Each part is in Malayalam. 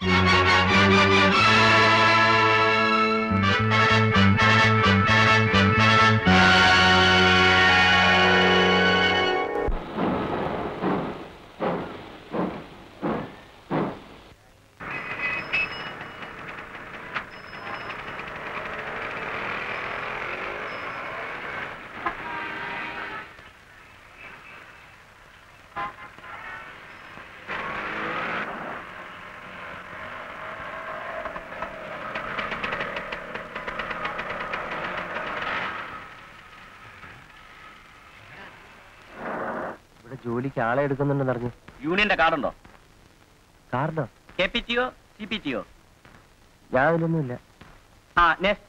ഇവിടെ ജോലിക്ക് ആളെ എടുക്കുന്നുണ്ടെന്ന് അറിഞ്ഞു യൂണിയന്റെ കാർഡുണ്ടോ കാർഡോ കെ പി ടിയോ സി പി ടിയോ ഞാൻ അതിലൊന്നുമില്ല ആ നെക്സ്റ്റ്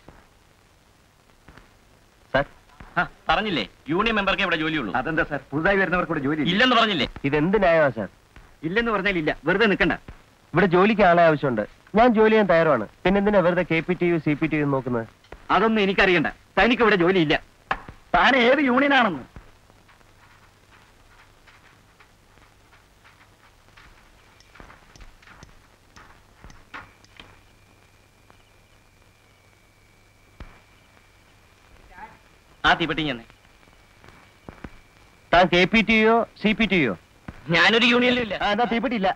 സാർ പറഞ്ഞില്ലേ യൂണിയൻ മെമ്പർക്ക് ഇവിടെ ജോലിയുള്ളൂ അതെന്താ സാർ പുതുതായി വരുന്നവർക്ക് ഇവിടെ ജോലി ഇല്ലെന്ന് പറഞ്ഞില്ലേ ഇതെന്ത് ന്യായമാ സാർ ഇല്ലെന്ന് പറഞ്ഞാൽ ഇല്ല വെറുതെ നിൽക്കണ്ട ഇവിടെ ജോലിക്ക് ആളെ ആവശ്യമുണ്ട് ഞാൻ ജോലി ചെയ്യാൻ തയ്യാറാണ് പിന്നെ എന്തിനാ വെറുതെ K P T U C P T U നോക്കുന്നത് അതൊന്നും എനിക്കറിയണ്ട തനിക്ക് ഇവിടെ ജോലിയില്ല താൻ ഏത് യൂണിയനാണെന്ന് ആ തീപ്പെട്ടി ഞാൻ താൻ K P T U C P T U ഞാനൊരു യൂണിയനിലും ഇല്ല ആ എന്നാ തീപ്പെട്ടില്ല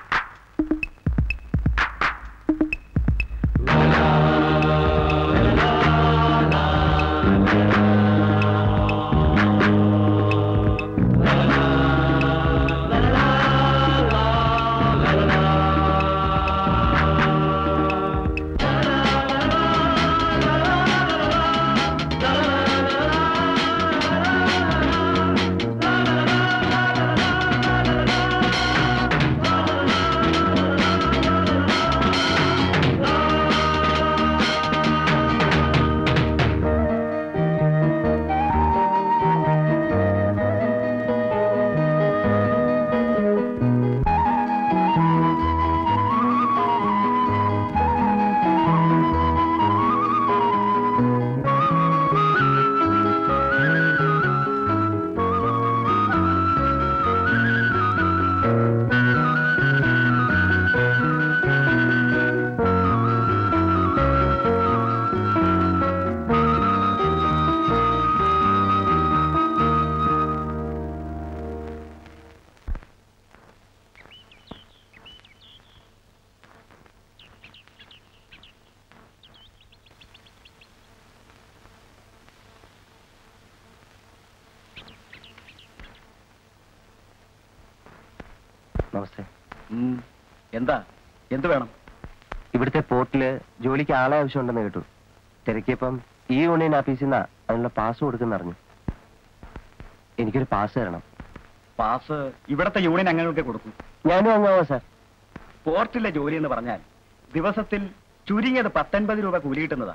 നമസ്തേ എന്താ എന്ത് വേണം ഇവിടുത്തെ പോർട്ടില് ജോലിക്ക് ആളെ ആവശ്യമുണ്ടെന്ന് കേട്ടു തിരക്കിയപ്പം ഈ യൂണിയൻ ഓഫീസിൽ നിന്നാ അതിനുള്ള പാസ് കൊടുക്കുന്ന അറിഞ്ഞു എനിക്കൊരു പാസ് തരണം പാസ് ഇവിടത്തെ യൂണിയൻ അംഗങ്ങൾക്ക് കൊടുക്കും ഞാനും അങ്ങാവോ സാർ പോർട്ടിലെ ജോലി എന്ന് പറഞ്ഞാൽ ദിവസത്തിൽ ചുരുങ്ങിയത് പത്തൊൻപത് രൂപ കൂലി കിട്ടുന്നതാ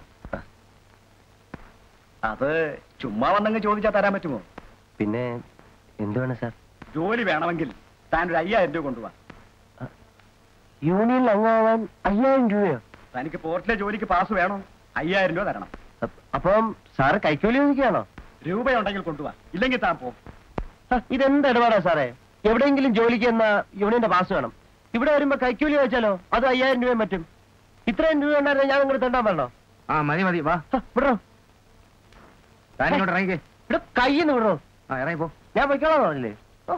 അത് ചുമ്മാ വന്നങ്ങ് ചോദിച്ചാൽ തരാൻ പറ്റുമോ പിന്നെ എന്ത് വേണം സാർ ജോലി വേണമെങ്കിൽ താൻ ഒരു അയ്യായിരം രൂപ കൊണ്ടുപോവാ യൂണിയനിൽ അംഗമാവാൻ അയ്യായിരം രൂപയോ തനിക്ക് പോർട്ടിലെ ജോലിക്ക് പാസ് വേണോ അയ്യായിരം രൂപ തരണം അപ്പ- അപ്പം സാറ് കൈക്കൂലി ചോദിക്കുകയാണോ രൂപയുണ്ടെങ്കിൽ കൊണ്ടുപോവാ ഇല്ലെങ്കിൽ താൻ പോ ഹ, ഇതെന്ത് ഇടപാടാ സാറേ എവിടെയെങ്കിലും ജോലിക്ക് എന്ന യൂണിയന്റെ പാസ് വേണം ഇവിടെ വരുമ്പോ കൈക്കൂലി ചോദിച്ചാലോ അത് അയ്യായിരം രൂപയും പറ്റും ഇത്രയും രൂപ ഉണ്ടായിരുന്നെ ഞാൻ നിങ്ങൾ തെണ്ടാൻ പറഞ്ഞോ ആ മതി മതി വാ ഹ, വിടറോ താൻ ഇങ്ങോട്ട് ഇറങ്ങിക്കേ ഇവിടെ കയ്യിന്ന് വിടറോ ആ ഇറങ്ങിപ്പോ ഞാൻ പൊയ്ക്കോളാം പറഞ്ഞില്ലേ ഓ.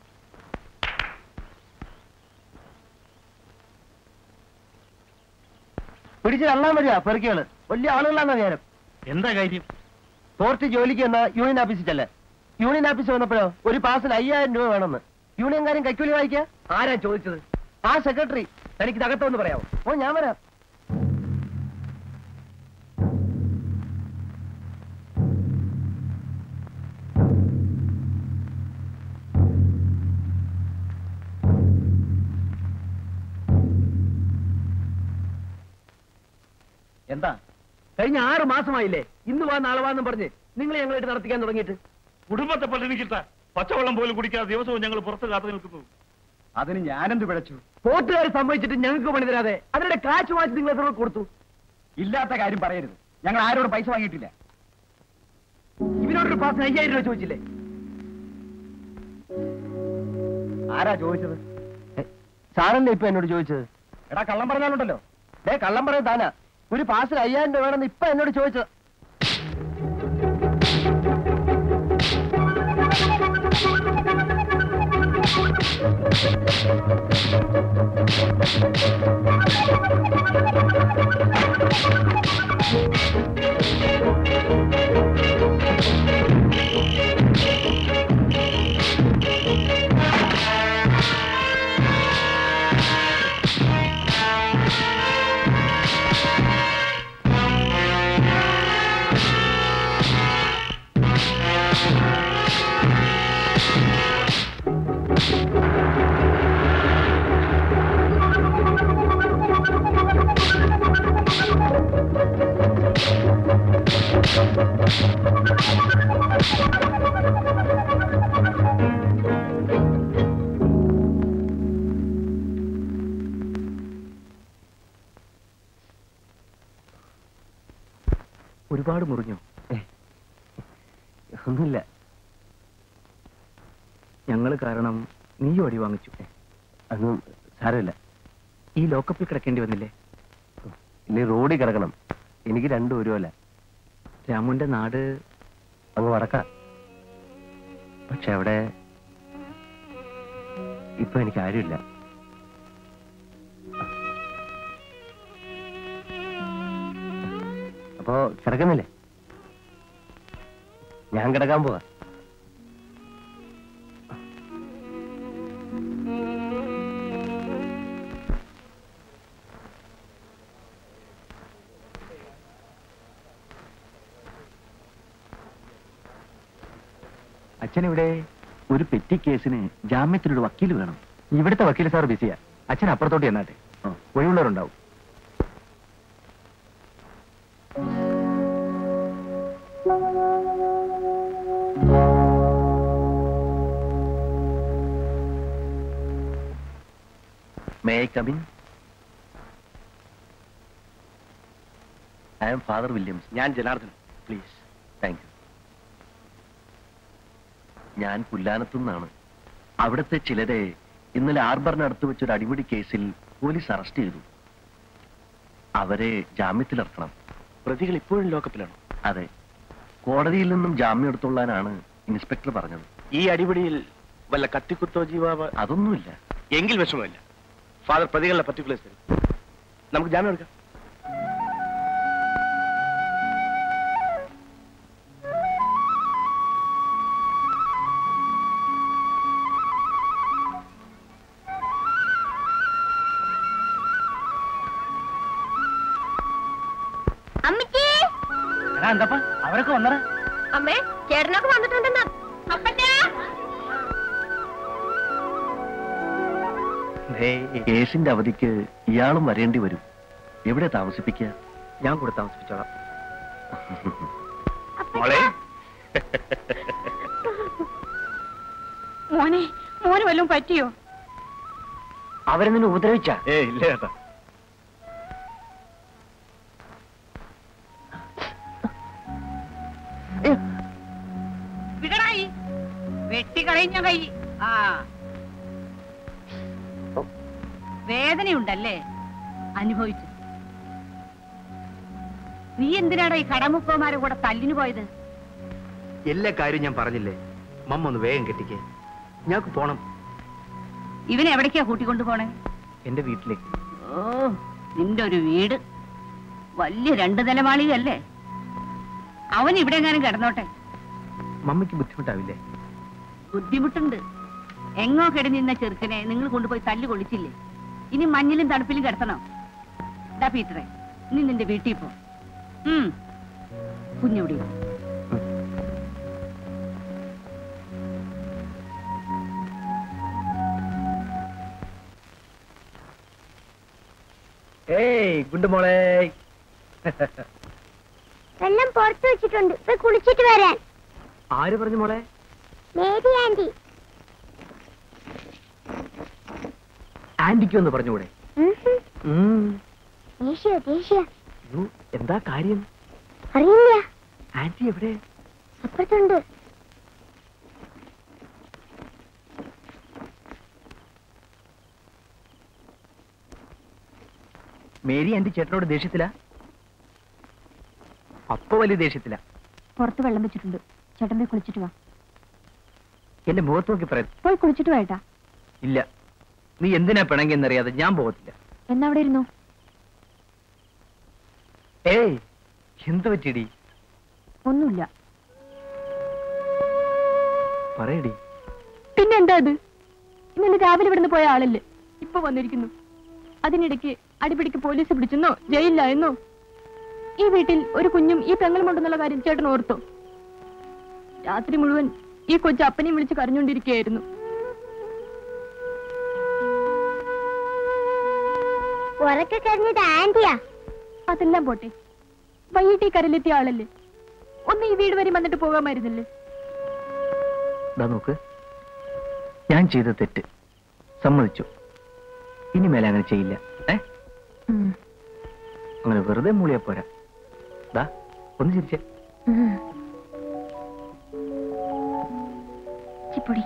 പിടിച്ച് തള്ളാൻ വരിക പെറുക്കികള് വലിയ ആളുകളാണ് നേരം എന്താ കാര്യം പോർട്ട് ജോലിക്ക് എന്ന യൂണിയൻ ഓഫീസിൽ ചെല്ലേ യൂണിയൻ ഓഫീസ് വന്നപ്പോഴോ ഒരു പാസിന് അയ്യായിരം രൂപ വേണമെന്ന് യൂണിയൻകാരൻ കൈക്കൂലി വായിക്കാ ആരാ ചോദിച്ചത് ആ സെക്രട്ടറി തനിക്ക് തകർത്തൊന്ന് പറയാമോ ഓ ഞാൻ വരാം എന്താ കഴിഞ്ഞ ആറ് മാസമായില്ലേ ഇന്ന് വാ നാളെ വാന്നും പറഞ്ഞ് നിങ്ങൾ ഞങ്ങളായിട്ട് നടത്തിക്കാൻ തുടങ്ങിയിട്ട് കുടുംബത്തെ പട്ടിണിക്കിട്ട പച്ചവെള്ളം പോലും കുടിക്കാതെ ദിവസവും ഞങ്ങൾ പുറത്ത് കാത്തു നിൽക്കുന്നു അതിന് ഞാനെന്ത് പിഴച്ചു പോർട്ടുകാർ സംഭവിച്ചിട്ട് ഞങ്ങൾക്ക് പണി തരാതെ അതിന്റെ കാശ് വാങ്ങിച്ച് നിങ്ങൾ എത്ര കൊടുത്തു ഇല്ലാത്ത കാര്യം പറയരുത് ഞങ്ങൾ ആരോടും പൈസ വാങ്ങിയിട്ടില്ല ഇവരോടൊരു പാസിന് അയ്യായിരം രൂപ ചോദിച്ചില്ലേ ആരാ ചോദിച്ചത് സാറല്ലേ ഇപ്പൊ എന്നോട് ചോദിച്ചത് എടാ കള്ളം പറഞ്ഞാലുണ്ടല്ലോ ദേ കള്ളം പറയും താനാ ഒരു പാസിന് അയ്യായിരം രൂപ വേണമെന്ന് ഇപ്പൊ എന്നോട് ചോദിച്ചത് ഒരുപാട് മുറിഞ്ഞു ഒന്നുമില്ല ഞങ്ങൾ കാരണം നീയും അടി വാങ്ങിച്ചു അതൊന്നും സാരമില്ല ഈ ലോക്കപ്പിൽ കിടക്കേണ്ടി വന്നില്ലേ ഇനി റോഡിൽ കിടക്കണം എനിക്ക് രണ്ടും ഒരുവല്ല രാമുന്റെ നാട് അങ്ങ് വടക്ക പക്ഷെ അവിടെ ഇപ്പൊ എനിക്ക് ആരുമില്ല അപ്പോ കിടക്കുന്നില്ലേ ഞാൻ കിടക്കാൻ പോവാ അച്ഛൻ ഇവിടെ ഒരു പെറ്റി കേസിന് ജാമ്യത്തിലൊരു വക്കീൽ വേണം ഇവിടുത്തെ വക്കീൽ സാർ ബിസിയാ അച്ഛൻ അപ്പുറത്തോട്ട് ചെന്നാട്ടെ ഒഴിവുള്ളവരുണ്ടാവും may I come in I am father Williams ഞാൻ ജനാർദ്ദൻ പ്ലീസ് താങ്ക് യു ഞാൻ പുല്ലാനത്തു നിന്നാണ് അവിടുത്തെ ചിലരെ ഇന്നലെ ആർബറിനടുത്ത് വെച്ചൊരു അടിപിടി കേസിൽ പോലീസ് അറസ്റ്റ് ചെയ്തു അവരെ ജാമ്യത്തിലിറക്കണം പ്രതികൾ ഇപ്പോഴും ലോക്കപ്പിലാണ് അതെ കോടതിയിൽ നിന്നും ജാമ്യം എടുത്തുള്ളാനാണ് ഇൻസ്പെക്ടർ പറഞ്ഞത് ഈ അടിപിടിയിൽ വല്ല കത്തിക്കുത്തോ ജീവാവ അതൊന്നുമില്ല എങ്കിൽ വിഷമമില്ല ഫാദർ പ്രതികളുടെ പർട്ടിക്കുലേഴ്സ് നമുക്ക് ജാമ്യം എടുക്കാം അമ്മച്ചി എന്താ അവരൊക്കെ വന്നറ അമ്മേ ചേട്ടനൊക്കെ വന്നിട്ടുണ്ടെന്ന് അപ്പച്ചാ കേസിന്റെ അവധിക്ക് ഇയാളും വരേണ്ടി വരും എവിടെ താമസിപ്പിക്കുക ഞാൻ കൂടെ താമസിപ്പിച്ചോളാം മോളെ മോനെ മോന് വല്ലതും പറ്റിയോ അവരെ നിന്നെ ഉപദ്രവിച്ച ഏ ഇല്ല ചേട്ടാ വിടടായി വെട്ടിക്കളഞ്ഞ കൈ ആ വേദനയുണ്ടല്ലേ അനുഭവിച്ചു നീ എന്തിനാടാ ഈ കടമുപ്പമാരെ കൂടെ തല്ലിനു പോയത് എല്ലാ കാര്യം ഞാൻ പറഞ്ഞില്ലേ മമ്മ ഒന്ന് വേഗം കെട്ടിക്കേ ഞങ്ങൾക്ക് പോണം ഇവനെ എവിടേക്കാ കൂട്ടിക്കൊണ്ടു പോണേ എന്റെ വീട്ടിലേക്ക് ഓ നിന്റെ ഒരു വീട് വലിയ രണ്ട് നിലമാളികയല്ലേ അവൻ ഇവിടെ എങ്ങാനും കിടന്നോട്ടെ മമ്മയ്ക്ക് ബുദ്ധിമുട്ടാവില്ലേ ബുദ്ധിമുട്ടുണ്ട് എങ്ങോ കിട നിന്ന ചെറുക്കനെ നിങ്ങൾ കൊണ്ടുപോയി തല്ലു കൊള്ളിച്ചില്ലേ ഇനി മഞ്ഞിലും തണുപ്പിലും കിടത്തണോ ഡാ പീറ്ററെ നീ നിന്റെ വീട്ടിൽ പോ ഉം. കുഞ്ഞുവിടെ ഏയ് ഗുഡ് മോളെ വെള്ളം പുറത്തു വെച്ചിട്ടുണ്ട് പോയി കുളിച്ചിട്ട് വരാൻ ആര് പറഞ്ഞു മോളെ മേരി ആന്റി ആന്റിക്ക് ഒന്ന് പറഞ്ഞുകൂടെ ഉഹും. ഉം. ദേഷ്യോ ദേഷ്യോ യ്യോ, എന്താ കാര്യം അറിയില്ല ആന്റി എവിടെ അപ്പുറത്തുണ്ട് മേരി എന്റെ ചേട്ടനോട് ദേഷ്യത്തില അപ്പൊ വലിയ ദേഷ്യത്തില പുറത്ത് വെള്ളം വെച്ചിട്ടുണ്ട് ചേട്ടൻ പോയി കുളിച്ചിട്ട് വാ എന്റെ മുഖത്ത് നോക്കി പറയാം പോയി കുളിച്ചിട്ട് വേട്ടാ ഇല്ല നീ എന്തിനാ പിണങ്ങിയെന്നറിയാതെ ഞാൻ പോകത്തില്ല എന്നാ അവിടെ ഇരുന്നു ഏയ് എന്ത് പറ്റിയടി ഒന്നുമില്ല പറയടി പിന്നെ എന്താ അത് ഇന്നലെ രാവിലെ ഇവിടുന്ന് പോയ ആളല്ലേ ഇപ്പൊ വന്നിരിക്കുന്നു അതിനിടയ്ക്ക് അടിപിടിക്ക് പോലീസ് പിടിച്ചെന്നോ ജയിലിലായെന്നോ ഈ വീട്ടിൽ ഒരു കുഞ്ഞും ഈ പെങ്ങളും ഉണ്ടെന്നുള്ള കാര്യം ചേട്ടൻ ഓർത്തോ രാത്രി മുഴുവൻ ഈ കൊച്ചു അപ്പനെയും വിളിച്ച് കരഞ്ഞുകൊണ്ടിരിക്കുകയായിരുന്നു ഉറക്കെ കരഞ്ഞത് ആന്റിയാ അതെല്ലാം പോട്ടെ വൈകിട്ട് ഈ കരയിലെത്തിയ ആളല്ലേ ഒന്ന് ഈ വീട് വരെ വന്നിട്ട് പോകാമായിരുന്നില്ലേ ദാ നോക്ക് ഞാൻ ചെയ്ത തെറ്റ് സമ്മതിച്ചു ഇനി മേലെ അങ്ങനെ ചെയ്യില്ല ഏ അങ്ങനെ വെറുതെ മൂളിയാ പോരാ ദാ ഒന്ന് ചിരിച്ചേ ചിപ്പൊടി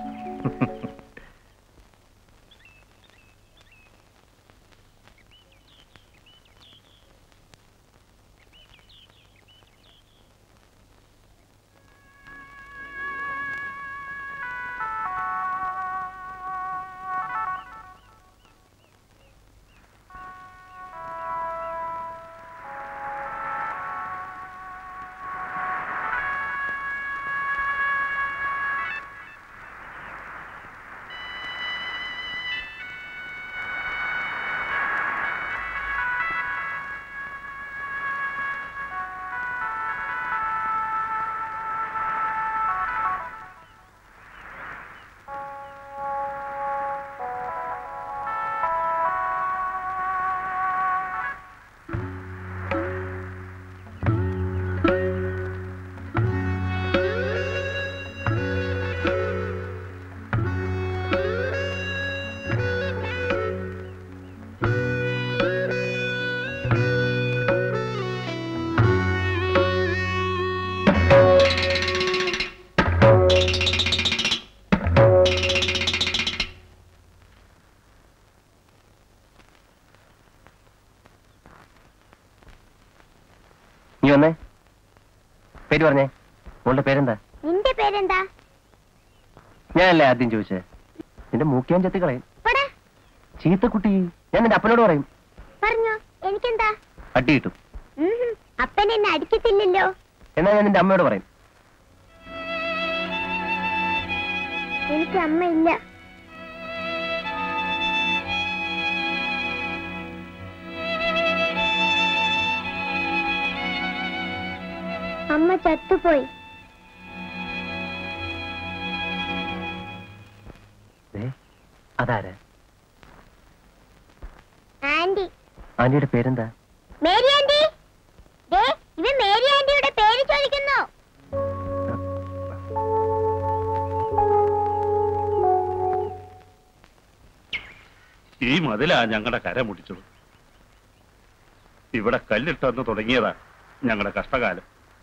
നീ വന്നേ പേര് പറഞ്ഞേ മോളുടെ പേരെന്താ നിന്റെ പേരെന്താ ഞാനല്ലേ ആദ്യം ചോദിച്ചേ നിന്റെ മൂക്കിയാൻ ചെത്തി കളയും പടാ ചീത്തക്കുട്ടി ഞാൻ നിന്റെ അപ്പനോട് പറയും പറഞ്ഞോ എനിക്കെന്താ അടി കിട്ടും ഉം, അപ്പൻ എന്നെ അടിക്കത്തില്ലല്ലോ എന്നാ ഞാൻ നിന്റെ അമ്മയോട് പറയും എനിക്ക് അമ്മയില്ല അമ്മ ചത്തുപോയി ദേ, അതാരാ ആന്റി ആന്റിയുടെ പേരെന്താ മേരി ആന്റി ദേ ഇവൻ മേരി ആന്റിയുടെ പേര് ചോദിക്കുന്നു ഈ മതിലാ ഞങ്ങളുടെ കര മുടിച്ചത് ഇവിടെ കല്ലിട്ടെന്ന് തുടങ്ങിയതാ ഞങ്ങളുടെ കഷ്ടകാലം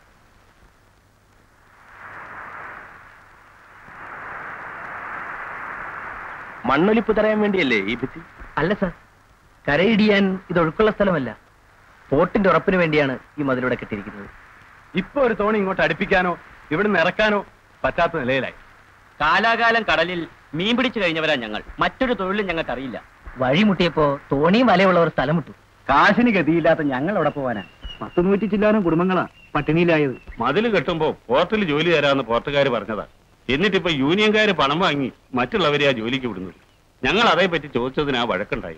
മണ്ണൊലിപ്പ് തടയാൻ വേണ്ടിയല്ലേ ഈ ഭിത്തി അല്ല സാർ കരയിടിയാൻ ഇത് ഒഴുക്കുള്ള സ്ഥലമല്ല പോട്ടിന്റെ ഉറപ്പിന് വേണ്ടിയാണ് ഈ മതിലൂടെ കെട്ടിയിരിക്കുന്നത് ഇപ്പൊ ഒരു തോണി ഇങ്ങോട്ട് അടുപ്പിക്കാനോ ഇവിടുന്ന് ഇറക്കാനോ പറ്റാത്ത നിലയിലായി കാലാകാലം കടലിൽ മീൻ പിടിച്ചു കഴിഞ്ഞവരാ ഞങ്ങൾ മറ്റൊരു തൊഴിലും ഞങ്ങൾക്ക് അറിയില്ല വഴിമുട്ടിയപ്പോ തോണിയും വലയുള്ളവർ സ്ഥലം വിട്ടു കാശിന് ഗതിയില്ലാത്ത ഞങ്ങൾ അവിടെ പോവാനാ പത്ത് നൂറ്റി ചില്ലാനും കുടുംബങ്ങളാ പട്ടിണിയിലായത് മതിൽ കെട്ടുമ്പോ പോർട്ടിൽ ജോലി തരാന്ന് പോർട്ടുകാർ പറഞ്ഞതാ എന്നിട്ടിപ്പോ യൂണിയൻകാര് പണം വാങ്ങി മറ്റുള്ളവരെ ആ ജോലിക്ക് വിടുന്നത് ഞങ്ങൾ അതേപ്പറ്റി ചോദിച്ചതിന് ആ വഴക്കുണ്ടായി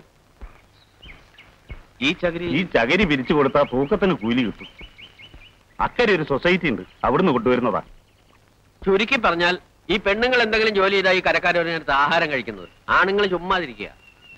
ഈ ചകിരി ഈ ചകരി പിരിച്ചു കൊടുത്താൽ തൂക്കത്തിന് കൂലി കിട്ടും അക്കരെ ഒരു സൊസൈറ്റി ഉണ്ട് അവിടുന്ന് കൊണ്ടുവരുന്നതാ ചുരുക്കി പറഞ്ഞാൽ ഈ പെണ്ണുങ്ങൾ എന്തെങ്കിലും ജോലി ചെയ്താൽ ഈ കരക്കാരടുത്ത് ആഹാരം കഴിക്കുന്നത് ആണുങ്ങൾ ചുമ്മാതിരിക്കുക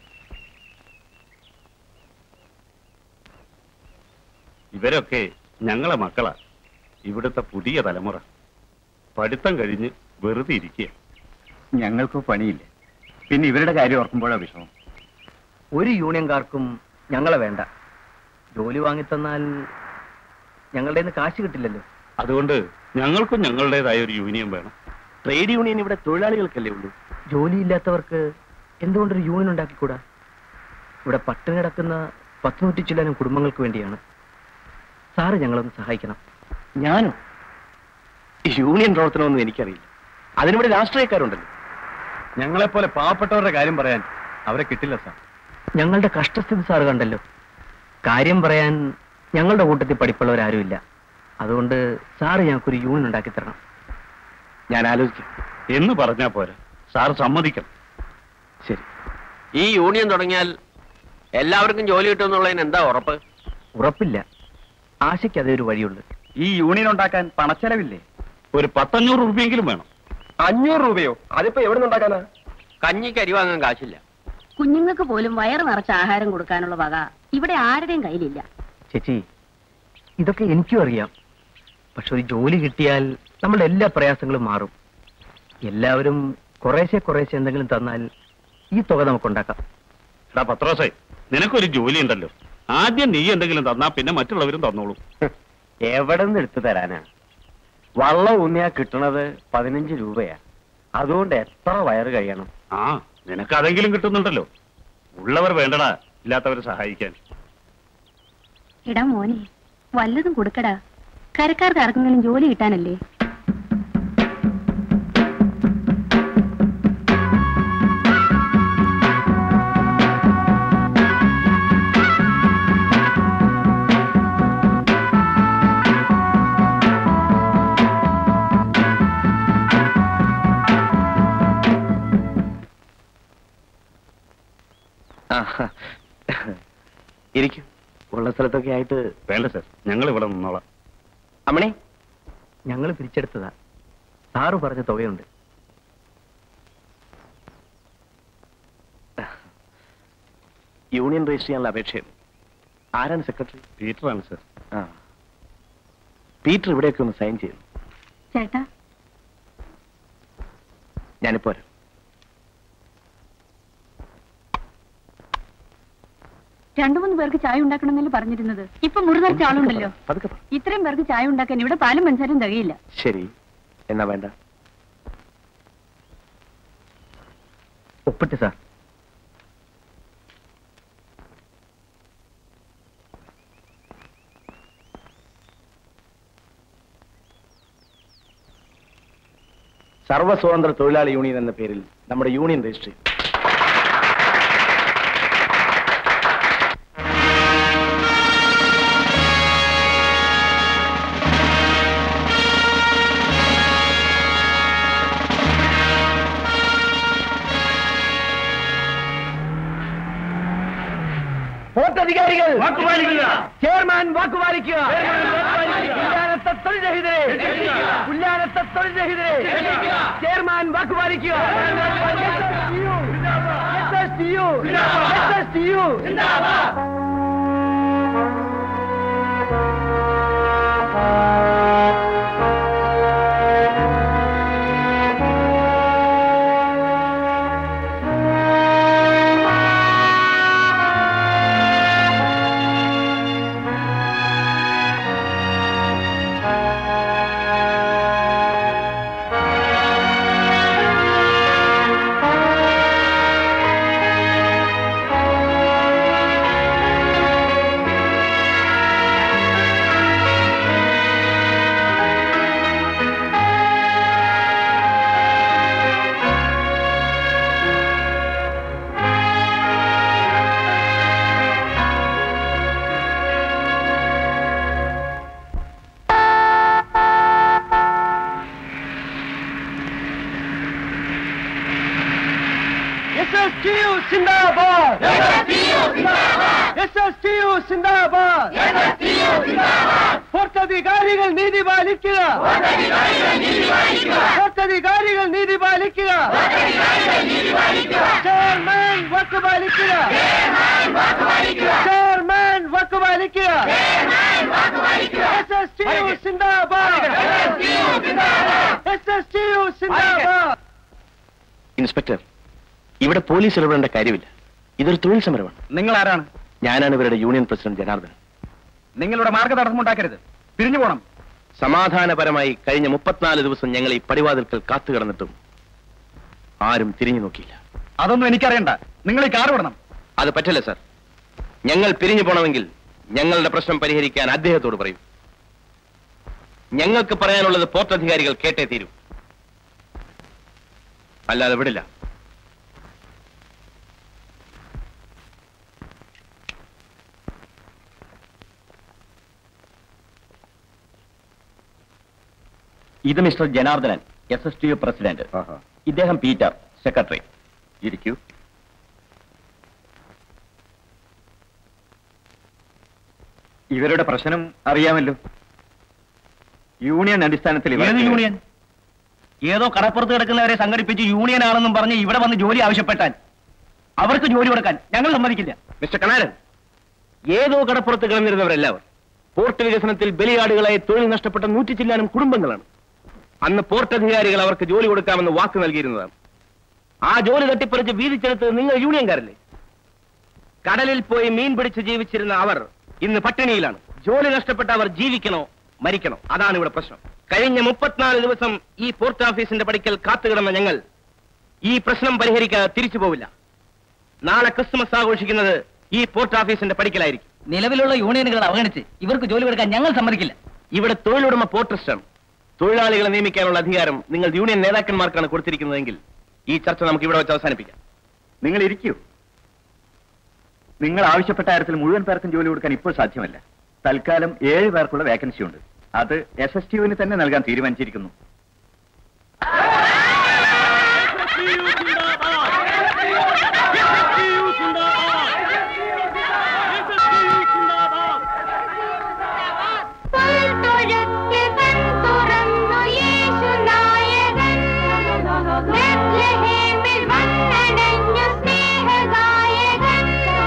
ഇവരൊക്കെ ഞങ്ങളെ മക്കളാ ഇവിടുത്തെ പുതിയ തലമുറ പഠിത്തം കഴിഞ്ഞ് വെറുതെ ഇരിക്കുക ഞങ്ങൾക്ക് പണിയില്ല പിന്നെ ഇവരുടെ കാര്യം ഓർക്കുമ്പോഴാ വിഷമം ഒരു യൂണിയൻകാർക്കും ഞങ്ങളെ വേണ്ട ജോലി വാങ്ങിത്തന്നാൽ ഞങ്ങളുടെ കയ്യിന്ന് കാശ് കിട്ടില്ലല്ലോ അതുകൊണ്ട് ഞങ്ങൾക്കും ഞങ്ങളുടേതായ ഒരു യൂണിയൻ വേണം ട്രേഡ് യൂണിയൻ ഇവിടെ തൊഴിലാളികൾക്കല്ലേ ഉള്ളൂ ജോലിയില്ലാത്തവർക്ക് എന്തുകൊണ്ടൊരു യൂണിയൻ ഉണ്ടാക്കിക്കൂടാ ഇവിടെ പട്ടിണി കിടക്കുന്ന പത്ത് നൂറ്റി ചില്ലാനും കുടുംബങ്ങൾക്ക് വേണ്ടിയാണ് സാറ് ഞങ്ങളൊന്ന് സഹായിക്കണം ഞാനോ യൂണിയൻ പ്രവർത്തനമൊന്നും എനിക്കറിയില്ല അതിനിവിടെ രാഷ്ട്രീയക്കാരുണ്ടല്ലോ ഞങ്ങളെപ്പോലെ പാവപ്പെട്ടവരുടെ കാര്യം പറയാൻ അവരെ കിട്ടില്ല സാർ ഞങ്ങളുടെ കഷ്ടസ്ഥിതി സാറ് കണ്ടല്ലോ കാര്യം പറയാൻ ഞങ്ങളുടെ കൂട്ടത്തിൽ പഠിപ്പുള്ളവരാരുമില്ല അതുകൊണ്ട് സാറ് ഞങ്ങൾക്കൊരു യൂണിയൻ ഉണ്ടാക്കി തരണം ഞാൻ ആലോചിക്കാം എന്ന് പറഞ്ഞാ പോരാ സാർ സമ്മതിക്കണം ശരി ഈ യൂണിയൻ തുടങ്ങിയാൽ എല്ലാവർക്കും ജോലി കിട്ടുമെന്നുള്ളതിന് എന്താ ഉറപ്പ് ഉറപ്പില്ല ആശയ്ക്ക് അതേ ഒരു വഴിയുള്ളൂ ഈ യൂണിയൻ ഉണ്ടാക്കാൻ പണച്ചെലവില്ലേ ഒരു പത്തഞ്ഞൂറ് റുപ്യെങ്കിലും വേണം അഞ്ഞൂറ് രൂപയോ അതിപ്പോ എവിടെ നിന്നുണ്ടാക്കാനാ കഞ്ഞിക്ക് അരി വാങ്ങാൻ കാശില്ല കുഞ്ഞുങ്ങൾക്ക് പോലും വയറ് നിറച്ച ആഹാരം കൊടുക്കാനുള്ള വക ഇവിടെ ആരുടെയും കയ്യിലില്ല ചേച്ചി ഇതൊക്കെ എനിക്കും അറിയാം പക്ഷെ ഒരു ജോലി കിട്ടിയാൽ നമ്മുടെ എല്ലാ പ്രയാസങ്ങളും മാറും എല്ലാവരും കുറേശ്ശെ കുറേശ്ശെ എന്തെങ്കിലും തന്നാൽ ഈ തുക നമുക്കുണ്ടാക്കാം എടാ പത്രോസേ നിനക്കൊരു ജോലി ഉണ്ടല്ലോ ആദ്യം നീ എന്തെങ്കിലും തന്നാ പിന്നെ മറ്റുള്ളവരും തന്നോളും എവിടെ നിന്ന് എടുത്തു തരാനാ വള്ളം ഊന്നിയാ കിട്ടണത് പതിനഞ്ച് രൂപയാ അതുകൊണ്ട് എത്ര വയറ് കഴിയണം ആ നിനക്ക് അതെങ്കിലും കിട്ടുന്നുണ്ടല്ലോ ഉള്ളവർ വേണ്ടടാ ഇല്ലാത്തവരെ സഹായിക്കാൻ എടാ മോനെ വല്ലതും കൊടുക്കടാ കരക്കാർക്ക് ആർക്കെങ്കിലും ജോലി കിട്ടാനല്ലേ ഇരിക്കും ഉള്ള സ്ഥലത്തൊക്കെ ആയിട്ട് വേണ്ട സർ ഞങ്ങൾ ഇവിടെ നിന്നോളാം അമ്മണി ഞങ്ങൾ പിരിച്ചെടുത്തതാ സാറ് പറഞ്ഞ തുകയുണ്ട് യൂണിയൻ രജിസ്റ്റർ ചെയ്യാനുള്ള അപേക്ഷയാണ് ആരാണ് സെക്രട്ടറി പീറ്ററാണ് സർ ആ പീറ്റർ ഇവിടെയൊക്കെ ഒന്ന് സൈൻ ചെയ്തു ചേട്ടാ ഞാനിപ്പോ വരാം രണ്ടു മൂന്ന് പേർക്ക് ചായ ഉണ്ടാക്കണമെന്നല്ലേ പറഞ്ഞിരുന്നത് ഇപ്പൊ മുറിനിറച്ച ആളുണ്ടല്ലോ പതുക്കെ പറ. ഇത്രയും പേർക്ക് ചായ ഉണ്ടാക്കാൻ ഇവിടെ പാലും പഞ്ചാരും തികയില്ല ശരി എന്നാ വേണ്ട ഒപ്പിട്ട് സാർ സർവ്വസ്വതന്ത്ര തൊഴിലാളി യൂണിയൻ എന്ന പേരിൽ നമ്മുടെ യൂണിയൻ രജിസ്റ്റർ ചെയ്തു വോട്ടധികാരികൾ ചെയർമാൻ വാക്കുപാലിക്കുക പുല്ലാനത്തെ തൊഴിൽ രഹിതരെ പുല്ലാനത്തെ തൊഴിൽ രഹിതരെ ചെയർമാൻ വാക്കുപാലിക്കുക SSTU. SSTU. SSTU സിന്ദാബാദ് SSTU സിന്ദാബാദ് പുറത്തധികാരികൾ നീതി പാലിക്കുക പുറത്തധികാരികൾ നീതി പാലിക്കുക ചെയർമാൻ വക്ക് പാലിക്കുക ചെയർമാൻ വക്ക് പാലിക്കുക SSTU സിന്ദാബാദ് SSTU സിന്ദാബാദ് ഇൻസ്പെക്ടർ ഇവിടെ പോലീസ് ഇടപെടേണ്ട കാര്യമില്ല ഇതൊരു തൊഴിൽ സമരമാണ് നിങ്ങൾ ആരാണ് ഞാനാണ് ഇവരുടെ യൂണിയൻ പ്രസിഡന്റ് ജനാർദ്ദൻ നിങ്ങളുടെ മാർഗതടസ്സമുണ്ടാക്കരുത് പിരിഞ്ഞു പോണം സമാധാനപരമായി കഴിഞ്ഞ മുപ്പത്തിനാല് ദിവസം ഞങ്ങൾ ഈ പടിവാതിൽക്കൽ കാത്തു കിടന്നിട്ടും ആരും തിരിഞ്ഞു നോക്കിയില്ല അതൊന്നും എനിക്കറിയണ്ട നിങ്ങൾ ഈ കാർ വിടണം അത് പറ്റില്ല സർ ഞങ്ങൾ പിരിഞ്ഞു പോണമെങ്കിൽ ഞങ്ങളുടെ പ്രശ്നം പരിഹരിക്കാൻ അദ്ദേഹത്തോട് പറയും ഞങ്ങൾക്ക് പറയാനുള്ളത് പോർട്ട് അധികാരികൾ കേട്ടേ തീരും അല്ലാതെ വിടില്ല ഇത് mister Janardhanan S S T U president ഇദ്ദേഹം പീറ്റർ സെക്രട്ടറി ഇരിക്കൂ ഇവരുടെ പ്രശ്നം അറിയാമല്ലോ യൂണിയൻ അടിസ്ഥാനത്തിൽ ഏത് യൂണിയൻ ഏതോ കടപ്പുറത്ത് കിടക്കുന്നവരെ സംഘടിപ്പിച്ച് യൂണിയൻ ആണെന്നും പറഞ്ഞ് ഇവിടെ വന്ന് ജോലി ആവശ്യപ്പെട്ടാൽ അവർക്ക് ജോലി കൊടുക്കാൻ ഞങ്ങൾ സമ്മതിക്കില്ല മിസ്റ്റർ കണാരൻ ഏതോ കടപ്പുറത്ത് കിടന്നിരുന്നവരെല്ലാവർ പോർട്ട് വികസനത്തിൽ ബലിയാടുകളായി തൊഴിൽ നഷ്ടപ്പെട്ട നൂറ്റി ചില്ലാനും കുടുംബങ്ങളാണ് അന്ന് പോർട്ട് അധികാരികൾ അവർക്ക് ജോലി കൊടുക്കാമെന്ന് വാക്ക് നൽകിയിരുന്നതാണ് ആ ജോലി തട്ടിപ്പറിച്ച് വീതിച്ചെടുത്തത് നിങ്ങൾ യൂണിയൻകാരല്ലേ കടലിൽ പോയി മീൻ പിടിച്ച് ജീവിച്ചിരുന്ന അവർ ഇന്ന് പട്ടിണിയിലാണ് ജോലി നഷ്ടപ്പെട്ട അവർ ജീവിക്കണോ മരിക്കണോ അതാണ് ഇവിടെ പ്രശ്നം കഴിഞ്ഞ മുപ്പത്തിനാല് ദിവസം ഈ പോർട്ട് ഓഫീസിന്റെ പടിക്കൽ കാത്തുകിടന്ന ഞങ്ങൾ ഈ പ്രശ്നം പരിഹരിക്കാതെ തിരിച്ചു പോവില്ല നാളെ ക്രിസ്മസ് ആഘോഷിക്കുന്നത് ഈ പോർട്ട് ഓഫീസിന്റെ പടിക്കലായിരിക്കും നിലവിലുള്ള യൂണിയനുകൾ അവഗണിച്ച് ഇവർക്ക് ജോലി കൊടുക്കാൻ ഞങ്ങൾ സമ്മതിക്കില്ല ഇവിടെ തൊഴിലുടമ പോർട്രസ്റ്റാണ് തൊഴിലാളികളെ നിയമിക്കാനുള്ള അധികാരം നിങ്ങൾ യൂണിയൻ നേതാക്കന്മാർക്കാണ് കൊടുത്തിരിക്കുന്നതെങ്കിൽ ഈ ചർച്ച നമുക്ക് ഇവിടെ വെച്ച് അവസാനിപ്പിക്കാം നിങ്ങൾ ഇരിക്കൂ നിങ്ങൾ ആവശ്യപ്പെട്ട കാര്യത്തിൽ മുഴുവൻ പേർക്കും ജോലി കൊടുക്കാൻ ഇപ്പോൾ സാധ്യമല്ല തൽക്കാലം ഏഴ് പേർക്കുള്ള വേക്കൻസി ഉണ്ട് അത് എസ് എസ് ടിയുവിന് തന്നെ നൽകാൻ തീരുമാനിച്ചിരിക്കുന്നു തൊഴുത്ത് കൺ തുറന്നു യേശുനായകൻ ബെത്ലഹേമിൽ വന്നണഞ്ഞു സ്നേഹഗായകൻ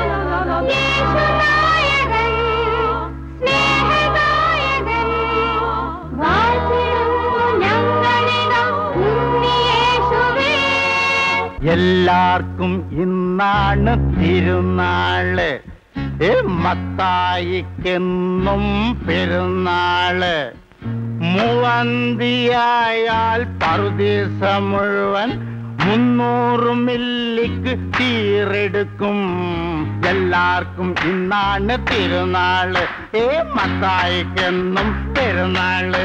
യേശുനായകൻ സ്നേഹഗായകൻ വാഴ്ത്തിടുന്നു ഞങ്ങളിതാ ഉണ്ണിയേശുവേ എല്ലാവർക്കും ഇന്നാണ് തിരുനാള് ഏ മത്തായിക്കെന്നും പെരുന്നാള് മൂവന്തിയായാൽ പറുദീസ മുഴുവൻ മുന്നൂറ് മില്ലിക്ക് തീരെടുക്കും എല്ലാവർക്കും ഇന്നാണ് തിരുനാള് ഏ മത്തായിക്കെന്നും പെരുന്നാള്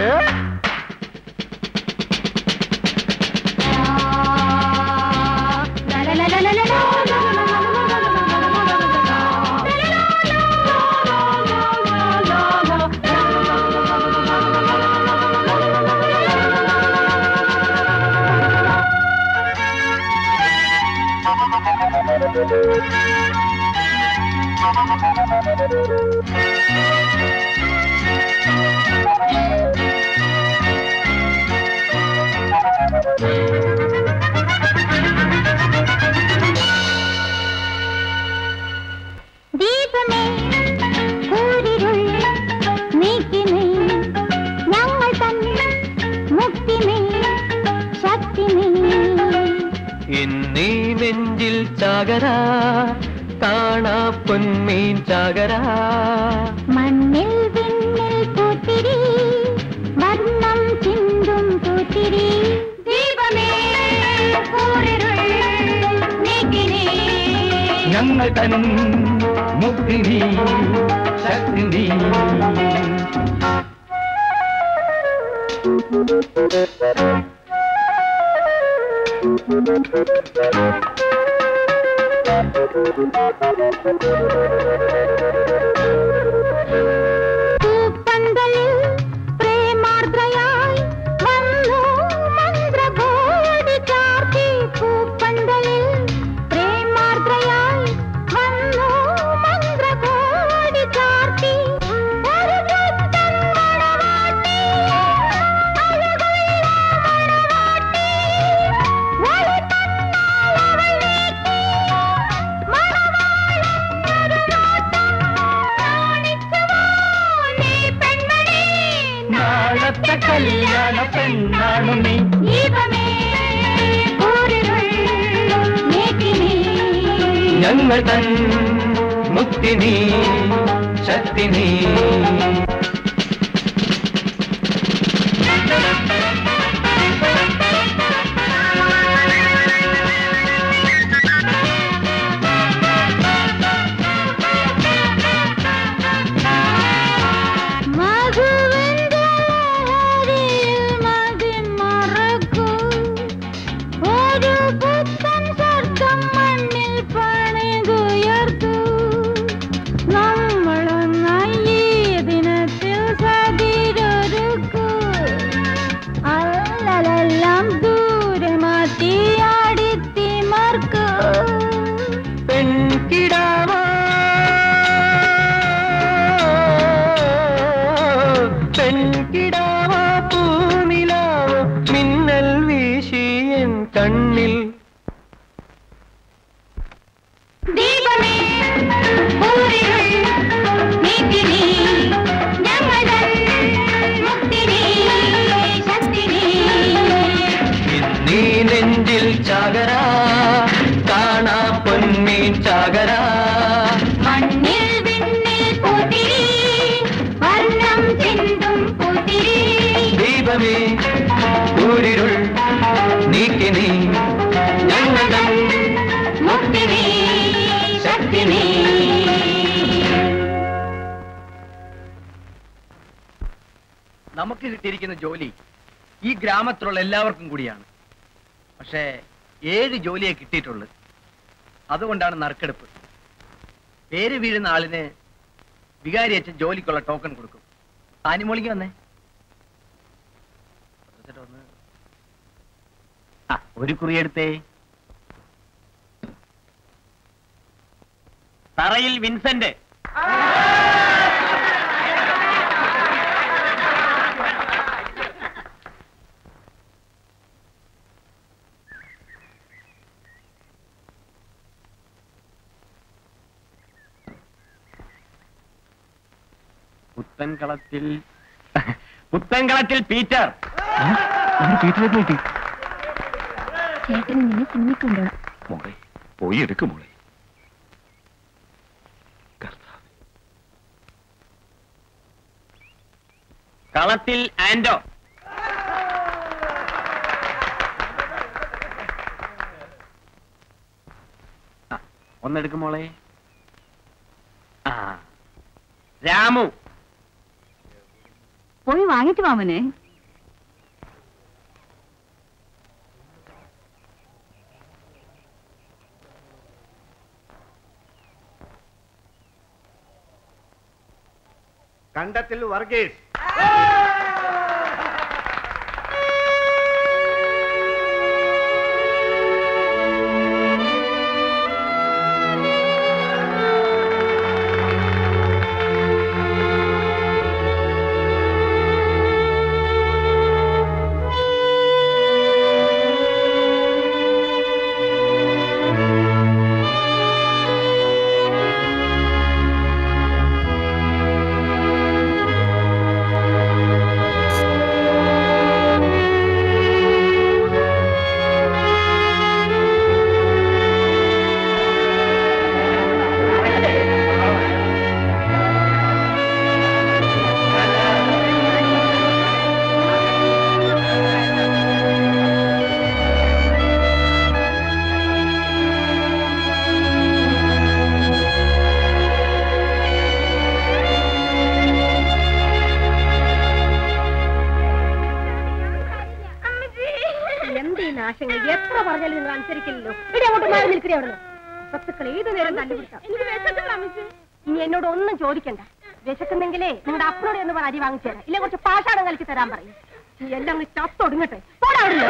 ദീപമേ കൂരിരുൾ നീക്കിമേ ഞങ്ങൾ തൻ മുക്തിമേ ശക്തിമേ എന്നീ നെഞ്ചിൽ ചാകര കാണാ പൊന്മീൻ ചാകര മണ്ണിൽ വിണ്ണിൽ പൂത്തിരി വർണ്ണം ചിന്തും പൂത്തിരി ദീപമേ കൂരിരുൾ നീക്കിനേ ഞങ്ങൾ തൻ മുക്തി നീ ശക്തി നീ പൂപ്പന്തലിൽ പ്രേമാർദ്രയായി വന്നു മന്ത്രകോടി ചാർത്തി പൂപ്പന്തലിൽ പ്രേമാർദ്രയായി വന്നു മന്ത്രകോടി ചാർത്തി ഒരു പുത്തൻ മണവാട്ടി അഴകുള്ള മണവാട്ടി വളി തന്നാൽ അവൾ നീക്കി മണവാളൻ ഒരു നോട്ടം കാണിച്ചുവോ നീ പെൺമണി നാളത്തെ കല്യാണ പെണ്ണാണു നീ ദീപമേ കൂരിരുൾ നീക്കിനീ ഞങ്ങൾ തൻ മുക്തി നീ ശക്തി നീ ും നമുക്ക് കിട്ടിയിരിക്കുന്ന ജോലി ഈ ഗ്രാമത്തിലുള്ള എല്ലാവർക്കും കൂടിയാണ് പക്ഷേ ഏഴ് ജോലിയെ കിട്ടിയിട്ടുള്ളൂ അതുകൊണ്ടാണ് നറുക്കെടുപ്പ് പേര് വീഴുന്ന ആളിന് വികാരി അച്ഛൻ ജോലിക്കുള്ള ടോക്കൺ കൊടുക്കും താനിമോളിക്ക് വന്നേ ആ, ഒരു കുറി എടുത്തേ തറയിൽ വിൻസെന്റ് പുത്തൻകളത്തിൽ പുത്തൻകളത്തിൽ പീറ്റർ കിട്ടി ചേട്ടന് നിന്നെ സിനിമയ്ക്ക് കൊണ്ടുപോകണം മോളെ പോയി എടുക്കും മോളെ കളത്തിൽ ആൻഡോ ആ, ഒന്നെടുക്കും മോളെ ആ രാമു പോയി വാങ്ങിച്ചു മാമനെ കണ്ടത്തിൽ വർഗീസ് എന്ത് ഈ നാശങ്ങൾ എത്ര പറഞ്ഞാലും നിങ്ങൾ അനുസരിക്കില്ലല്ലോ ഇടി അങ്ങോട്ട് മാറി നിൽക്കണേ അവിടുന്ന് സ്വത്തുക്കൾ ഏത് നേരം കണ്ടുപിടിക്കാം ഇനി എന്നോട് ഒന്നും ചോദിക്കണ്ട വിശക്കുന്നെങ്കിലേ നിങ്ങളുടെ അപ്പനോട് എന്ന് പറഞ്ഞ അരി വാങ്ങിച്ചു തരാം ഇല്ല കുറച്ച് പാഷാണം കളിച്ച് തരാൻ പറയും നീ എല്ലാം അങ്ങ് ചത്തൊടുങ്ങട്ടെ പോടാ അവിടുന്ന്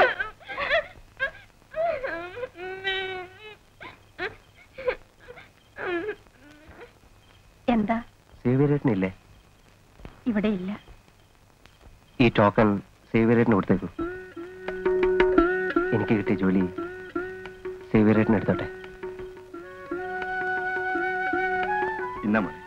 എന്താ സേവിയറേട്ടനില്ലേ ഇവിടെ ഇല്ല ഈ ടോക്കൺ സേവിയറേട്ടന് കൊടുത്തേക്കൂ എനിക്ക് കിട്ടിയ ജോലി സേവിയറേട്ടന് എടുത്തോട്ടെ ഇന്ന മോളെ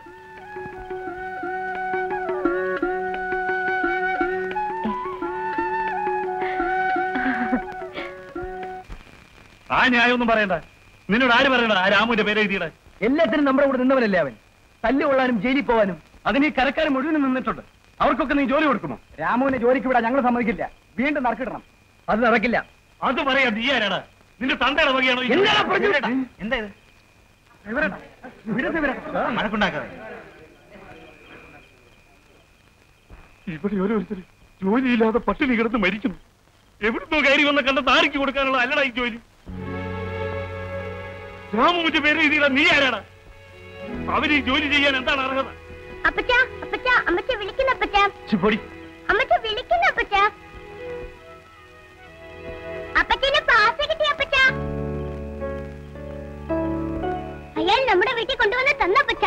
ആ ന്യായമൊന്നും പറയണ്ട നിന്നോട് ആര് പറയണ്ട ആ രാമുവിന്റെ പേര് എഴുതിയുടെ എല്ലാത്തിനും നമ്മുടെ കൂടെ നിന്നവനല്ലേ അവൻ തല്ലി കൊള്ളാനും ജയിലിൽ പോവാനും അതിന് ഈ കരക്കാരൻ മുഴുവനും നിന്നിട്ടുണ്ട് അവർക്കൊക്കെ നീ ജോലി കൊടുക്കുമോ രാമുവിനെ ജോലിക്ക് വിടാൻ ഞങ്ങൾ സമ്മതിക്കില്ല വീണ്ടും നറുക്കിടണം അത് നടക്കില്ല അത് പറയാം നീ ആരാടാ നിന്റെ തന്തയുടെ വകയാണോ ഈ- എന്താ ഇത് മഴക്കുണ്ടാക്കാതെ ഇവിടെ ഓരോരുത്തർ ജോലിയില്ലാതെ പട്ടിണി കിടന്ന് മരിക്കുന്നു എവിടുന്നോ കയറി വന്ന കണ്ട താരിക്ക് കൊടുക്കാനുള്ള അല്ലടാ ഈ ജോലി രാമുവിന്റെ പേര് എഴുതിയിടാ നീ ആരാടാ അവര് ഈ ജോലി ചെയ്യാൻ എന്താണ് അർഹത അപ്പച്ച അപ്പച്ച അമ്മച്ച വിളിക്കുന്ന അപ്പച്ച ചിപ്പൊടി അമ്മച്ച വിളിക്കുന്ന അപ്പച്ച അപ്പച്ചന് പാസ് കിട്ടി അപ്പച്ച അയാൾ നമ്മുടെ വീട്ടിൽ കൊണ്ടുവന്ന് തന്നപ്പച്ച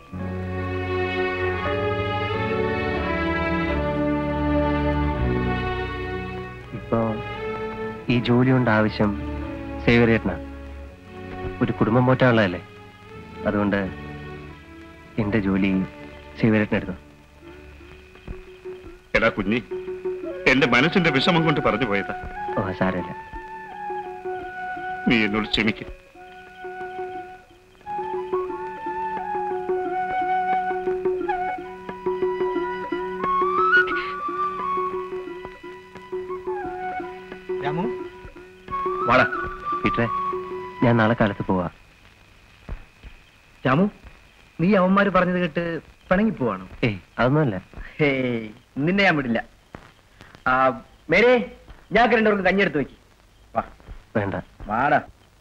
ഇപ്പോ ഈ ജോലി കൊണ്ട് ആവശ്യം സേവിയറേട്ടനാ ഒരു കുടുംബം പോറ്റാനുള്ളതല്ലേ അതുകൊണ്ട് എന്റെ ജോലി സേവിയറേട്ടൻ എടുത്തു എടാ കുഞ്ഞി എന്റെ മനസ്സിന്റെ വിഷമം കൊണ്ട് പറഞ്ഞു പോയതാ ഓ സാരമില്ല നീ എന്നോട് ക്ഷമിക്കും രാമു വാടാ പീറ്ററെ ഞാൻ നാളെ കാലത്ത് പോവാ രാമു നീ അവന്മാര് പറഞ്ഞത് കേട്ട് പിണങ്ങി പോവാണോ ഏയ് അതൊന്നുമല്ല ഹേയ് നിന്നെ ഞാൻ വിടില്ല ആ മേരെ ഞാൻ രണ്ടുപേർക്ക് കഞ്ഞെടുത്ത് വെക്ക് വാ വേണ്ട വാടാ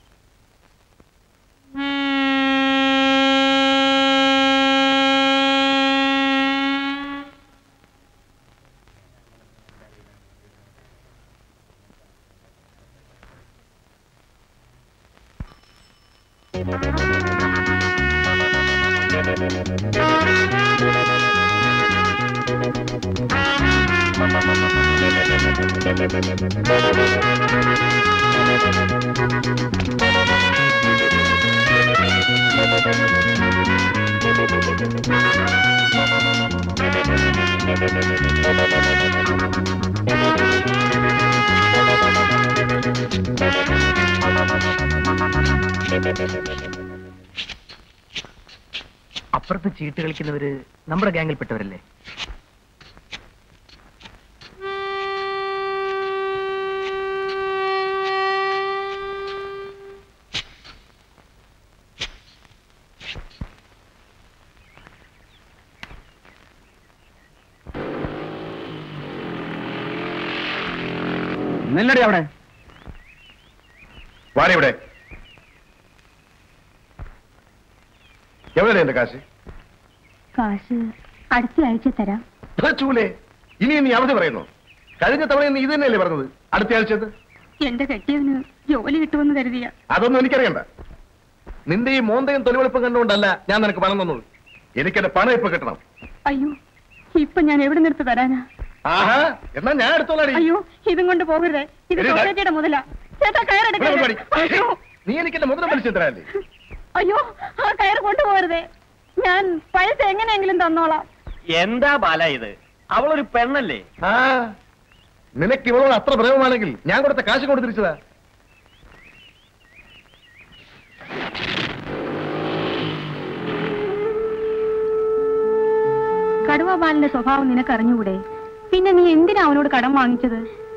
അപ്പുറത്ത് ചീട്ട് കളിക്കുന്നവര് നമ്മുടെ ഗ്യാങ്ങിൽപ്പെട്ടവരല്ലേ നിന്നടി അവിടെ വാടി ഇവിടെ എവിടെ എന്റെ കാശ് കാശ് അടുത്ത ആഴ്ച തരാം ധ, ചൂലേ ഇനി നീ അവധി പറയുന്നു കഴിഞ്ഞ തവണ നീ ഇത് തന്നെയല്ലേ പറഞ്ഞത് അടുത്ത ആഴ്ചത് എന്റെ കെട്ടിയവന് ജോലി കിട്ടുമെന്ന് കരുതിയ അതൊന്നും എനിക്കറിയണ്ട നിന്റെ ഈ മോന്തയും തൊലിവെളുപ്പും കണ്ടുകൊണ്ടല്ല ഞാൻ നിനക്ക് പണം തന്നത് എനിക്കെന്റെ പണം ഇപ്പൊ കിട്ടണം അയ്യോ ഇപ്പൊ ഞാൻ എവിടെ നിർത്ത് തരാനാ ആഹാ എന്നാ ഞാൻ എടുത്തോളാടി അയ്യോ ഇതും കൊണ്ട് പോകരുതേ ഇത് എടി, സൊസൈറ്റിയുടെ മുതലാ ചേട്ടാ ഇവിടെ കയറെടുക്കരുത് കൊണ്ടുവാടി. അയ്യോ നീ എനിക്ക് എന്റെ മുദ്ര വലിച്ചു തരാല്ലേ അയ്യോ ആ കയറ് കൊണ്ടുപോകരുതേ ഞാൻ പൈസ എങ്ങനെയെങ്കിലും തന്നോളാം എന്താ ബാല ഇത് അവളൊരു പെണ്ണല്ലേ ആ നിനക്ക് ഇവളോട് അത്ര പ്രേമമാണെങ്കിൽ ഞാൻ കൊടുത്ത കാശ് കൊണ്ട് തിരിച്ചതാ കടുവ ബാലന്റെ സ്വഭാവം നിനക്ക് അറിഞ്ഞുകൂടെ പിന്നെ നീ എന്തിനാ അവനോട് കടം വാങ്ങിച്ചത്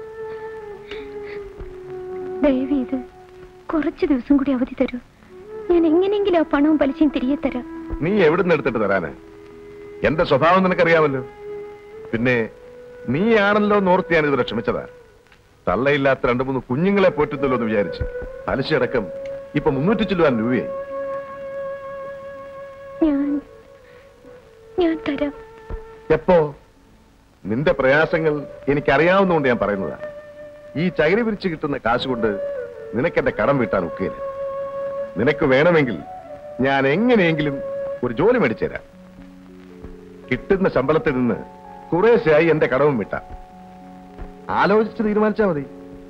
ദയവേത് കുറച്ച് ദിവസം കൂടി അവധി തരൂ ഞാൻ എങ്ങനെയെങ്കിലും ആ പണവും പലിശയും തിരികെ തരാം നീ എവിടുന്ന് എടുത്തിട്ട് തരാന് എന്റെ സ്വഭാവം നിനക്കറിയാമല്ലോ പിന്നെ നീയാണല്ലോ നോർത്ത് ഞാൻ ഇതുവരെ ക്ഷമിച്ചതാ തള്ളയില്ലാത്ത രണ്ടു മൂന്ന് കുഞ്ഞുങ്ങളെ പോറ്റുന്നല്ലോ എന്ന് വിചാരിച്ച് പലിശയടക്കം ഇപ്പൊ മുന്നൂറ്റി ചില്ലുവാൻ രൂപയായി ഞാൻ ഞാൻ തരാം എപ്പോ നിന്റെ പ്രയാസങ്ങൾ എനിക്കറിയാവുന്നതുകൊണ്ട് ഞാൻ പറയുന്നതാ ഈ ചകിരി വിരിച്ച് കിട്ടുന്ന കാശ് കൊണ്ട് നിനക്കെന്റെ കടം വീട്ടാൻ ഒക്കുകയില്ല നിനക്ക് വേണമെങ്കിൽ ഞാൻ എങ്ങനെയെങ്കിലും ഒരു ജോലി മേടിച്ചുതരാം കിട്ടുന്ന ശമ്പളത്തിൽ നിന്ന് കുറേശ്ശെയായി എന്റെ കടവും വിട്ടാം ആലോചിച്ച് തീരുമാനിച്ചാ മതി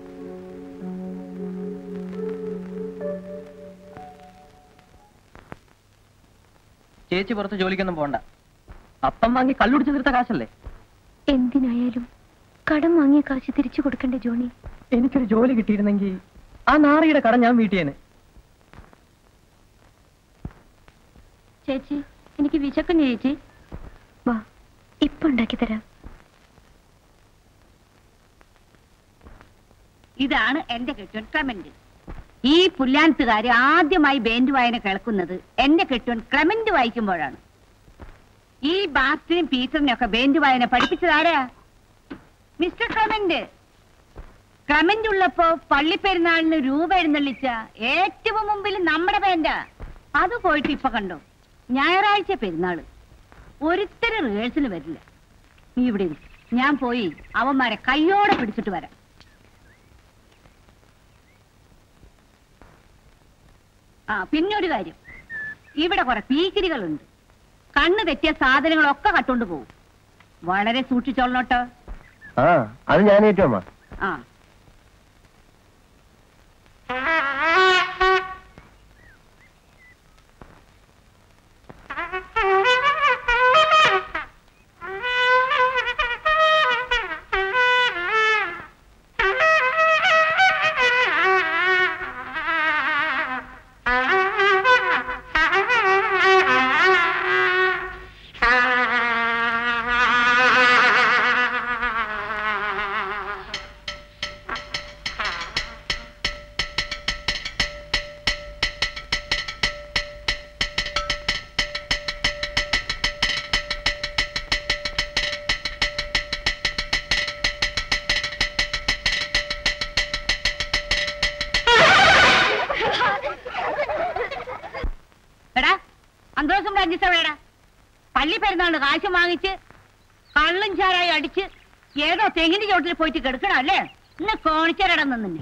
ചേച്ചി പുറത്ത് ജോലിക്കൊന്നും പോണ്ട അപ്പം വാങ്ങി കള്ളുടിച്ച് തീർത്ത കാശല്ലേ എന്തിനായാലും കടം വാങ്ങിയ കാശ് തിരിച്ചു കൊടുക്കണ്ടേ ജോണി എനിക്കൊരു ജോലി കിട്ടിയിരുന്നെങ്കിൽ ആ നാറിയുടെ കട ഞാൻ വീട്ടിയേനെ ചേച്ചി എനിക്ക് വിശക്കുന്നു ചേച്ചി വാ ഇപ്പൊ ഉണ്ടാക്കി തരാം ഇതാണ് എന്റെ കെട്ടിയോൻ ക്ലമന്റ് ഈ പുല്ലാനത്തുകാര് ആദ്യമായി ബാൻഡ് വായന കേൾക്കുന്നത് എന്റെ കെട്ടിയോൻ ക്ലമന്റ് വായിക്കുമ്പോഴാണ് ഈ ബാസ്റ്റിനും പീറ്ററിനും ഒക്കെ ബാൻഡ് വായന പഠിപ്പിച്ചതാരാ മിസ്റ്റർ ക്ലമന്റ് ക്ലമന്റ് ഉള്ളപ്പോ പള്ളിപ്പെരുന്നാളിന് രൂപ എഴുന്നള്ളിച്ച ഏറ്റവും മുമ്പിൽ നമ്മുടെ ബാൻഡാ അത് പോയിട്ട് ഇപ്പൊ കണ്ടോ ഞായറാഴ്ച പെരുന്നാള് ഒരുത്തരും റിഹേഴ്സൽ വരില്ല നീ ഇവിടെ ഇരി. ഞാൻ പോയി അവന്മാരെ കയ്യോടെ പിടിച്ചിട്ട് വരാം ആ പിന്നൊരു കാര്യം ഇവിടെ കുറെ പീക്കിരികളുണ്ട് കണ്ണ് തെറ്റിയ സാധനങ്ങളൊക്കെ കട്ടുകൊണ്ട് പോകും വളരെ സൂക്ഷിച്ചോളണോട്ടോ ആ അത് ഞാൻ ഏറ്റവും അമ്മ ആ അഞ്ചിസ എവിടെടാ പള്ളി പെരുന്നാളിന് കാശ് വാങ്ങിച്ച് കള്ളും ചാരായി അടിച്ച് ഏതോ തെങ്ങിന്റെ ചോട്ടിൽ പോയിട്ട് കിടക്കണം അല്ലേ ഇന്ന് കോണിച്ചരടം നിന്നെ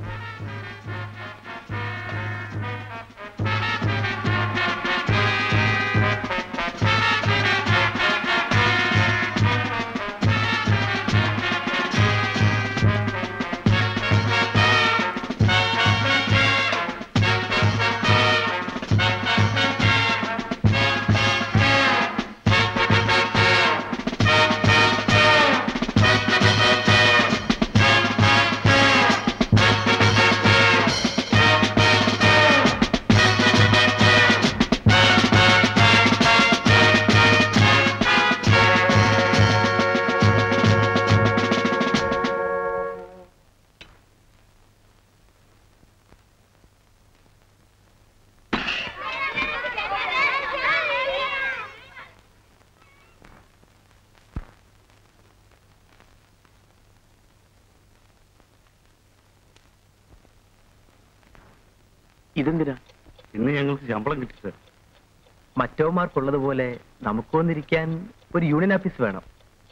ഇതെന്തിനാ ഇന്ന് ഞങ്ങൾക്ക് ശമ്പളം കിട്ടി സാർ മറ്റവന്മാർക്കുള്ളതുപോലെ നമുക്ക് വന്നിരിക്കാൻ ഒരു യൂണിയൻ ഓഫീസ് വേണം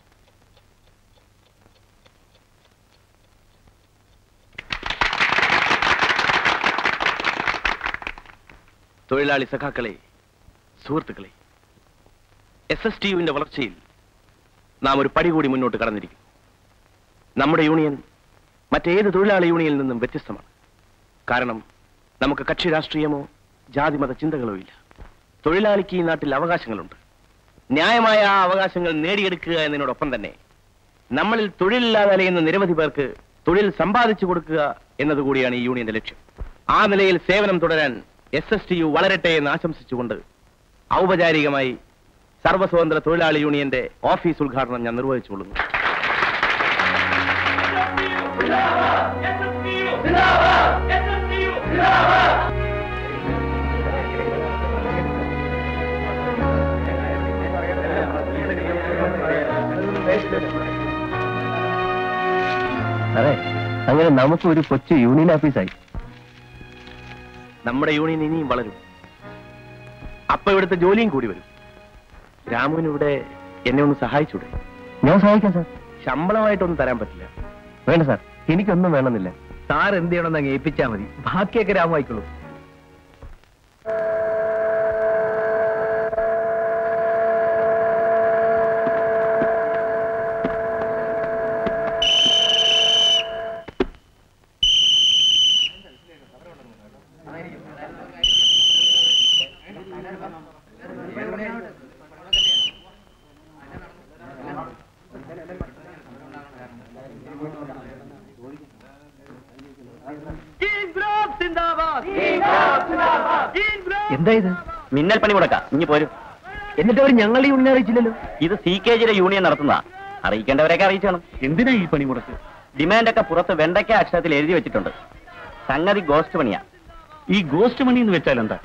തൊഴിലാളി സഖാക്കളെ സുഹൃത്തുക്കളെ എസ് എസ് ടി യുവിന്റെ വളർച്ചയിൽ നാം ഒരു പടി കൂടി മുന്നോട്ട് കടന്നിരിക്കുന്നു നമ്മുടെ യൂണിയൻ മറ്റേത് തൊഴിലാളി യൂണിയനിൽ നിന്നും വ്യത്യസ്തമാണ് കാരണം നമുക്ക് കക്ഷി രാഷ്ട്രീയമോ ജാതിമത ചിന്തകളോ ഇല്ല തൊഴിലാളിക്ക് ഈ നാട്ടിൽ അവകാശങ്ങളുണ്ട് ന്യായമായ ആ അവകാശങ്ങൾ നേടിയെടുക്കുക എന്നതിനോടൊപ്പം തന്നെ നമ്മളിൽ തൊഴിലില്ലാതെ അലയുന്ന നിരവധി പേർക്ക് തൊഴിൽ സമ്പാദിച്ചു കൊടുക്കുക എന്നതുകൂടിയാണ് ഈ യൂണിയന്റെ ലക്ഷ്യം ആ നിലയിൽ സേവനം തുടരാൻ എസ് എസ് ടി യു വളരട്ടെ എന്ന് ആശംസിച്ചുകൊണ്ട് ഔപചാരികമായി സർവസ്വതന്ത്ര തൊഴിലാളി യൂണിയന്റെ ഓഫീസ് ഉദ്ഘാടനം ഞാൻ നിർവഹിച്ചുകൊള്ളുന്നു അതെ അങ്ങനെ നമുക്ക് ഒരു കൊച്ചു യൂണിയൻ ഓഫീസായി നമ്മുടെ യൂണിയൻ ഇനിയും വളരും അപ്പൊ ഇവിടുത്തെ ജോലിയും കൂടി വരും രാമുവിന് ഇവിടെ എന്നെ ഒന്ന് സഹായിച്ചൂടെ ഞാൻ സഹായിക്കാം സാർ ശമ്പളമായിട്ടൊന്നും തരാൻ പറ്റില്ല വേണ്ട സാർ എനിക്കൊന്നും വേണമെന്നില്ല സാർ എന്ത് ചെയ്യണമെന്ന് അങ്ങ് ഏൽപ്പിച്ചാൽ മതി ബാക്കിയൊക്കെ രാമു ആയിക്കോളൂ എന്താ ഇത് മിന്നൽ പണി മുടക്കാം ഇനി പോരും എന്നിട്ട് അവർ ഞങ്ങളെ യൂണിയൻ അറിയിച്ചില്ലല്ലോ ഇത് സി കെ ജിയുടെ യൂണിയൻ നടത്തുന്ന അറിയിക്കേണ്ടവരെയൊക്കെ അറിയിച്ചാണ് എന്തിനാ ഈ പണി മുടക്ക് ഡിമാൻഡൊക്കെ പുറത്ത് വെണ്ടയ്ക്ക അക്ഷരത്തിൽ എഴുതി വെച്ചിട്ടുണ്ട് സംഗതി ഗോസ്റ്റ് പണിയാ ഈ ഗോസ്റ്റ് മണി എന്ന് വെച്ചാൽ എന്താ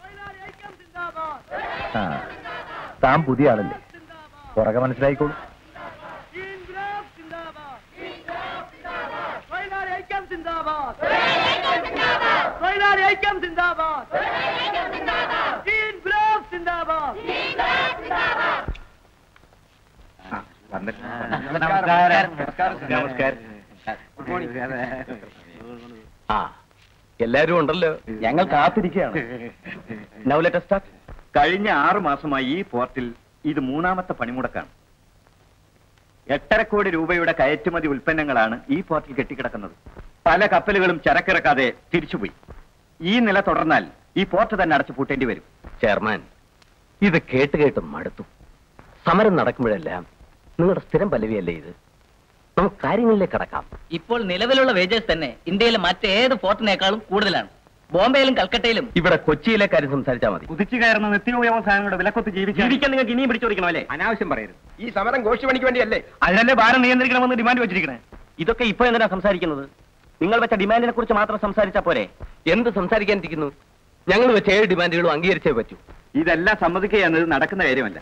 ആ, താൻ പുതിയ ആളല്ലേ പുറകെ മനസ്സിലായിക്കോളൂ നമസ്കാരം ആ എല്ലാരും ഉണ്ടല്ലോ ഞങ്ങൾ കാത്തിരിക്കുകയാണ് നൗ ലെറ്റ് സ്റ്റാർട്ട് കഴിഞ്ഞ ആറു മാസമായി ഈ പോർട്ടിൽ ഇത് മൂന്നാമത്തെ പണിമുടക്കാണ് എട്ടര കോടി രൂപയുടെ കയറ്റുമതി ഉൽപ്പന്നങ്ങളാണ് ഈ പോർട്ടിൽ കെട്ടിക്കിടക്കുന്നത് പല കപ്പലുകളും ചരക്കിറക്കാതെ തിരിച്ചുപോയി ഈ നില തുടർന്നാൽ ഈ പോർട്ട് തന്നെ അടച്ചു പൂട്ടേണ്ടി വരും ചെയർമാൻ ഇത് കേട്ട് കേട്ട് മടുത്തു സമരം നടക്കുമ്പോഴെല്ലാം നിങ്ങളുടെ സ്ഥിരം പല്ലവിയല്ലേ ഇത് നമുക്ക് കാര്യങ്ങളിലേക്ക് കടക്കാം ഇപ്പോൾ നിലവിലുള്ള വേജസ് തന്നെ ഇന്ത്യയിലെ മറ്റേത് ഫോർട്ടിനേക്കാളും കൂടുതലാണ് ബോംബെയിലും കൽക്കട്ടയിലും ഇവിടെ കൊച്ചിയിലെ കാര്യം സംസാരിച്ചാൽ മതി കുതിച്ചു കയറുന്ന നിത്യോപയോഗ സാധനങ്ങളുടെ വിലക്കൊത്ത് ജീവിക്കാൻ ജീവിക്കാൻ നിങ്ങൾക്ക് ഇനിയും പിടിച്ചോടിക്കണം അല്ലേ അനാവശ്യം പറയരുത് ഈ സമരം ഗോഷ്ടി പണിക്ക് വേണ്ടിയല്ലേ അതിനല്ലേ ഭാരം നിയന്ത്രിക്കണമെന്ന് ഡിമാൻഡ് വെച്ചിരിക്കണേ ഇതൊക്കെ ഇപ്പൊ എന്തിനാ സംസാരിക്കുന്നത് നിങ്ങൾ വെച്ച ഡിമാൻഡിനെ കുറിച്ച് മാത്രം സംസാരിച്ചാ പോരെ എന്ത് സംസാരിക്കാനിരിക്കുന്നു ഞങ്ങൾ വെച്ച ഏഴ് ഡിമാൻഡുകളും അംഗീകരിച്ചേ പറ്റൂ ഇതെല്ലാം സമ്മതിക്കുക എന്നത് നടക്കുന്ന കാര്യമല്ല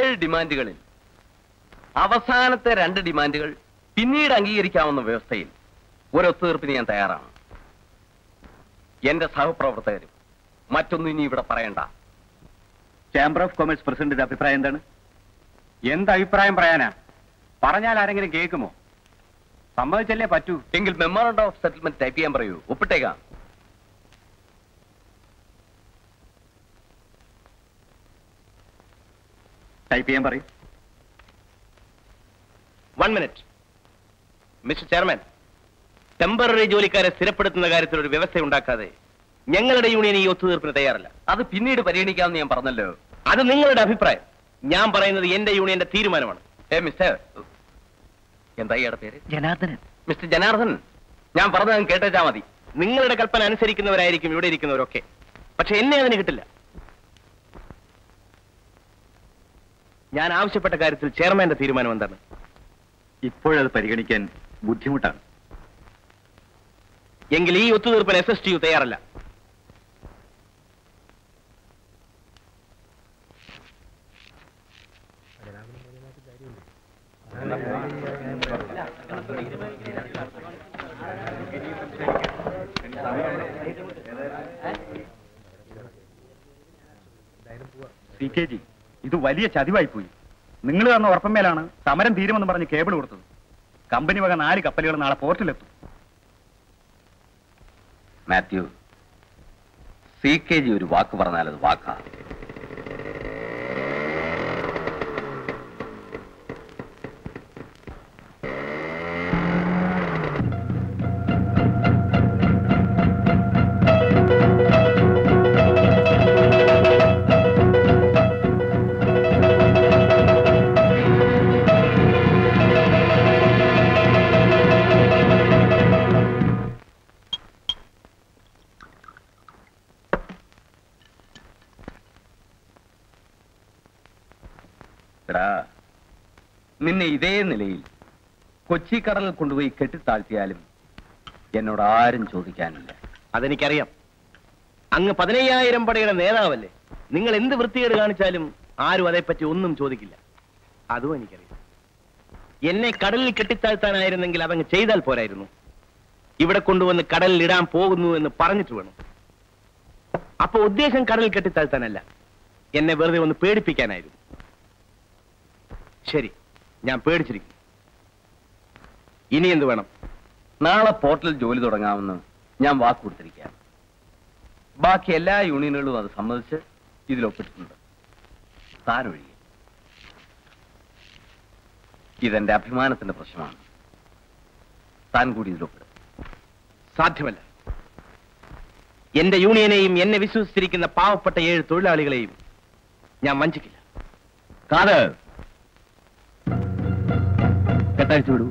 ഏഴ് ഡിമാൻഡുകളിൽ അവസാനത്തെ രണ്ട് ഡിമാൻഡുകൾ പിന്നീട് അംഗീകരിക്കാവുന്ന വ്യവസ്ഥയിൽ ഒരു ഒത്തുതീർപ്പിന് ഞാൻ തയ്യാറാണ് എന്റെ സഹപ്രവർത്തകരും മറ്റൊന്നും ഇനി ഇവിടെ പറയണ്ട ചേംബർ ഓഫ് കൊമേഴ്സ് പ്രസിഡന്റിന്റെ അഭിപ്രായം എന്താണ് എന്ത് അഭിപ്രായം പറയാനാ പറഞ്ഞാൽ ആരെങ്കിലും കേൾക്കുമോ സമ്മതിച്ചല്ലേ പറ്റൂ എങ്കിൽ മെമ്മോറണ്ടം ഓഫ് സെറ്റിൽമെന്റ് ടൈപ്പ് ചെയ്യാൻ പറയൂ ഒപ്പിട്ടേക്കാം ടൈപ്പ് ചെയ്യാൻ പറയും one minute mister chairman temporary ജോലിക്കാരെ സ്ഥിരപ്പെടുത്തുന്ന കാര്യത്തിൽ ഒരു വ്യവസ്ഥ ഉണ്ടാക്കാതെ ഞങ്ങളുടെ യൂണിയൻ ഈ ഒത്തുതീർപ്പിന് തയ്യാറല്ല അത് പിന്നീട് പരിഗണിക്കാമെന്ന് ഞാൻ പറഞ്ഞല്ലോ അത് നിങ്ങളുടെ അഭിപ്രായം ഞാൻ പറയുന്നത് എന്റെ യൂണിയന്റെ തീരുമാനമാണ് ഏ മിസ്റ്റർ എന്താ ഇയാളുടെ പേര് ജനാർദ്ദനൻ മിസ്റ്റർ ജനാർദ്ദൻ ഞാൻ പറഞ്ഞത് കേട്ടേച്ചാ മതി നിങ്ങളുടെ കൽപ്പന അനുസരിക്കുന്നവരായിരിക്കും ഇവിടെ ഇരിക്കുന്നവരൊക്കെ പക്ഷെ എന്നെ അതിന് കിട്ടില്ല ഞാൻ ആവശ്യപ്പെട്ട കാര്യത്തിൽ ചെയർമാന്റെ തീരുമാനം എന്താണ് ഇപ്പോഴത് പരിഗണിക്കാൻ ബുദ്ധിമുട്ടാണ് എങ്കിൽ ഈ ഒത്തുതീർപ്പിന് എസ് എസ് ടി യു തയ്യാറല്ല സി കെ ജി ഇത് വലിയ ചതിവായി പോയി നിങ്ങൾ തന്ന ഉറപ്പമേലാണ് സമരം തീരുമെന്ന് പറഞ്ഞ് കേബിൾ കൊടുത്തത് കമ്പനി വക നാല് കപ്പലുകൾ നാളെ പോർട്ടിലെത്തും മാത്യു സി കെ ജി ഒരു വാക്ക് പറഞ്ഞാൽ അത് വാക്കാ എടാ നിന്നെ ഇതേ നിലയിൽ കൊച്ചി കടലിൽ കൊണ്ടുപോയി കെട്ടിത്താഴ്ത്തിയാലും എന്നോട് ആരും ചോദിക്കാനില്ല അതെനിക്കറിയാം അങ്ങ് പതിനയ്യായിരം പടയുടെ നേതാവല്ലേ നിങ്ങൾ എന്ത് വൃത്തികേട് കാണിച്ചാലും ആരും അതേപ്പറ്റി ഒന്നും ചോദിക്കില്ല അതും എനിക്കറിയാം എന്നെ കടലിൽ കെട്ടിത്താഴ്ത്താനായിരുന്നെങ്കിൽ അതങ്ങ് ചെയ്താൽ പോരായിരുന്നു ഇവിടെ കൊണ്ടുവന്ന് കടലിൽ ഇടാൻ പോകുന്നു എന്ന് പറഞ്ഞിട്ട് വേണം അപ്പൊ ഉദ്ദേശം കടലിൽ കെട്ടിത്താഴ്ത്താനല്ല എന്നെ വെറുതെ ഒന്ന് പേടിപ്പിക്കാനായിരുന്നു ശരി ഞാൻ പേടിച്ചിരിക്കുന്നു ഇനി എന്ത് വേണം നാളെ പോർട്ടിൽ ജോലി തുടങ്ങാമെന്ന് ഞാൻ വാക്ക് കൊടുത്തിരിക്കുകയാണ് ബാക്കി എല്ലാ യൂണിയനുകളും അത് സമ്മതിച്ച് ഇതിൽ ഒപ്പിട്ടിട്ടുണ്ട് താനൊഴികെ ഇതെന്റെ അഭിമാനത്തിന്റെ പ്രശ്നമാണ് താൻ കൂടി ഇതിലൊപ്പിടും സാധ്യമല്ല എന്റെ യൂണിയനെയും എന്നെ വിശ്വസിച്ചിരിക്കുന്ന പാവപ്പെട്ട ഏഴ് തൊഴിലാളികളെയും ഞാൻ വഞ്ചിക്കില്ല കാത് കെട്ടഴിച്ചു വിടൂ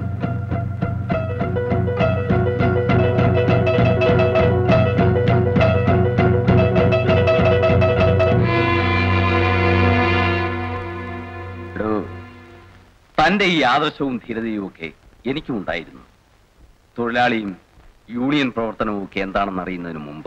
എടോ, തന്റെ ഈ ആദർശവും ധീരതയും ഒക്കെ എനിക്കും ഉണ്ടായിരുന്നു തൊഴിലാളിയും യൂണിയൻ പ്രവർത്തനവും ഒക്കെ എന്താണെന്ന് അറിയുന്നതിന് മുമ്പ്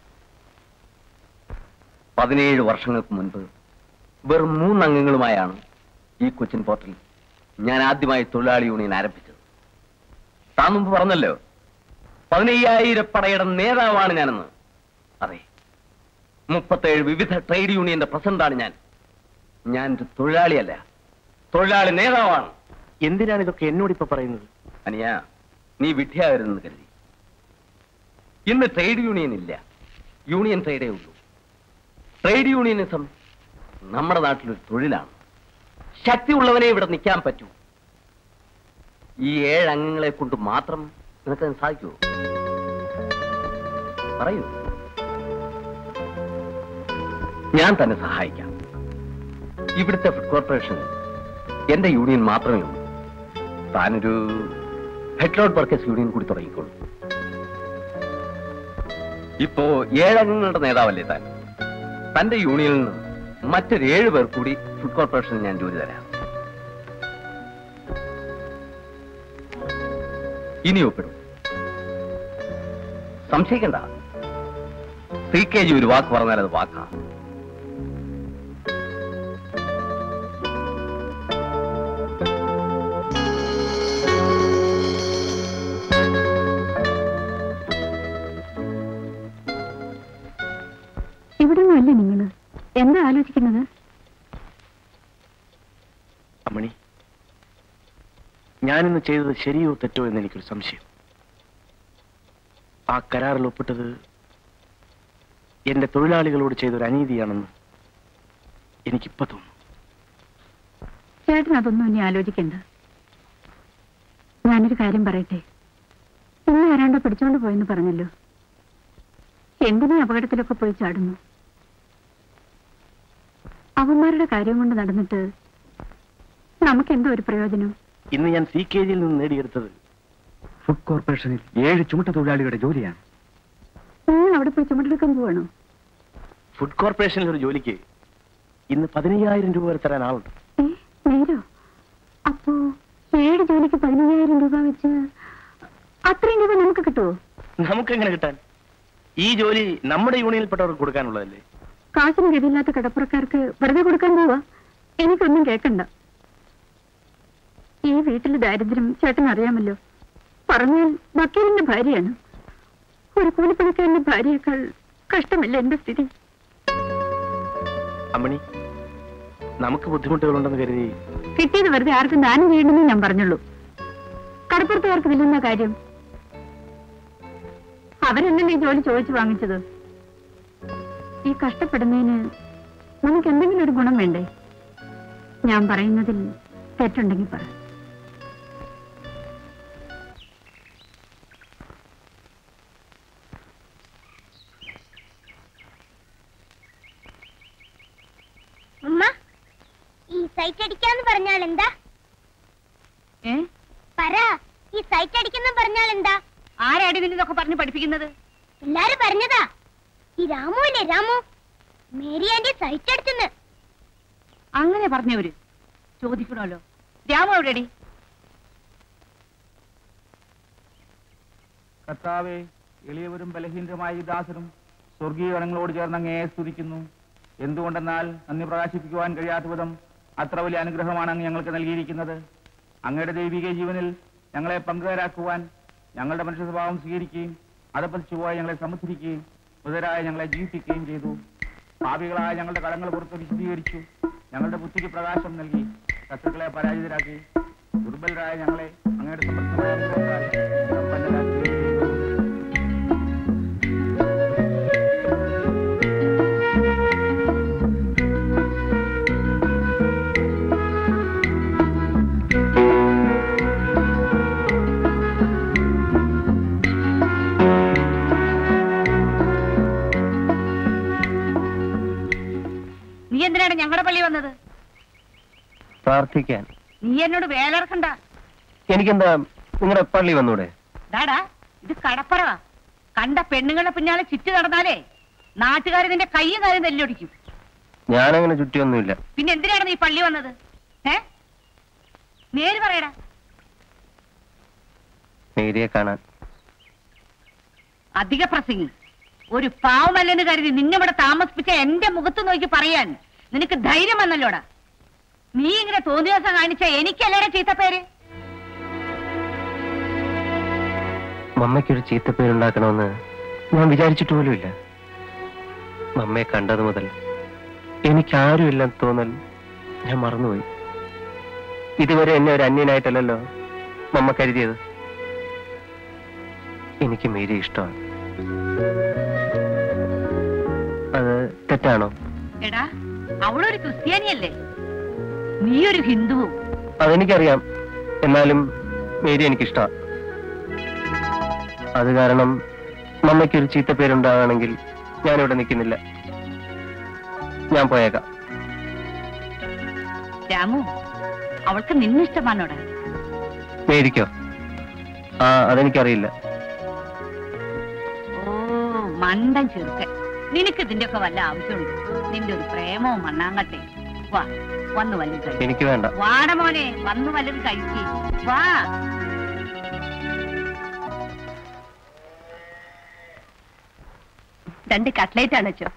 പതിനേഴ് വർഷങ്ങൾക്ക് മുൻപ് വെറും മൂന്നംഗങ്ങളുമായാണ് ഈ കൊച്ചിൻ പോർട്ടിൽ ഞാൻ ആദ്യമായി തൊഴിലാളി യൂണിയൻ ആരംഭിച്ചത് താൻ മുമ്പ് പറഞ്ഞല്ലോ പതിനയ്യായിരം പടയുടെ നേതാവാണ് ഞാനെന്ന് അതെ മുപ്പത്തേഴ് വിവിധ ട്രേഡ് യൂണിയന്റെ പ്രസിഡന്റാണ് ഞാൻ ഞാൻ ഒരു തൊഴിലാളിയല്ല തൊഴിലാളി നേതാവാണ് എന്തിനാണ് ഇതൊക്കെ എന്നോട് ഇപ്പൊ പറയുന്നത് അനിയ നീ വിഡ്ഢിയാകരുതെന്ന് കരുതി ഇന്ന് ട്രേഡ് യൂണിയൻ ഇല്ല യൂണിയൻ ട്രേഡേ ഉള്ളൂ ട്രേഡ് യൂണിയനിസം നമ്മുടെ നാട്ടിലൊരു തൊഴിലാണ് ശക്തിയുള്ളവനെ ഇവിടെ നിൽക്കാൻ പറ്റൂ ഈ ഏഴ് അംഗങ്ങളെ കൊണ്ട് മാത്രം നിനക്കതിന് സാധിക്കുമോ പറയൂ ഞാൻ തന്നെ സഹായിക്കാം ഇവിടുത്തെ ഫുഡ് കോർപ്പറേഷൻ എന്റെ യൂണിയൻ മാത്രമേ ഉള്ളൂ താനൊരു ഹെഡ്ലോഡ് വർക്കേഴ്സ് യൂണിയൻ കൂടി തുടങ്ങിക്കോളൂ ഇപ്പോ ഏഴംഗങ്ങളുടെ നേതാവല്ലേ താൻ തന്റെ യൂണിയനിൽ നിന്നും മറ്റൊരു ഏഴ് പേർ കൂടി ഫുഡ് കോർപ്പറേഷനിൽ ഞാൻ ജോലി തരാം ഇനി ഒപ്പിടും സംശയിക്കണ്ട സി കെ ജി ഒരു വാക്ക് പറഞ്ഞാൽ അത് വാക്കാ എന്താ ആലോചിക്കുന്നത് അമ്മണി ഞാനിന്ന് ചെയ്തത് ശരിയോ തെറ്റോ എന്ന് എനിക്കൊരു സംശയം ആ കരാറിൽ ഒപ്പിട്ടത് എന്റെ തൊഴിലാളികളോട് ചെയ്തൊരു അനീതിയാണെന്ന് എനിക്കിപ്പോ തോന്നുന്നു ചേട്ടൻ അതൊന്നും ഇനി ആലോചിക്കണ്ട ഞാനൊരു കാര്യം പറയട്ടെ ഇന്ന് ആരാണ്ടോ പിടിച്ചോണ്ട് പോയെന്ന് പറഞ്ഞല്ലോ എന്തിനീ അപകടത്തിലൊക്കെ പോയി ചാടുന്നു അവന്മാരുടെ കാര്യം കൊണ്ട് നടന്നിട്ട് നമുക്കെന്തോ ഒരു പ്രയോജനം ഇന്ന് ഞാൻ സി കെ ജിയിൽ നിന്ന് നേടിയെടുത്തത് ഫുഡ് കോർപ്പറേഷനിൽ ഏഴ് ചുമട്ട തൊഴിലാളികളുടെ ജോലിയാണ് നിങ്ങൾ അവിടെ പോയി ചുമടെടുക്കാൻ പോവാണോ ഫുഡ് കോർപ്പറേഷനിൽ ഒരു ജോലിക്ക് ഇന്ന് പതിനയ്യായിരം രൂപ വരെ തരാൻ ആളുണ്ട് ഏ നേരോ അപ്പോ ഏഴ് ജോലിക്ക് പതിനയ്യായിരം രൂപ വെച്ച് അത്രയും രൂപ നമുക്ക് കിട്ടുമോ നമുക്കെങ്ങനെ കിട്ടാൻ ഈ ജോലി നമ്മുടെ യൂണിയനിൽപ്പെട്ടവർക്ക് കൊടുക്കാനുള്ളതല്ലേ കാശിന് ഗതിയില്ലാത്ത കടപ്പുറക്കാർക്ക് വെറുതെ കൊടുക്കാൻ പോവാ എനിക്കൊന്നും കേൾക്കണ്ട ഈ വീട്ടിൽ ദാരിദ്ര്യം ചേട്ടൻ അറിയാമല്ലോ പറഞ്ഞാൽ വക്കീലിന്റെ ഭാര്യയാണ് ഒരു കൂലിപ്പണിക്കാരന്റെ ഭാര്യയേക്കാൾ കഷ്ടമല്ല എന്റെ സ്ഥിതി അമ്മണി നമുക്ക് ബുദ്ധിമുട്ടുകളുണ്ടെന്ന് കരുതി കിട്ടിയത് വെറുതെ ആർക്കും ദാനം ചെയ്യണമെന്ന് ഞാൻ പറഞ്ഞുള്ളൂ കടപ്പുറത്തുകാർക്ക് വില്ലുന്ന കാര്യം അവരെന്നല്ലേ ഈ ജോലി ചോദിച്ചു വാങ്ങിച്ചത് ഈ കഷ്ടപ്പെടുന്നതിന് നമുക്ക് എന്തെങ്കിലും ഒരു ഗുണം വേണ്ടേ ഞാൻ പറയുന്നതിൽ തെറ്റുണ്ടെങ്കിൽ പറ ഉമ്മ ഈ സൈറ്റ് അടിക്കാന്ന് പറഞ്ഞാൽ എന്താ ഏ പറ ഈ സൈറ്റ് അടിക്കുന്ന പറഞ്ഞാൽ എന്താ ആരാടി നിന്നതൊക്കെ പറഞ്ഞു പഠിപ്പിക്കുന്നത് എല്ലാരും പറഞ്ഞതാ ഈ രാമു ഇല്ലേ രാമു മേരി ആന്റി സൈറ്റ് അടിച്ചെന്ന് അങ്ങനെ പറഞ്ഞവര് ചോദിക്കണമല്ലോ രാമു എവിടെടി കർത്താവെ എളിയവരും ബലഹീനരുമായ ഈ ദാസരും സ്വർഗീയ ഗണങ്ങളോട് ചേർന്ന് അങ്ങയെ സ്തുതിക്കുന്നു എന്തുകൊണ്ടെന്നാൽ നന്ദി പ്രകാശിപ്പിക്കുവാൻ കഴിയാത്ത വിധം അത്ര വലിയ അനുഗ്രഹമാണ് അങ്ങ് ഞങ്ങൾക്ക് നൽകിയിരിക്കുന്നത് അങ്ങയുടെ ദൈവിക ജീവനിൽ ഞങ്ങളെ പങ്കുകാരാക്കുവാൻ ഞങ്ങളുടെ മനുഷ്യ സ്വഭാവം സ്വീകരിക്കുകയും അതപ്പതിച്ചു പോയി ഞങ്ങളെ സമുദ്രിക്കുകയും മൃതരായ ഞങ്ങളെ ജീവിപ്പിക്കുകയും ചെയ്തു ഭാവികളായ ഞങ്ങളുടെ കടങ്ങൾ പുറത്ത് വിശദീകരിച്ചു ഞങ്ങളുടെ ബുദ്ധിക്ക് പ്രകാശം നൽകി ശത്രുക്കളെ പരാജിതരാക്കി ദുർബലരായ ഞങ്ങളെ അങ്ങയുടെ സമർത്ഥമായ അനുഗ്രഹത്താൽ സമ്പന്നരാക്കുകയും ചെയ്തു നീ എന്തിനാണ് ഞങ്ങളുടെ പള്ളി വന്നത് പ്രാർത്ഥിക്കാൻ നീ എന്നോട് വേലർക്കണ്ട എനിക്കെന്താ നിങ്ങളുടെ പള്ളി വന്നൂടെ ഡാടാ ഇത് കടപ്പറവാ കണ്ട പെണ്ണുങ്ങളുടെ പിന്നാലെ ചുറ്റി നടന്നാലേ നാട്ടുകാർ നിന്റെ കയ്യും കാര്യം തല്ലിയൊടിക്കും ഞാനങ്ങനെ ചുറ്റിയൊന്നുമില്ല പിന്നെ എന്തിനാണ് നീ പള്ളി വന്നത് ഏ നേര് പറയടാ മേരിയെ കാണാൻ അധിക പ്രസംഗി ഒരു പാവമല്ലെന്ന് കരുതി നിന്നിവിടെ താമസിപ്പിച്ച എന്റെ മുഖത്ത് നോക്കി പറയാൻ നിനക്ക് ധൈര്യം വന്നല്ലോടാ നീ ഇങ്ങനെ തോന്നിയ ദിവസം കാണിച്ച എനിക്കല്ലേടെ ചീത്തപ്പേര് മമ്മയ്ക്കൊരു ചീത്തപ്പേരുണ്ടാക്കണമെന്ന് ഞാൻ വിചാരിച്ചിട്ട് പോലുമില്ല മമ്മയെ കണ്ടത് മുതൽ എനിക്കാരുമില്ലെന്ന് തോന്നൽ ഞാൻ മറന്നുപോയി ഇതുവരെ എന്നെ ഒരു അന്യനായിട്ടല്ലല്ലോ മമ്മ കരുതിയത് എനിക്ക് മേരി ഇഷ്ടമാണ് അത് തെറ്റാണോ എടാ അവളൊരു ക്രിസ്ത്യാനിയല്ലേ നീ ഒരു ഹിന്ദുവും അതെനിക്കറിയാം എന്നാലും മേരി എനിക്കിഷ്ടമാണ് അത് കാരണം മമ്മയ്ക്കൊരു ചീത്ത പേരുണ്ടാകണമെങ്കിൽ ഞാനിവിടെ നിൽക്കുന്നില്ല ഞാൻ പോയേക്കാം രാമു അവൾക്ക് നിന്നിഷ്ടമാണോടാ മേരിക്കോ ആ അതെനിക്കറിയില്ല ഓ മണ്ടൻ ചെറുക്കൻ നിനക്ക് ഇതിന്റെ ഒക്കെ വല്ല ആവശ്യമുണ്ട് നിന്റെ ഒരു പ്രേമവും മണ്ണാങ്കട്ടെ വാ വന്ന് വല്ലതും കഴിക്ക്. എനിക്ക് വേണ്ട വാട മോനെ വന്ന് വല്ലതും കഴിക്ക് വാ രണ്ട് കട്ട്ലേറ്റ് ആണ് അച്ചോ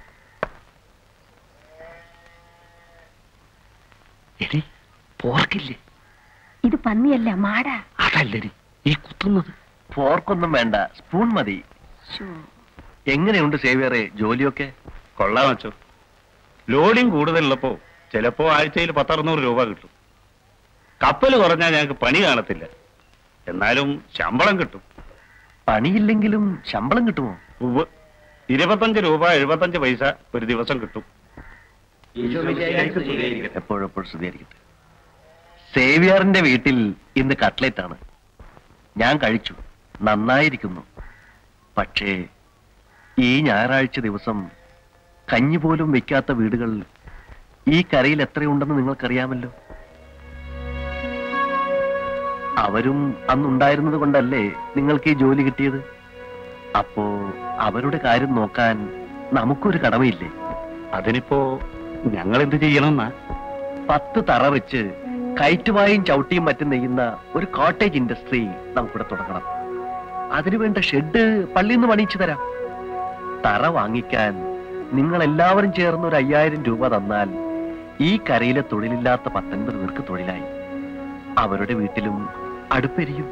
എടി പോർക്കില്ലേ ഇത് പന്നിയല്ല മാടാ അതല്ലടി ഈ കുത്തുന്നത് പോർക്കൊന്നും വേണ്ട സ്പൂൺ മതി എങ്ങനെയുണ്ട് സേവിയറെ ജോലിയൊക്കെ കൊള്ളാം അച്ചോ ലോഡിങ് കൂടുതലുള്ളപ്പോ ചിലപ്പോ ആഴ്ചയിൽ പത്തറുന്നൂറ് രൂപ കിട്ടും കപ്പൽ കുറഞ്ഞാൽ ഞങ്ങൾക്ക് പണി കാണത്തില്ല എന്നാലും ശമ്പളം കിട്ടും പണിയില്ലെങ്കിലും ശമ്പളം കിട്ടുമോ ഉവ്വ് ഇരുപത്തഞ്ച് രൂപ എഴുപത്തഞ്ച് പൈസ ഒരു ദിവസം കിട്ടും എപ്പോഴെപ്പോഴും സ്തുതിയായിരിക്കട്ടെ സേവിയറിന്റെ വീട്ടിൽ ഇന്ന് കട്ട്ലറ്റ് ആണ് ഞാൻ കഴിച്ചു നന്നായിരിക്കുന്നു പക്ഷേ ഈ ഞായറാഴ്ച ദിവസം കഞ്ഞി പോലും വെക്കാത്ത വീടുകൾ ഈ കരയിൽ എത്രയുണ്ടെന്ന് നിങ്ങൾക്കറിയാമല്ലോ അവരും അന്നുണ്ടായിരുന്നത് കൊണ്ടല്ലേ നിങ്ങൾക്ക് ഈ ജോലി കിട്ടിയത് അപ്പോ അവരുടെ കാര്യം നോക്കാൻ നമുക്കൊരു കടമയില്ലേ അതിനിപ്പോ ഞങ്ങൾ എന്ത് ചെയ്യണമെന്നാ പത്ത് തറ വെച്ച് കയറ്റുമായും ചവിട്ടിയും മറ്റും നെയ്യുന്ന ഒരു കോട്ടേജ് ഇൻഡസ്ട്രി നമുക്കിവിടെ തുടങ്ങണം അതിനുവേണ്ട ഷെഡ് പള്ളിയിൽ നിന്ന് പണിയിച്ചു തരാം തറ വാങ്ങിക്കാൻ നിങ്ങൾ എല്ലാവരും ചേർന്ന് ഒരു അയ്യായിരം രൂപ തന്നാൽ ഈ കരയിലെ തൊഴിലില്ലാത്ത പത്തൊൻപത് പേർക്ക് തൊഴിലായി അവരുടെ വീട്ടിലും അടുപ്പെരിയും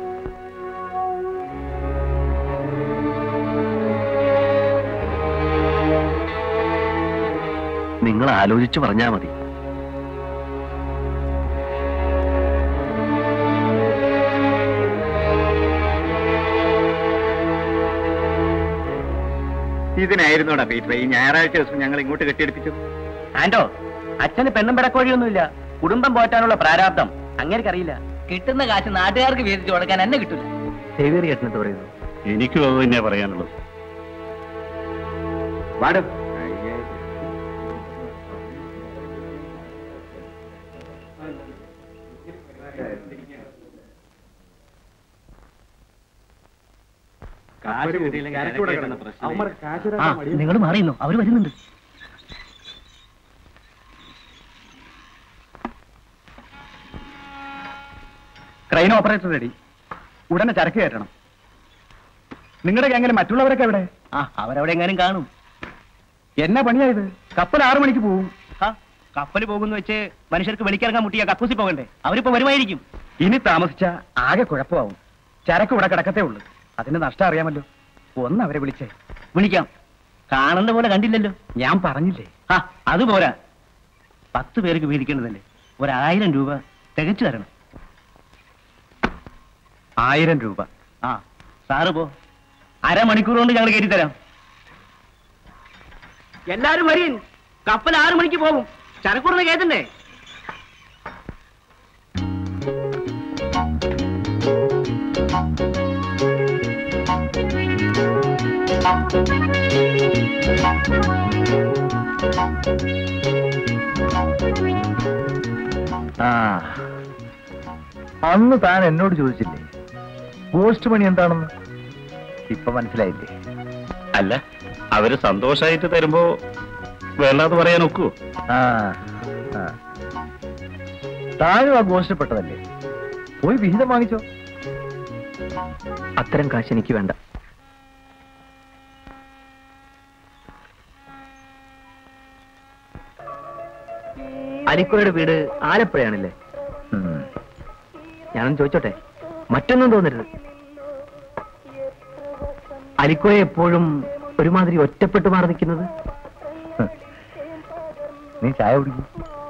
നിങ്ങൾ ആലോചിച്ചു പറഞ്ഞാ മതി ഇതിനായിരുന്നോടാ പീറ്റർ ഈ ഞായറാഴ്ച ദിവസം ഞങ്ങൾ ഇങ്ങോട്ട് കെട്ടിയെടുപ്പിച്ചു ആന്റോ അച്ഛന് പെണ്ണും പിടക്കോഴിയൊന്നുമില്ല കുടുംബം പോറ്റാനുള്ള പ്രാരാബ്ദം അങ്ങേർക്കറിയില്ല കിട്ടുന്ന കാശ് നാട്ടുകാർക്ക് വീതിച്ചു കൊടുക്കാൻ എന്നെ കിട്ടില്ല സേവിയർ ചേട്ടനെന്ത് പറയുന്നു എനിക്കും അത് തന്നെയാ പറയാനുള്ളത് വാടും നിങ്ങൾ മാറിയുന്നു അവര് വരുന്നുണ്ട് ക്രൈൻ ഓപ്പറേറ്റർ റെഡി ഉടനെ ചരക്ക് കയറ്റണം നിങ്ങളുടെ ഗ്യാങ്ങിൽ മറ്റുള്ളവരൊക്കെ എവിടെ ആ അവരവിടെ എങ്ങാനും കാണും എന്നാ പണിയായത് കപ്പൽ ആറു മണിക്ക് പോവും കപ്പൽ പോകുന്ന വെച്ച് മനുഷ്യർക്ക് വെളിക്കിറങ്ങാൻ മുട്ടിയ കക്കൂസി പോകണ്ടേ അവരിപ്പോ വരുമായിരിക്കും ഇനി താമസിച്ച ആകെ കുഴപ്പമാവും ചരക്ക് ഇവിടെ കിടക്കത്തേ ഉള്ളൂ അതിന്റെ നഷ്ടം അറിയാമല്ലോ ഒന്ന് അവരെ വിളിച്ചേ വിളിക്കാം കാണുന്ന പോലെ കണ്ടില്ലല്ലോ ഞാൻ പറഞ്ഞില്ലേ ആ അത് പോരാ പത്ത് പേർക്ക് വീതിക്കേണ്ടതല്ലേ ഒരായിരം രൂപ തികച്ചു തരണം ആയിരം രൂപ ആ സാറ് പോ അരമണിക്കൂർ കൊണ്ട് ഞങ്ങൾ കയറ്റി തരാം എല്ലാരും വരീൻ കപ്പൽ ആറു മണിക്ക് പോകും ചരക്കൂറിന് കയറ്റണ്ടേ ആ അന്ന് താൻ എന്നോട് ചോദിച്ചില്ലേ പോസ്റ്റ് മണി എന്താണെന്ന് ഇപ്പൊ മനസ്സിലായില്ലേ അല്ല അവര് സന്തോഷായിട്ട് തരുമ്പോ വേണ്ടാന്ന് പറയാൻ ഒക്കുവോ ആ ആ. താനും ആ ഗോഷ്ഠപ്പെട്ടതല്ലേ പോയി വിഹിതം വാങ്ങിച്ചോ അത്തരം കാശ് എനിക്ക് വേണ്ട അലിക്കോയുടെ വീട് ആലപ്പുഴയാണല്ലേ ഞാനൊന്ന് ചോദിച്ചോട്ടെ മറ്റൊന്നും തോന്നരുത് അലിക്കോയെ എപ്പോഴും ഒരുമാതിരി ഒറ്റപ്പെട്ടു മാറി നിൽക്കുന്നത് നീ ചായ കുടിക്കും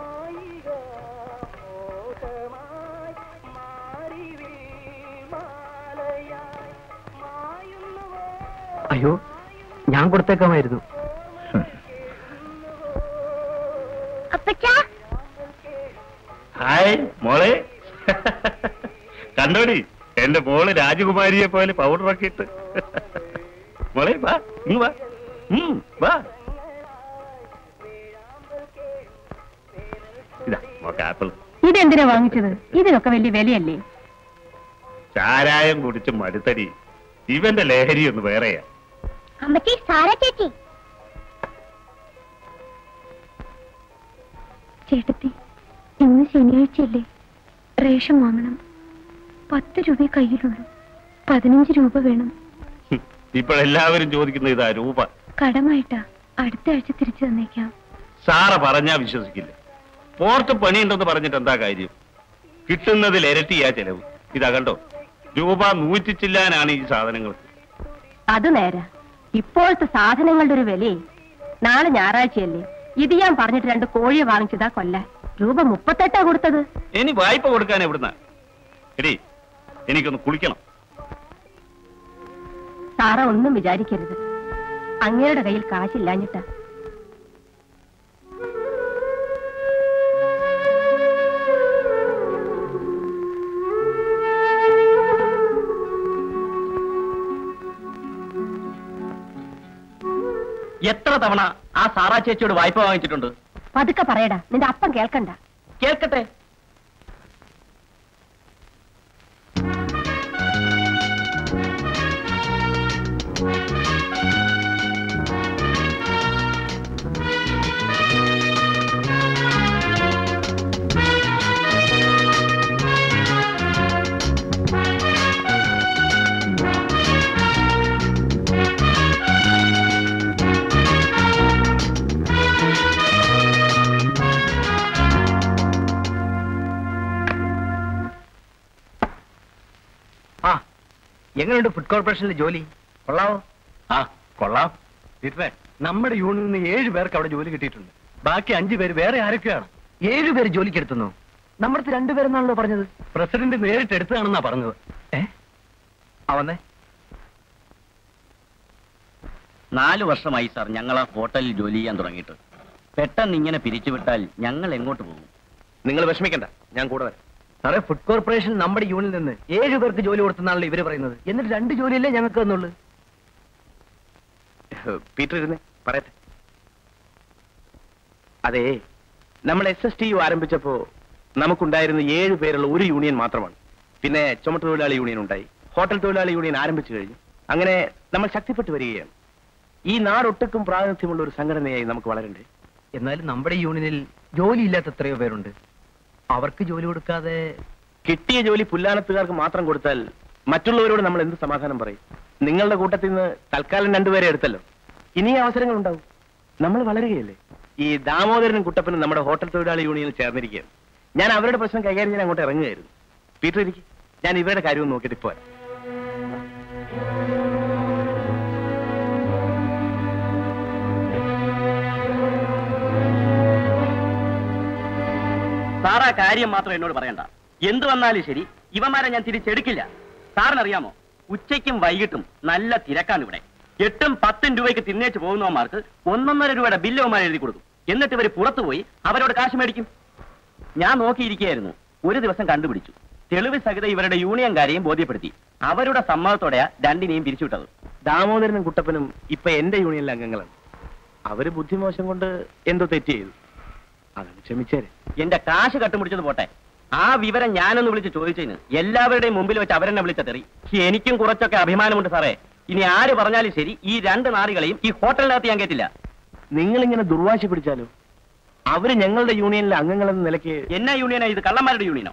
അയ്യോ ഞാൻ കൊടുത്തേക്കാമായിരുന്നു അപ്പച്ചാ ഹായ് മോളെ കണ്ടോടി എന്റെ മോള് രാജകുമാരിയെ പോലെ പൗഡർ ഒക്കെ ഇട്ട് മോളെ വാ ഇങ്ങ് വാ ഉം, വാ ഇതാ മോക്ക് ആപ്പിൾ ഇതെന്തിനാ വാങ്ങിച്ചത് ഇതിനൊക്കെ വലിയ വിലയല്ലേ ചാരായം കുടിച്ച് മടുത്തടി ഇവന്റെ ലഹരി ഒന്ന് വേറെയാ അമ്മച്ചി സാര ചേച്ചി ചേട്ടത്തി ഇന്ന് ശനിയാഴ്ചയല്ലേ റേഷൻ വാങ്ങണം പത്ത് രൂപ കയ്യിലുള്ളൂ പതിനഞ്ച് രൂപ വേണം ഇപ്പോഴെല്ലാവരും ചോദിക്കുന്ന ഇതാ രൂപ കടമായിട്ടാ അടുത്ത ആഴ്ച തിരിച്ചു തന്നേക്കാം സാറ പറഞ്ഞാ വിശ്വസിക്കില്ല പോർട്ട് പണിയുണ്ടെന്ന് പറഞ്ഞിട്ട് എന്താ കാര്യം കിട്ടുന്നതിൽ ഇരട്ടിയാ ചെലവ് ഇതാ കണ്ടോ രൂപ നൂറ്റി ചില്ലാനാണ് ഈ സാധനങ്ങൾക്ക് അത് നേരാ ഇപ്പോഴത്തെ സാധനങ്ങളുടെ ഒരു വിലയെ നാളെ ഞായറാഴ്ചയല്ലേ ഇത് ഞാൻ പറഞ്ഞിട്ട് രണ്ട് കോഴിയെ വാങ്ങിച്ചതാ കൊല്ലാൻ രൂപ മുപ്പത്തെട്ടാ കൊടുത്തത് ഇനി വായ്പ കൊടുക്കാൻ എവിടുന്ന എടി എനിക്കൊന്ന് കുളിക്കണം സാറ ഒന്നും വിചാരിക്കരുത് അങ്ങയുടെ കയ്യിൽ കാശില്ലാഞ്ഞിട്ടാ എത്ര തവണ ആ സാറാ ചേച്ചിയോട് വായ്പ വാങ്ങിച്ചിട്ടുണ്ട് പതുക്കെ പറയടാ നിന്റെ അപ്പം കേൾക്കണ്ട കേൾക്കട്ടെ ആ എങ്ങനെയുണ്ട് ഫുഡ് കോർപ്പറേഷനിലെ ജോലി കൊള്ളാവോ ആ കൊള്ളാം ടീച്ചറെ നമ്മുടെ യൂണിയനിൽ നിന്ന് ഏഴ് പേർക്ക് അവിടെ ജോലി കിട്ടിയിട്ടുണ്ട് ബാക്കി അഞ്ചു പേര് വേറെ ആരൊക്കെയാണ് ഏഴു പേര് ജോലിക്ക് എടുത്തുന്നു നമ്മുടെ രണ്ടുപേരെന്നാണല്ലോ പറഞ്ഞത് പ്രസിഡന്റ് നേരിട്ട് എടുത്തതാണെന്നാ പറഞ്ഞത് ഏ അവന്നെ നാലു വർഷമായി സാർ ഞങ്ങൾ ആ ഹോട്ടലിൽ ജോലി ചെയ്യാൻ തുടങ്ങിയിട്ട് പെട്ടെന്ന് ഇങ്ങനെ പിരിച്ചുവിട്ടാൽ ഞങ്ങൾ എങ്ങോട്ട് പോകും നിങ്ങൾ വിഷമിക്കണ്ട ഞാൻ കൂടെ വരാം സാറേ ഫുഡ് കോർപ്പറേഷൻ നമ്മുടെ യൂണിയനിൽ നിന്ന് ഏഴു പേർക്ക് ജോലി കൊടുത്തെന്നാണല്ലോ ഇവര് പറയുന്നത് എന്നിട്ട് രണ്ട് ജോലിയല്ലേ ഞങ്ങൾക്ക് തന്നുള്ളൂ പീറ്റർ ഇരുന്നേ പറയട്ടെ അതെ നമ്മൾ എസ് എസ് ടി യു ആരംഭിച്ചപ്പോ നമുക്കുണ്ടായിരുന്ന ഏഴ് പേരുള്ള ഒരു യൂണിയൻ മാത്രമാണ് പിന്നെ ചുമട്ട് തൊഴിലാളി യൂണിയൻ ഉണ്ടായി ഹോട്ടൽ തൊഴിലാളി യൂണിയൻ ആരംഭിച്ചു കഴിഞ്ഞു അങ്ങനെ നമ്മൾ ശക്തിപ്പെട്ടു വരികയാണ് ഈ നാടൊട്ടുക്കും പ്രാതിനിധ്യമുള്ള ഒരു സംഘടനയായി നമുക്ക് വളരണ്ടേ എന്നാലും നമ്മുടെ യൂണിയനിൽ ജോലിയില്ലാത്ത എത്രയോ പേരുണ്ട് അവർക്ക് ജോലി കൊടുക്കാതെ കിട്ടിയ ജോലി പുല്ലാനത്തുകാർക്ക് മാത്രം കൊടുത്താൽ മറ്റുള്ളവരോട് നമ്മൾ എന്ത് സമാധാനം പറയും നിങ്ങളുടെ കൂട്ടത്തിൽ നിന്ന് തൽക്കാലം രണ്ടുപേരെ എടുത്തല്ലോ ഇനി അവസരങ്ങൾ ഉണ്ടാവും നമ്മൾ വളരുകയല്ലേ ഈ ദാമോദരനും കുട്ടപ്പനും നമ്മുടെ ഹോട്ടൽ തൊഴിലാളി യൂണിയനിൽ ചേർന്നിരിക്കുകയാണ് ഞാൻ അവരുടെ പ്രശ്നം കൈകാര്യം ചെയ്യാൻ അങ്ങോട്ട് ഇറങ്ങുകയായിരുന്നു പീറ്റർ ഇരിക്കും ഞാൻ ഇവരുടെ കാര്യവും നോക്കിയിട്ട് ഇപ്പോൾ വരാം. സാർ ആ കാര്യം മാത്രം എന്നോട് പറയണ്ട എന്ത് വന്നാലും ശരി ഇവന്മാരെ ഞാൻ തിരിച്ചെടുക്കില്ല സാറിനറിയാമോ ഉച്ചയ്ക്കും വൈകിട്ടും നല്ല തിരക്കാണ് ഇവിടെ എട്ടും പത്തും രൂപയ്ക്ക് തിന്നേച്ച് പോകുന്നവന്മാർക്ക് ഒന്നൊന്നര രൂപയുടെ ബില്ല് അവന്മാർ എഴുതി കൊടുക്കും എന്നിട്ട് ഇവർ പുറത്തു പോയി അവരോട് കാശ് മേടിക്കും ഞാൻ നോക്കിയിരിക്കുകയായിരുന്നു ഒരു ദിവസം കണ്ടുപിടിച്ചു തെളിവ് സഹിതം ഇവരുടെ യൂണിയൻകാരെയും ബോധ്യപ്പെടുത്തി അവരുടെ സമ്മതത്തോടെയാ രണ്ടിനെയും പിരിച്ചുവിട്ടത് ദാമോദരനും കുട്ടപ്പനും ഇപ്പൊ എന്റെ യൂണിയനിലെ അംഗങ്ങളാണ് അവര് ബുദ്ധിമോശം കൊണ്ട് എന്തോ തെറ്റ് ചെയ്തു അതങ്ങ് ക്ഷമിച്ചേരെ എന്റെ കാശ് കട്ടുമുടിച്ചത് പോട്ടെ ആ വിവരം ഞാനൊന്ന് വിളിച്ച് ചോദിച്ചതിന് എല്ലാവരുടെയും മുമ്പിൽ വെച്ച് അവരെന്നെ വിളിച്ച തെറി എനിക്കും കുറച്ചൊക്കെ അഭിമാനമുണ്ട് സാറേ ഇനി ആര് പറഞ്ഞാലും ശരി ഈ രണ്ട് നാറികളെയും ഈ ഹോട്ടലിനകത്ത് ഞാൻ കേട്ടില്ല നിങ്ങൾ ഇങ്ങനെ ദുർവാശി പിടിച്ചാലോ അവര് ഞങ്ങളുടെ യൂണിയനിലെ അംഗങ്ങളെന്ന നിലയ്ക്ക് എന്നാ യൂണിയനാ ഇത് കള്ളന്മാരുടെ യൂണിയനോ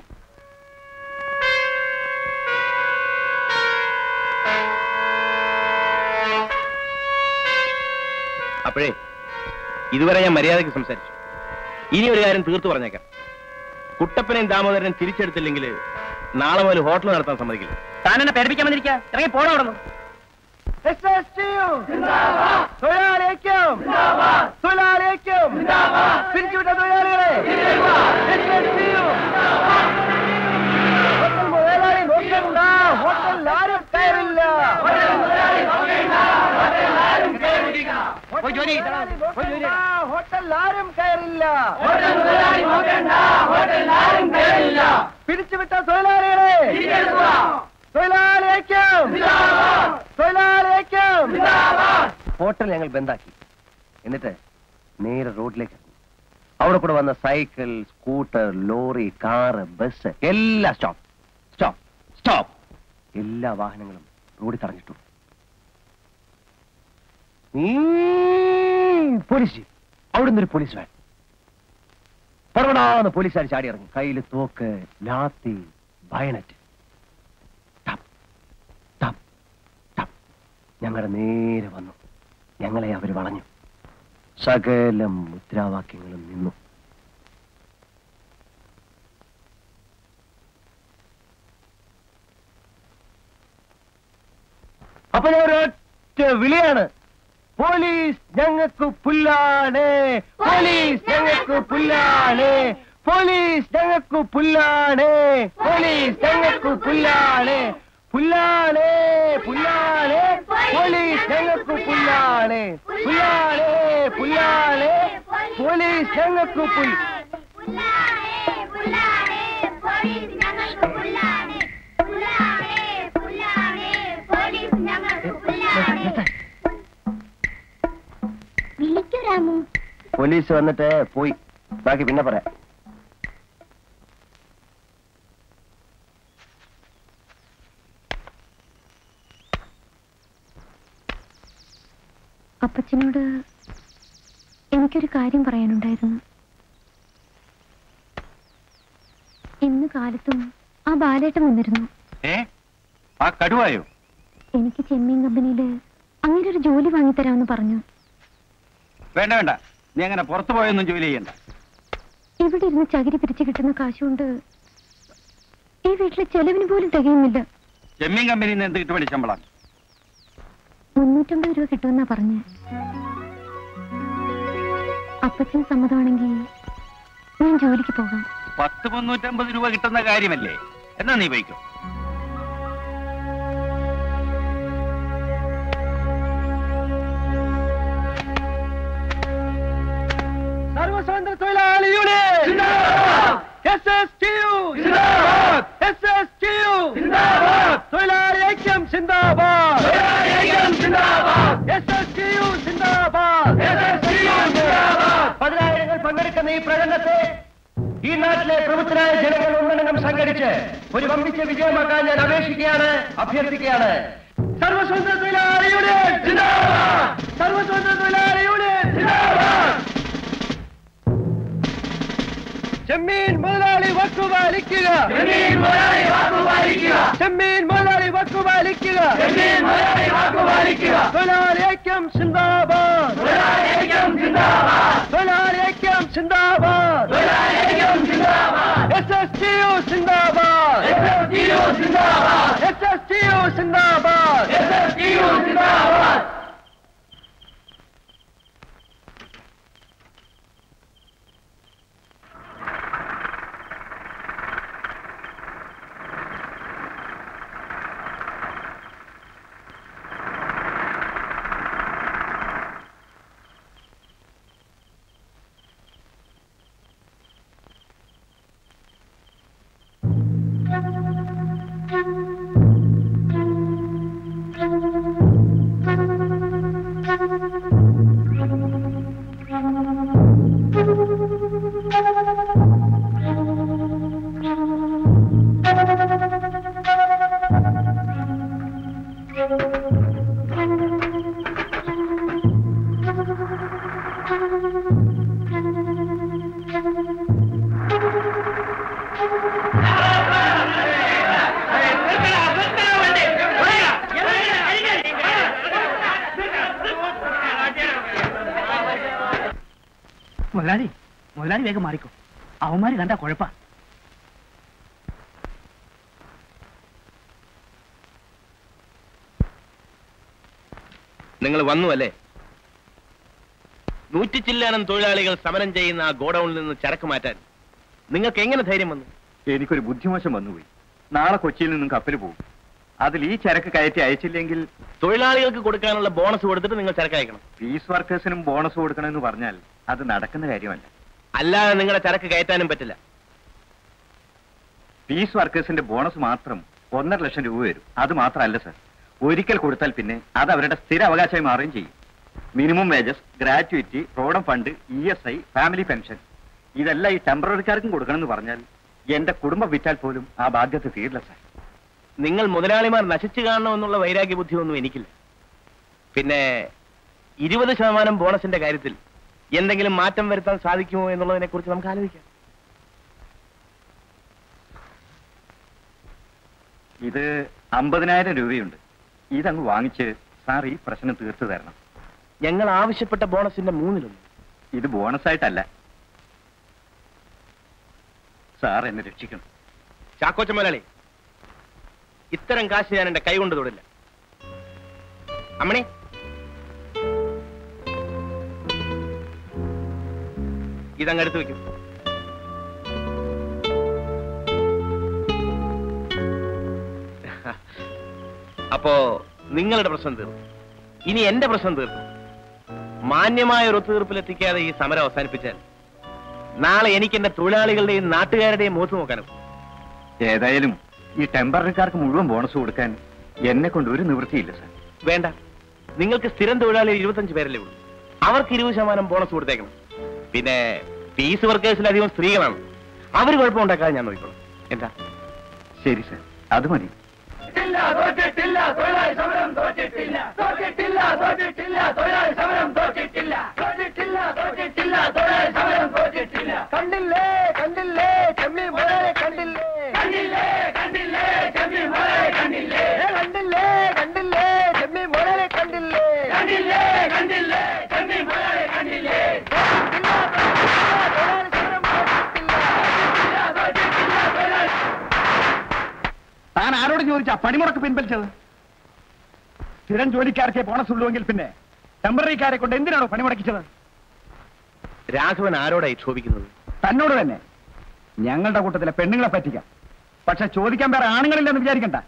അപ്പോഴേ ഇതുവരെ ഞാൻ മര്യാദയ്ക്ക് സംസാരിച്ചു ഇനി ഒരു കാര്യം തീർത്തു പറഞ്ഞേക്കാം കുട്ടപ്പനെയും ദാമോദരനും തിരിച്ചെടുത്തില്ലെങ്കിൽ നാളെ മുതൽ ഹോട്ടൽ നടത്താൻ സമ്മതിക്കില്ല താൻ എന്നെ പേടിപ്പിക്കാൻ വന്നിരിക്കുക ഇറങ്ങി പോണോ അവിടെ തൊഴിലാളിക്കും തൊഴിലാളിക്കും പിരിച്ചുവിട്ട തൊഴിലാളികളെ ഹോട്ടൽ മുതലാളി നോക്കണ്ട ഹോട്ടലിൽ ആരും കയറില്ല ഹോട്ടലിൽ ആരും കയറില്ല പിരിച്ചുവിട്ട തൊഴിലാളികളെ തൊഴിലാളിക്കും തൊഴിലാളിക്കും ഹോട്ടൽ ഞങ്ങൾ ബന്ധാക്കി എന്നിട്ട് നേരെ റോഡിലേക്ക് ഇറങ്ങി അവിടെ കൂടെ വന്ന cycle scooter lorry car bus എല്ലാം സ്റ്റോപ്പ് സ്റ്റോപ്പ് സ്റ്റോപ്പ് എല്ലാ വാഹനങ്ങളും റോഡിൽ തടഞ്ഞിട്ടു പോലീസ് ജീപ്പ് അവിടെ നിന്നൊരു പോലീസ് വാൻ പടപടാന്ന് പോലീസുകാർ ചാടി ഇറങ്ങി കയ്യിൽ തോക്ക് ലാത്തി ബയണറ്റ് ഞങ്ങളുടെ നേരെ വന്നു ഞങ്ങളെ അവർ വളഞ്ഞു സകലം മുദ്രാവാക്യങ്ങളും നിന്നു അപ്പൊ ഞാൻ ഒരൊറ്റ വിളിയാണ് പോലീസ് ഞങ്ങൾക്ക് പുല്ലാണ് പോലീസ് ഞങ്ങൾക്ക് പുല്ലാണ് പോലീസ് ഞങ്ങൾക്ക് പുല്ലാണ് പോലീസ് ഞങ്ങൾക്ക് പുല്ലാണ് പുല്ലാണ് പുല്ലാണ് പോലീസ് ഞങ്ങൾക്ക് പുല്ലാണ് പുല്ലാണ് പുല്ലാണ് പോലീസ് ഞങ്ങൾക്ക് പുൽ വിളിക്കൂ രാമു പോലീസ് വന്നിട്ട് പോയി ബാക്കി പിന്നെ പറയാം അപ്പച്ചനോട് എനിക്കൊരു കാര്യം പറയാനുണ്ടായിരുന്നു ഇന്ന് കാലത്തും ആ ബാലേട്ടൻ വന്നിരുന്നു ഏ ആ കടുവായോ എനിക്ക് ചെമ്മീൻ കമ്പനിയില് അങ്ങനെ ഒരു ജോലി വാങ്ങിത്തരാമെന്ന് പറഞ്ഞു വേണ്ട വേണ്ട നീ അങ്ങനെ പുറത്തു പോയൊന്നും ജോലി ചെയ്യണ്ട ഇവിടെ ഇരുന്ന് ചകിരി പിരിച്ചു കിട്ടുന്ന കാശുകൊണ്ട് ഈ വീട്ടിലെ ചെലവിന് പോലും തികയുന്നില്ല ചെമ്മീൻ കമ്പനിയിൽ നിന്ന് എന്ത് കിട്ടുമടി ശമ്പളം മുന്നൂറ്റമ്പത് രൂപ കിട്ടുമെന്നാ പറഞ്ഞ് അപ്പച്ചന് സമ്മതമാണെങ്കിൽ ഞാൻ ജോലിക്ക് പോകാം പത്ത് മുന്നൂറ്റമ്പത് രൂപ കിട്ടുന്ന കാര്യമല്ലേ എന്നാ നീ പോയിക്കോ സർവസ്വതന്ത്ര തൊഴിലാളി union S S T U S S T U തൊഴിലാളി ഐക്യം സിന്ദാബാദ് എസ് എസ് ടി യു സിന്ദാബാദ് പതിനായിരങ്ങൾ പങ്കെടുക്കുന്ന ഈ പ്രകടനത്തെ ഈ നാട്ടിലെ പ്രമുഖരായ ജനങ്ങൾ ഒന്നടങ്കം സംഘടിച്ച് ഒരു വമ്പിച്ച വിജയമാക്കാൻ ഞാൻ അപേക്ഷിക്കുകയാണ് അഭ്യർത്ഥിക്കുകയാണ് സർവസ്വതന്ത്ര തൊഴിലാളി യൂണിയൻ സർവസ്വതന്ത്ര തൊഴിലാളി യൂണിയൻ ചെമ്മീൻ മുതലാളി വക്കുപാലിക്കുക ചെമ്മീൻ മുതലാളി വക്കുപാലിക്കുക ചെമ്മീൻ മുതലാളി വക്കുപാലിക്കുക ചെമ്മീൻ മുതലാളി വക്കുപാലിക്കുക തൊഴിലാളി ഐക്യം സിന്ദാബാദ് തൊഴിലാളി ഐക്യം സിന്ദാബാദ് തൊഴിലാളി ഐക്യം സിന്ദാബാദ് തൊഴിലാളി ഐക്യം സിന്ദാബാദ് എസ് എസ് ടി യു സിന്ദാബാദ് എസ് എസ് ടി യു സിന്ദാബാദ് എസ് എസ് ടി യു സിന്ദാബാദ് എസ് എസ് ടി യു സിന്ദാബാദ് മുതലാളി മുതലാളി വേഗം മാറിക്കോ അവന്മാര് കണ്ടാ കുഴപ്പ നിങ്ങൾ വന്നു അല്ലേ നൂറ്റി ചില്ലാനം തൊഴിലാളികൾ സമരം ചെയ്യുന്ന ആ ഗോഡൌണിൽ നിന്ന് ചരക്ക് മാറ്റാൻ നിങ്ങൾക്ക് എങ്ങനെ ധൈര്യം വന്നു എനിക്കൊരു ബുദ്ധിമോശം വന്നുപോയി നാളെ കൊച്ചിയിൽ നിന്നും കപ്പൽ പോകും അതിൽ ഈ ചരക്ക് കയറ്റി അയച്ചില്ലെങ്കിൽ തൊഴിലാളികൾക്ക് കൊടുക്കാനുള്ള ബോണസ് കൊടുത്തിട്ട് നിങ്ങൾ ചരക്ക് അയക്കണം പീസ് വർക്കേഴ്സിനും ബോണസ് കൊടുക്കണമെന്ന് പറഞ്ഞാൽ അത് നടക്കുന്ന കാര്യമല്ല അല്ലാതെ നിങ്ങളുടെ ചരക്ക് കയറ്റാനും പറ്റില്ല പീസ് വർക്കേഴ്സിന്റെ ബോണസ് മാത്രം ഒന്നര ലക്ഷം രൂപ വരും അത് മാത്രമല്ല സർ ഒരിക്കൽ കൊടുത്താൽ പിന്നെ അത് അവരുടെ സ്ഥിര അവകാശമായി മാറുകയും ചെയ്യും മിനിമം വേജസ് ഗ്രാറ്റുവിറ്റി റോഡം fund E S I family pension ഇതെല്ലാം ഈ ടെമ്പററിക്കാർക്കും കൊടുക്കണമെന്ന് പറഞ്ഞാൽ എന്റെ കുടുംബം വിറ്റാൽ പോലും ആ ബാധ്യത തീരില്ല സർ നിങ്ങൾ മുതലാളിമാർ നശിച്ചു കാണണമെന്നുള്ള വൈരാഗ്യ ബുദ്ധിയൊന്നും എനിക്കില്ല പിന്നെ ഇരുപത് ശതമാനം ബോണസിന്റെ കാര്യത്തിൽ എന്തെങ്കിലും മാറ്റം വരുത്താൻ സാധിക്കുമോ എന്നുള്ളതിനെ കുറിച്ച് നമുക്ക് ആലോചിക്കാം ഇത് അമ്പതിനായിരം രൂപയുണ്ട് ഇതങ്ങ് വാങ്ങിച്ച് സാർ ഈ പ്രശ്നം തീർത്തു തരണം ഞങ്ങൾ ആവശ്യപ്പെട്ട ബോണസിന്റെ മൂന്നിലൊന്ന് ഇത് ബോണസായിട്ടല്ല സാർ എന്നെ രക്ഷിക്കണം ചാക്കോച്ച മുതലാളി ഇത്തരം കാശ് ഞാൻ എന്റെ കൈ കൊണ്ട് തൊടില്ല അമ്മണി ഇതങ്ങ് എടുത്തു വെക്കും അപ്പോ നിങ്ങളുടെ പ്രശ്നം തീർന്നു ഇനി എന്റെ പ്രശ്നം തീർന്നു മാന്യമായ ഒരു ഒത്തുതീർപ്പിലെത്തിക്കാതെ ഈ സമരം അവസാനിപ്പിച്ചാൽ നാളെ എനിക്ക് എന്റെ തൊഴിലാളികളുടെയും നാട്ടുകാരുടെയും മുഖത്ത് നോക്കാനും ഏതായാലും ഈ ടെമ്പററിക്കാർക്ക് മുഴുവൻ ബോണസ് കൊടുക്കാൻ എന്നെ കൊണ്ട് ഒരു നിവൃത്തിയില്ല സാർ വേണ്ട നിങ്ങൾക്ക് സ്ഥിരം തൊഴിലാളികൾ ഇരുപത്തഞ്ച് പേരല്ലേ ഉള്ളൂ അവർക്ക് ഇരുപത് ശതമാനം ബോണസ് കൊടുത്തേക്കണം പിന്നെ പീസ് വർക്കേഴ്സിൽ അധികം സ്ത്രീകളാണ് അവർ കുഴപ്പമുണ്ടാക്കാതെ ഞാൻ നോക്കിക്കോളാം എന്താ ശരി സാർ അത് മതി തോറ്റിട്ടില്ല തൊഴിലാളി സമരം തോറ്റിട്ടില്ല തോറ്റിട്ടില്ല തോറ്റിട്ടില്ല തൊഴിലാളി സമരം തോറ്റിട്ടില്ല തോറ്റിട്ടില്ല തോറ്റിട്ടില്ല തൊഴിലാളി സമരം തോറ്റിട്ടില്ല കണ്ടില്ലേ കണ്ടില്ലേ ചെമ്മി മുതലെ കണ്ടില്ലേ കണ്ടില്ലേ കണ്ടില്ലേ ചെമ്മി മുതലെ കണ്ടില്ലേ കണ്ടില്ലേ കണ്ടില്ലേ ചെമ്മി മുതലെ കണ്ടില്ലേ കണ്ടില്ലേ കണ്ടില്ലേ ചെമ്മി മുതലെ കണ്ടില്ലേ താൻ ആരോട് ചോദിച്ചാ പണിമുടക്ക് പിൻവലിച്ചത് സ്ഥിരം ജോലിക്കാർക്കേ ബോണസ് ഉള്ളുവെങ്കിൽ പിന്നെ ടെമ്പററിക്കാരെ കൊണ്ട് എന്തിനാണോ പണിമുടക്കിച്ചത് രാഘവൻ ആരോടായി ക്ഷോഭിക്കുന്നത് തന്നോട് തന്നെ ഞങ്ങളുടെ കൂട്ടത്തിലെ പെണ്ണുങ്ങളെ പറ്റിക്കാം പക്ഷെ ചോദിക്കാൻ വേറെ ആണുങ്ങളില്ലെന്ന് വിചാരിക്കണ്ട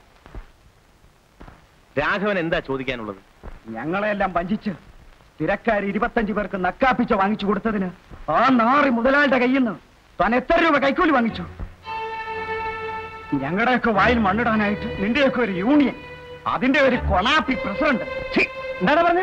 രാഘവൻ എന്താ ചോദിക്കാനുള്ളത് ഞങ്ങളെല്ലാം വഞ്ചിച്ച് തിരക്കാർ ഇരുപത്തഞ്ച് പേർക്ക് നക്കാപ്പിച്ച വാങ്ങിച്ചു കൊടുത്തതിന് ആ നാറി മുതലാളിയുടെ കയ്യിൽ നിന്ന് താൻ എത്ര രൂപ കൈക്കൂലി വാങ്ങിച്ചു ഞങ്ങളുടെയൊക്കെ വായിൽ മണ്ണിടാനായിട്ട് നിന്റെയൊക്കെ ഒരു യൂണിയൻ അതിന്റെ ഒരു കൊളാപ്പി പ്രസിഡന്റ് ഛീ, എന്താണ് പറഞ്ഞത്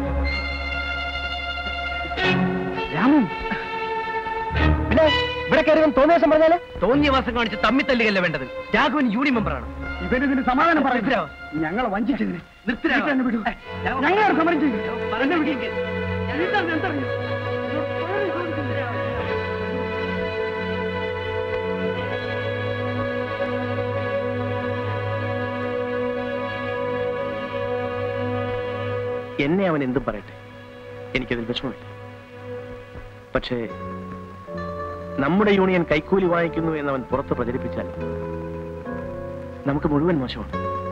രാമു പിന്നെ ഇവിടെ കയറി തോന്നിയ ദിവസം പറഞ്ഞാല് തോന്നിയ മാസം കാണിച്ച് തമ്മി തല്ലുകയല്ല വേണ്ടത് രാഘവൻ യൂണിയൻ മെമ്പറാണ് ഇവനിതിന് സമാധാനം പറയുക ഞങ്ങളെ വഞ്ചിച്ചതിന് വീട്ടിൽ വിടൂ ഞങ്ങൾ സമരം ചെയ്യും എന്നെ വിടൂ. എന്താണ് എന്തറിയോ? എന്നെ അവൻ എന്തും പറയട്ടെ എനിക്കതിൽ വിഷമമില്ല പക്ഷേ നമ്മുടെ യൂണിയൻ കൈക്കൂലി വാങ്ങിക്കുന്നു എന്നവൻ പുറത്ത് പ്രചരിപ്പിച്ചാൽ നമുക്ക് മുഴുവൻ മോശമാണ്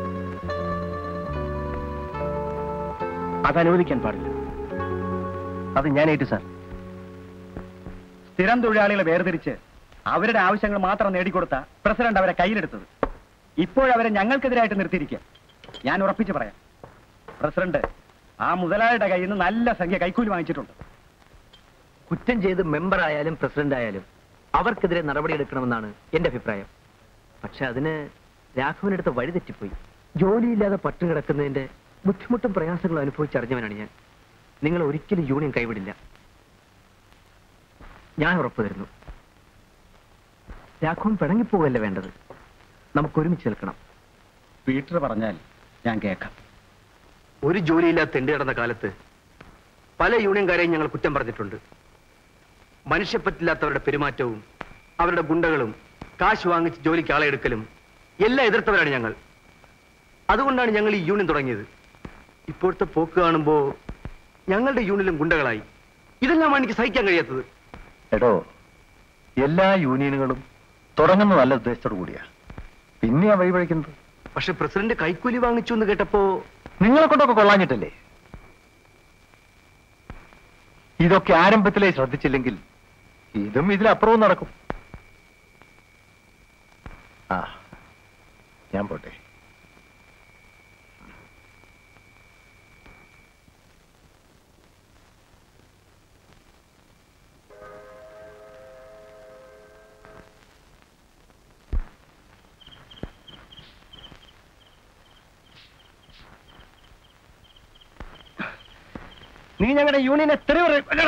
അത് അനുവദിക്കാൻ പാടില്ല അത് ഞാൻ ഏറ്റു സാർ സ്ഥിരം തൊഴിലാളികളെ വേർതിരിച്ച് അവരുടെ ആവശ്യങ്ങൾ മാത്രം നേടിക്കൊടുത്ത പ്രസിഡന്റ് അവരെ കയ്യിലെടുത്തത് ഇപ്പോഴവരെ ഞങ്ങൾക്കെതിരായിട്ട് നിർത്തിയിരിക്കുക ഞാൻ ഉറപ്പിച്ച് പറയാം പ്രസിഡന്റ് ആ മുതലാളിയുടെ കയ്യിൽ നിന്ന് നല്ല സംഖ്യ കൈക്കൂലി വാങ്ങിച്ചിട്ടുണ്ട് കുറ്റം ചെയ്ത് മെമ്പർ ആയാലും പ്രസിഡന്റ് ആയാലും അവർക്കെതിരെ നടപടിയെടുക്കണമെന്നാണ് എന്റെ അഭിപ്രായം പക്ഷെ അതിന് രാഘവനെടുത്ത വഴി തെറ്റിപ്പോയി ജോലിയില്ലാതെ പട്ടു കിടക്കുന്നതിന്റെ ബുദ്ധിമുട്ടും പ്രയാസങ്ങളും അനുഭവിച്ചറിഞ്ഞവനാണ് ഞാൻ നിങ്ങൾ ഒരിക്കലും യൂണിയൻ കൈവിടില്ല ഞാൻ ഉറപ്പു തരുന്നു രാഘവൻ പിണങ്ങിപ്പോവല്ല വേണ്ടത് നമുക്ക് ഒരുമിച്ച് നിൽക്കണം പീറ്റർ പറഞ്ഞാൽ ഞാൻ കേൾക്കാം ഒരു ജോലിയില്ലാതെ തെണ്ടി നടന്ന കാലത്ത് പല യൂണിയൻകാരെയും ഞങ്ങൾ കുറ്റം പറഞ്ഞിട്ടുണ്ട് മനുഷ്യപ്പറ്റില്ലാത്തവരുടെ പെരുമാറ്റവും അവരുടെ ഗുണ്ടകളും കാശ് വാങ്ങിച്ച് ജോലിക്ക് ആളെ എടുക്കലും എല്ലാം എതിർത്തവരാണ് ഞങ്ങൾ അതുകൊണ്ടാണ് ഞങ്ങൾ ഈ യൂണിയൻ തുടങ്ങിയത് ഇപ്പോഴത്തെ പോക്ക് കാണുമ്പോ ഞങ്ങളുടെ യൂണിയനും ഗുണ്ടകളായി ഇതെല്ലാമാണ് എനിക്ക് സഹിക്കാൻ കഴിയാത്തത് എടോ എല്ലാ യൂണിയനുകളും തുടങ്ങുന്ന നല്ല ഉദ്ദേശത്തോടു കൂടിയാ പിന്നെ ആ വഴിപഴിക്കുന്നത് പക്ഷെ പ്രസിഡന്റ് കൈക്കൂലി വാങ്ങിച്ചു എന്ന് കേട്ടപ്പോ നിങ്ങളെ കൊണ്ടൊക്കെ കൊള്ളാഞ്ഞിട്ടല്ലേ ഇതൊക്കെ ആരംഭത്തിലേ ശ്രദ്ധിച്ചില്ലെങ്കിൽ ഇതും ഇതിലപ്പുറവും നടക്കും ആ ഞാൻ പോട്ടെ നീ ഞങ്ങളുടെ യൂണിയനെ തെറിവ്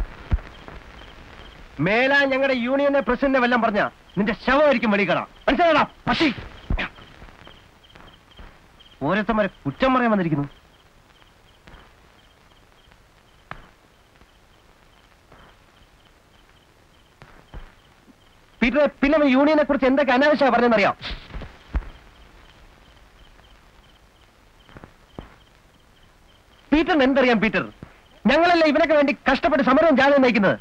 മേലാ ഞങ്ങളുടെ യൂണിയനെ പ്രസിഡന്റിനെ വല്ലം പറഞ്ഞ നിന്റെ ശവമായിരിക്കും വെളിക്കട മനസ്സിലാടാ പട്ടി ഓരോരുത്തന്മാരെ കുറ്റം പറയാൻ വന്നിരിക്കുന്നു പീറ്ററെ പിന്നെ അവൻ യൂണിയനെ കുറിച്ച് എന്തൊക്കെ അനാവശ്യമാണ് പറഞ്ഞെന്നറിയാം പീറ്ററിന് എന്തറിയാം പീറ്റർ ഞങ്ങളല്ലേ ഇവനൊക്കെ വേണ്ടി കഷ്ടപ്പെട്ട് സമരവും ജാഥയും നയിക്കുന്നത്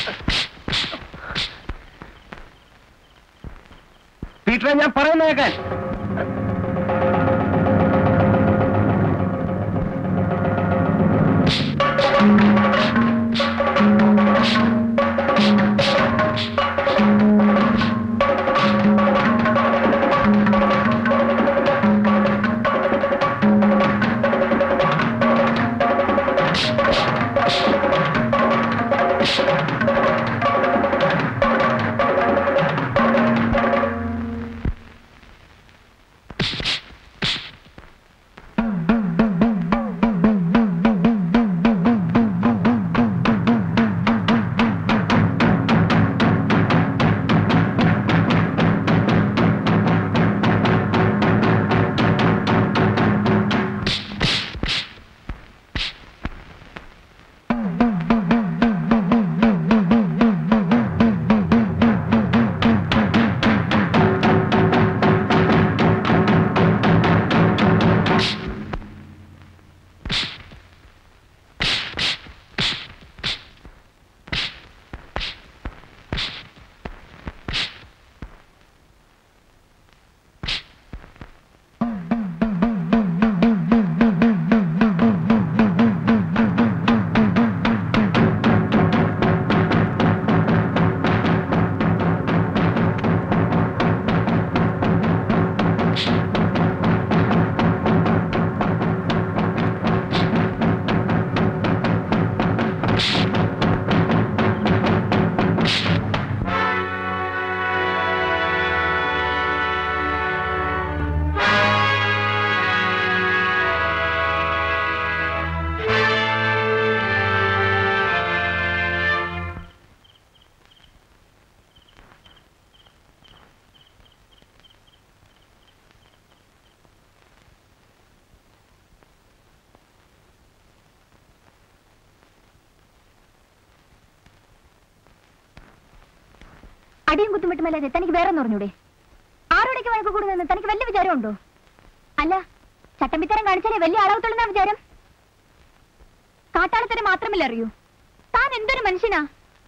പീറ്ററെ ഞാൻ പറയുന്ന കേൾക്കാൻ Thank you. അടിയും കുത്തുമിട്ടുമല്ലാതെ തനിക്ക് വേറെ പറഞ്ഞൂടെ ആരോടേക്ക് വഴക്ക് കൂടുന്നെന്ന് തനിക്ക് വലിയ വിചാരമുണ്ടോ അല്ല ചട്ടമ്പിത്തരം കാണിച്ചാലേ വലിയ അളവത്തുള്ള വിചാരം കാട്ടാളത്തരം മാത്രമല്ല അറിയൂ താൻ എന്തൊരു മനുഷ്യനാ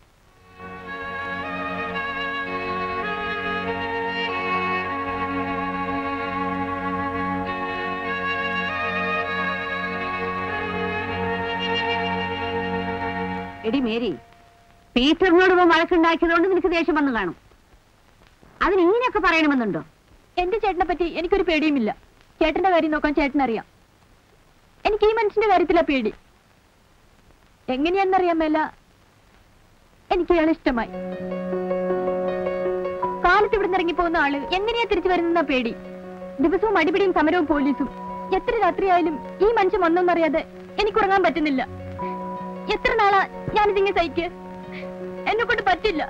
എടി മേരി പീറ്ററിനോട് ഇവൻ വഴക്കുണ്ടാക്കിയതുകൊണ്ട് നിനക്ക് ദേഷ്യം വന്നു കാണും അതിന് ഇങ്ങനെയൊക്കെ പറയണമെന്നുണ്ടോ എന്റെ ചേട്ടനെ പറ്റി എനിക്കൊരു പേടിയുമില്ല ചേട്ടന്റെ കാര്യം നോക്കാൻ ചേട്ടനറിയാം എനിക്ക് ഈ മനുഷ്യന്റെ കാര്യത്തിലാ പേടി എങ്ങനെയാണെന്നറിയാൻ മേല എനിക്ക് ഇയാളെ ഇഷ്ടമായി കാലത്ത് ഇവിടെ ഇറങ്ങി പോകുന്ന ആള് എങ്ങനെയാ തിരിച്ചു വരുന്ന പേടി ദിവസവും അടിപിടിയും സമരവും പോലീസും എത്ര രാത്രിയായാലും ഈ മനുഷ്യൻ വന്നോന്നറിയാതെ എനിക്ക് ഉറങ്ങാൻ പറ്റുന്നില്ല എത്ര നാളാ ഞാനിതിങ്ങനെ സഹിക്ക് എന്നെ കൊണ്ട് പറ്റില്ല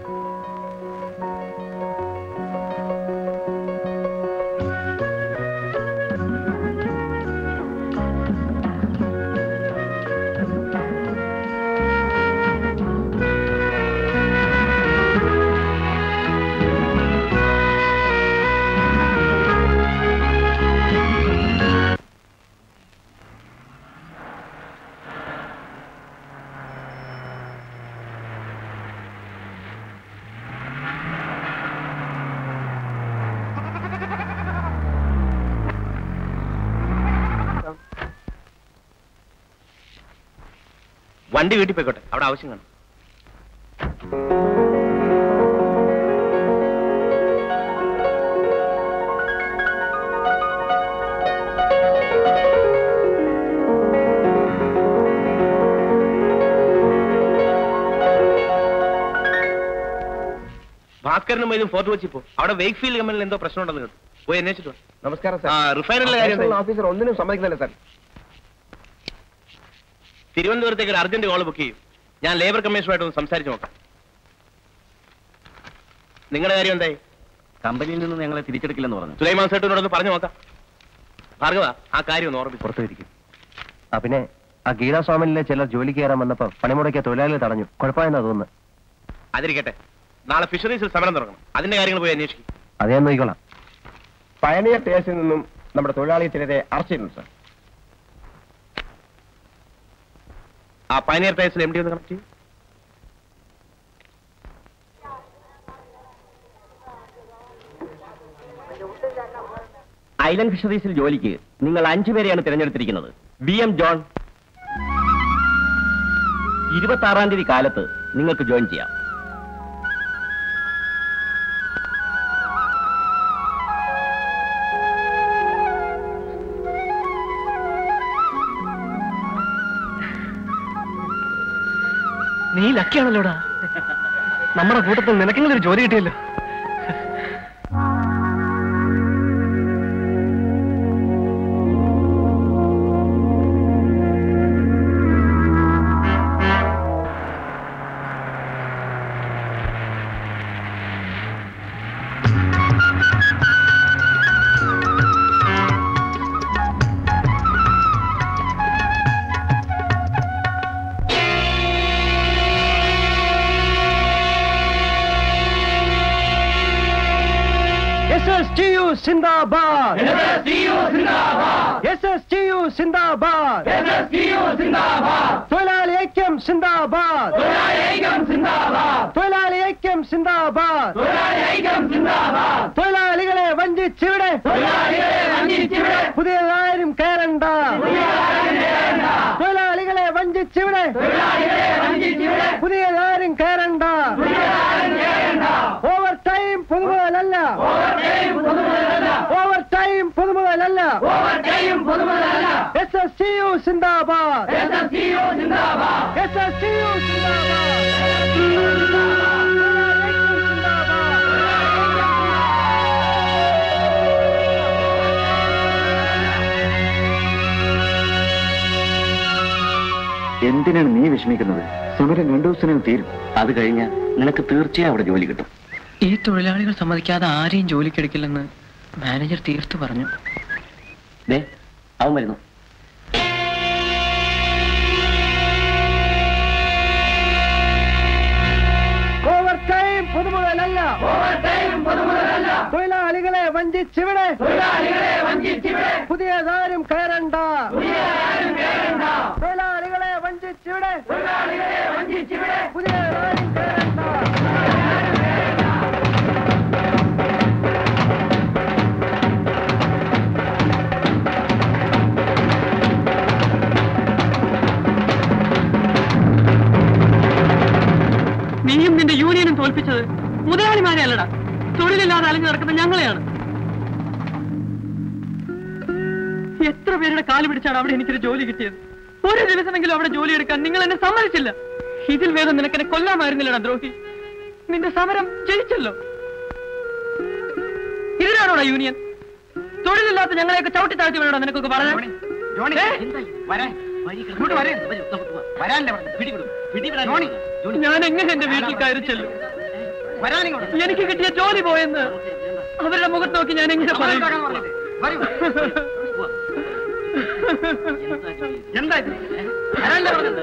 വണ്ടി വീട്ടിൽ പോയിക്കോട്ടെ അവിടെ ആവശ്യം കാണും ഭാസ്കരനും ഇതും ഫോർട്ട് വെച്ച് പോ അവിടെ വെയ്ക്ക് ഫീൽഡ് കമ്പനിയിൽ എന്തോ പ്രശ്നം ഉണ്ടെന്ന് കേട്ടു പോയി അന്വേഷിച്ചിട്ട് വാ. നമസ്കാരം ആ, റിഫൈനറിലെ കാര്യം എന്തായി? ഓഫീസർ ഒന്നിനും സമ്മതിക്കുന്നില്ല സാർ തിരുവനന്തപുരത്തേക്ക് ഒരു അർജന്റ് കോൾ ബുക്ക് ചെയ്യും ഞാൻ ലേബർ കമ്മീഷനുമായിട്ട് ഒന്ന് സംസാരിച്ച് നോക്കാം നിങ്ങളുടെ കാര്യം എന്തായി കമ്പനിയിൽ നിന്ന് ഞങ്ങളെ തിരിച്ചെടുക്കില്ലെന്ന് പറഞ്ഞു സുലൈമാൻ സേട്ടുവിനോടൊന്ന് പറഞ്ഞു നോക്കാം ഭാർഗവ ആ കാര്യം ഒന്ന് ഓർമ്മിച്ചു പുറത്തുവരിക്കും ആ പിന്നെ ആ ഗീതാസ്വാമിനിലെ ചിലർ ജോലിക്ക് കയറാൻ വന്നപ്പോ പണിമുടക്കിയ തൊഴിലാളികൾ തടഞ്ഞു കുഴപ്പമായെന്നാ തോന്നുന്നു അതിരിക്കട്ടെ നാളെ ഫിഷറീസിൽ സമരം തുടങ്ങണം അതിന്റെ കാര്യങ്ങൾ പോയി അന്വേഷിക്കും അതേ നോക്കിക്കോളാം പയനിയർ ടേസിൽ നിന്നും നമ്മുടെ തൊഴിലാളി ചിലരെ അറസ്റ്റ് ചെയ്യുന്നു സാർ ആ പൈനിയർ ടൈസിൽ എം ഡി ഒന്ന് കണക്ട് ചെയ്യും ഐലൻഡ് ഫിഷറീസിൽ ജോലിക്ക് നിങ്ങൾ അഞ്ചു പേരെയാണ് തിരഞ്ഞെടുത്തിരിക്കുന്നത് ബി എം ജോൺ ഇരുപത്തി ആറാം തീയതി കാലത്ത് നിങ്ങൾക്ക് ജോയിൻ ചെയ്യാം നീ ലക്കിയാണല്ലോടാ നമ്മുടെ കൂട്ടത്തിൽ നിനക്കെങ്കിലും ഒരു ജോലി കിട്ടിയല്ലോ SSTU സിന്ദാബാദ് SSTU സിന്ദാബാദ് SSTU സിന്ദാബാദ് SSTU സിന്ദാബാദ് തൊഴിലാളി ഐക്യം സിന്ദാബാദ് തൊഴിലാളി ഐക്യം സിന്ദാബാദ് തൊഴിലാളി ഐക്യം സിന്ദാബാദ് തൊഴിലാളി ഐക്യം സിന്ദാബാദ് തൊഴിലാളികളെ വഞ്ചിച്ചിവിടെ തൊഴിലാളികളെ വഞ്ചിച്ചിവിടെ പുതിയതാരും കയറണ്ട തൊഴിലാളികളെ വഞ്ചിച്ചിവിടെ തൊഴിലാളികളെ വഞ്ചിച്ചിവിടെ പുതിയതാരും കയറണ്ട ഓവർ ടൈം പുതുമുതലല്ല ഓവർ ടൈം പുതുമുതലല്ല എസ് എസ് സി യു സിന്ദാബാദ് എസ് എസ് സി യു സിന്ദാബാദ് എസ് എസ് സി യു എന്തിനാണ് നീ വിഷമിക്കുന്നത് സമരം രണ്ടു ദിവസത്തിനും തീരും അത് കഴിഞ്ഞാൽ നിനക്ക് തീർച്ചയായും അവിടെ ജോലി കിട്ടും ഈ തൊഴിലാളികൾ സമ്മതിക്കാതെ ആരെയും ജോലിക്കെടുക്കില്ലെന്ന് മാനേജർ തീർത്തു പറഞ്ഞു ദേ അവൻ വരുന്നു ഓവർ ടൈം പുതുമുതലല്ല തൊഴിലാളികളെ വഞ്ചിച്ചിവിടെ പുതിയതാരും കയറണ്ട തൊഴിലാളികളെ വഞ്ചിച്ചിവിടെ പുതിയതാരും കയറണ്ട നീയും നിന്റെ യൂണിയനും തോൽപ്പിച്ചത് മുതലാളിമാരെ അല്ലടാ തൊഴിലില്ലാതെ അലഞ്ഞു നടക്കുന്ന ഞങ്ങളെയാണ് എത്ര പേരുടെ കാല് പിടിച്ചാണ് അവിടെ എനിക്കൊരു ജോലി കിട്ടിയത് ഒരു ദിവസമെങ്കിലും അവിടെ ജോലി എടുക്കാൻ നിങ്ങൾ എന്നെ സമ്മതിച്ചില്ല ഇതിൽ വേദം നിനക്കെന്നെ കൊല്ലാമായിരുന്നില്ലടാ ദ്രോഹി നിന്റെ സമരം ജയിച്ചല്ലോ ഇതിനാണോടാ യൂണിയൻ തൊഴിലില്ലാത്ത ഞങ്ങളെയൊക്കെ ചവിട്ടി താഴ്ത്തി വേണോടാ നിനക്കൊക്കെ പറഞ്ഞു ഞാൻ എങ്ങനെ എന്റെ വീട്ടിൽ കയറി ചെല്ലും എനിക്ക് കിട്ടിയ ജോലി പോയെന്ന് അവരുടെ മുഖത്ത് നോക്കി ഞാൻ എങ്ങനെ പറയും എന്താ ഇത്? വരാനല്ലേ പറഞ്ഞത്?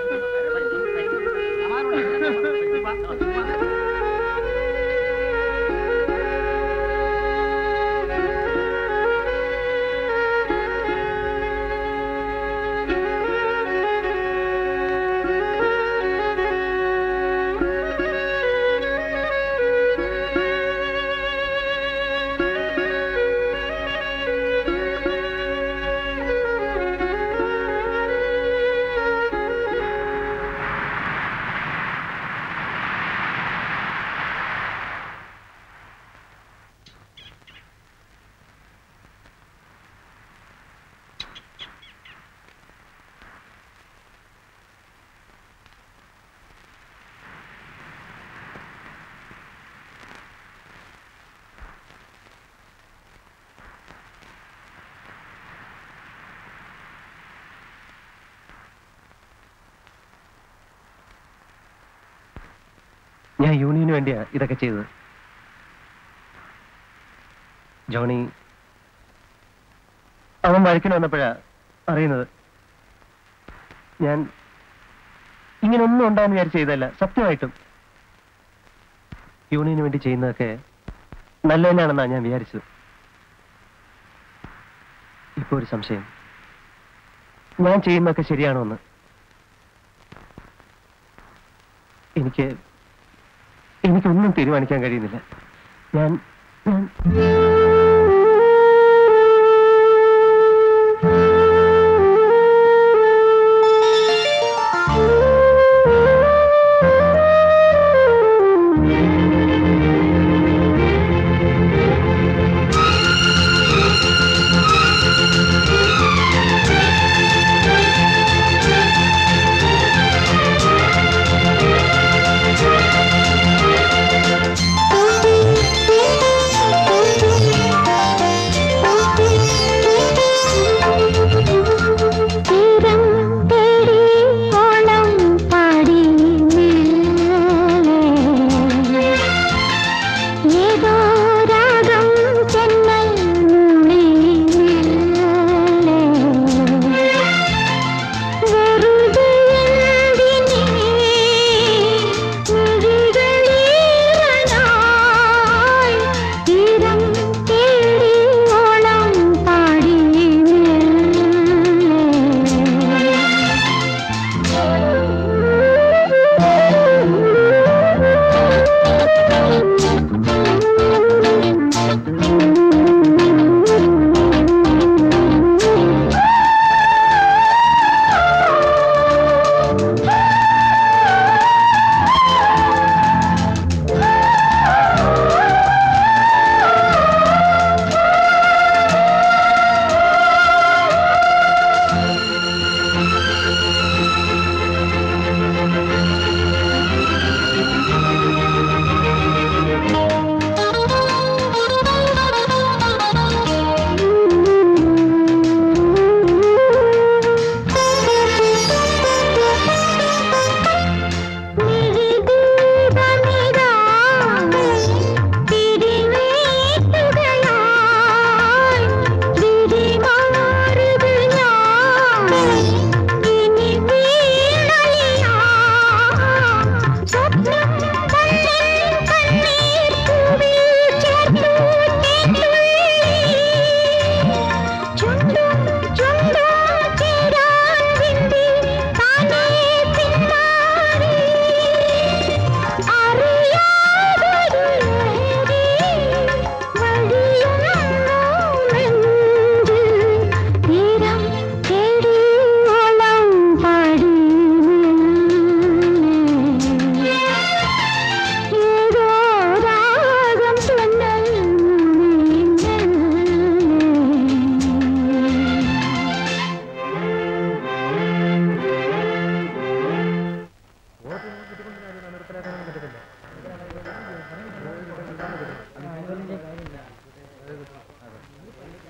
ഞാൻ യൂണിയന് വേണ്ടിയാ ഇതൊക്കെ ചെയ്തത് ജോണി അവൻ വഴക്കിന് വന്നപ്പോഴാ അറിയുന്നത് ഞാൻ ഇങ്ങനെ ഒന്നും ഉണ്ടാന്ന് വിചാരിച്ച് ചെയ്തല്ല സത്യമായിട്ടും യൂണിയന് വേണ്ടി ചെയ്യുന്നതൊക്കെ നല്ല തന്നെയാണെന്നാണ് ഞാൻ വിചാരിച്ചത് ഇപ്പൊ ഒരു സംശയം ഞാൻ ചെയ്യുന്നതൊക്കെ ശരിയാണോ എന്ന് എനിക്ക് എനിക്കൊന്നും തീരുമാനിക്കാൻ കഴിയുന്നില്ല ഞാൻ ഞാൻ Thank you.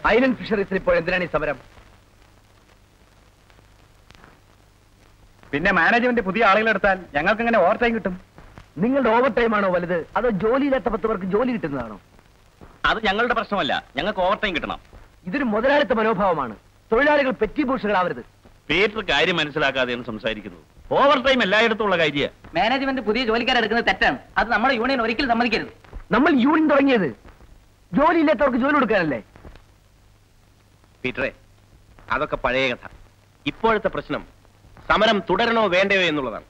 ഐലൻഡ് ഫിഷറീസിൽ ഇപ്പോൾ എന്തിനാണ് ഈ സമരം പിന്നെ മാനേജ്മെന്റ് പുതിയ ആളുകളെ എടുത്താൽ ഞങ്ങൾക്ക് എങ്ങനെ ഓവർ ടൈം കിട്ടും നിങ്ങളുടെ ഓവർ ടൈം ആണോ വലുത് അതോ ജോലിയില്ലാത്ത പത്ത് പേർക്ക് ജോലി കിട്ടുന്നതാണോ അത് ഞങ്ങളുടെ പ്രശ്നമല്ല ഞങ്ങൾക്ക് ഓവർ ടൈം കിട്ടണം ഇതൊരു മുതലാളിത്ത മനോഭാവമാണ് തൊഴിലാളികൾ പെറ്റിഭൂഷകളാവരുത് പീറ്റർ കാര്യം മനസ്സിലാക്കാതെയാണ് സംസാരിക്കുന്നത് ഓവർ ടൈം എല്ലായിടത്തും ഉള്ള കാര്യ മാനേജ്മെന്റ് പുതിയ ജോലിക്കാരെ എടുക്കുന്നത് തെറ്റാണ് അത് നമ്മുടെ യൂണിയൻ ഒരിക്കലും സമ്മതിക്കരുത് നമ്മൾ യൂണിയൻ തുടങ്ങിയത് ജോലിയില്ലാത്തവർക്ക് ജോലി കൊടുക്കാനല്ലേ പീറ്ററെ അതൊക്കെ പഴയ കഥ ഇപ്പോഴത്തെ പ്രശ്നം സമരം തുടരണോ വേണ്ടയോ എന്നുള്ളതാണ്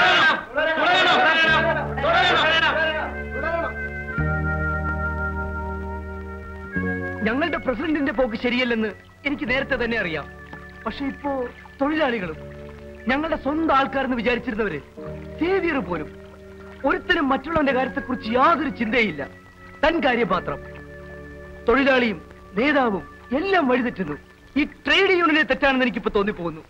ഞങ്ങളുടെ പ്രസിഡന്റിന്റെ പോക്ക് ശരിയല്ലെന്ന് എനിക്ക് നേരത്തെ തന്നെ അറിയാം പക്ഷെ ഇപ്പോ തൊഴിലാളികളും ഞങ്ങളുടെ സ്വന്തം ആൾക്കാരെന്ന് വിചാരിച്ചിരുന്നവര് സേവിയർ പോലും ഒരുത്തരും മറ്റുള്ളവന്റെ കാര്യത്തെക്കുറിച്ച് യാതൊരു ചിന്തയില്ല തൻ കാര്യം മാത്രം തൊഴിലാളിയും നേതാവും എല്ലാം വഴിതെറ്റുന്നു ഈ ട്രേഡ് യൂണിയനെ തെറ്റാണെന്ന് എനിക്കിപ്പോ തോന്നിപ്പോകുന്നു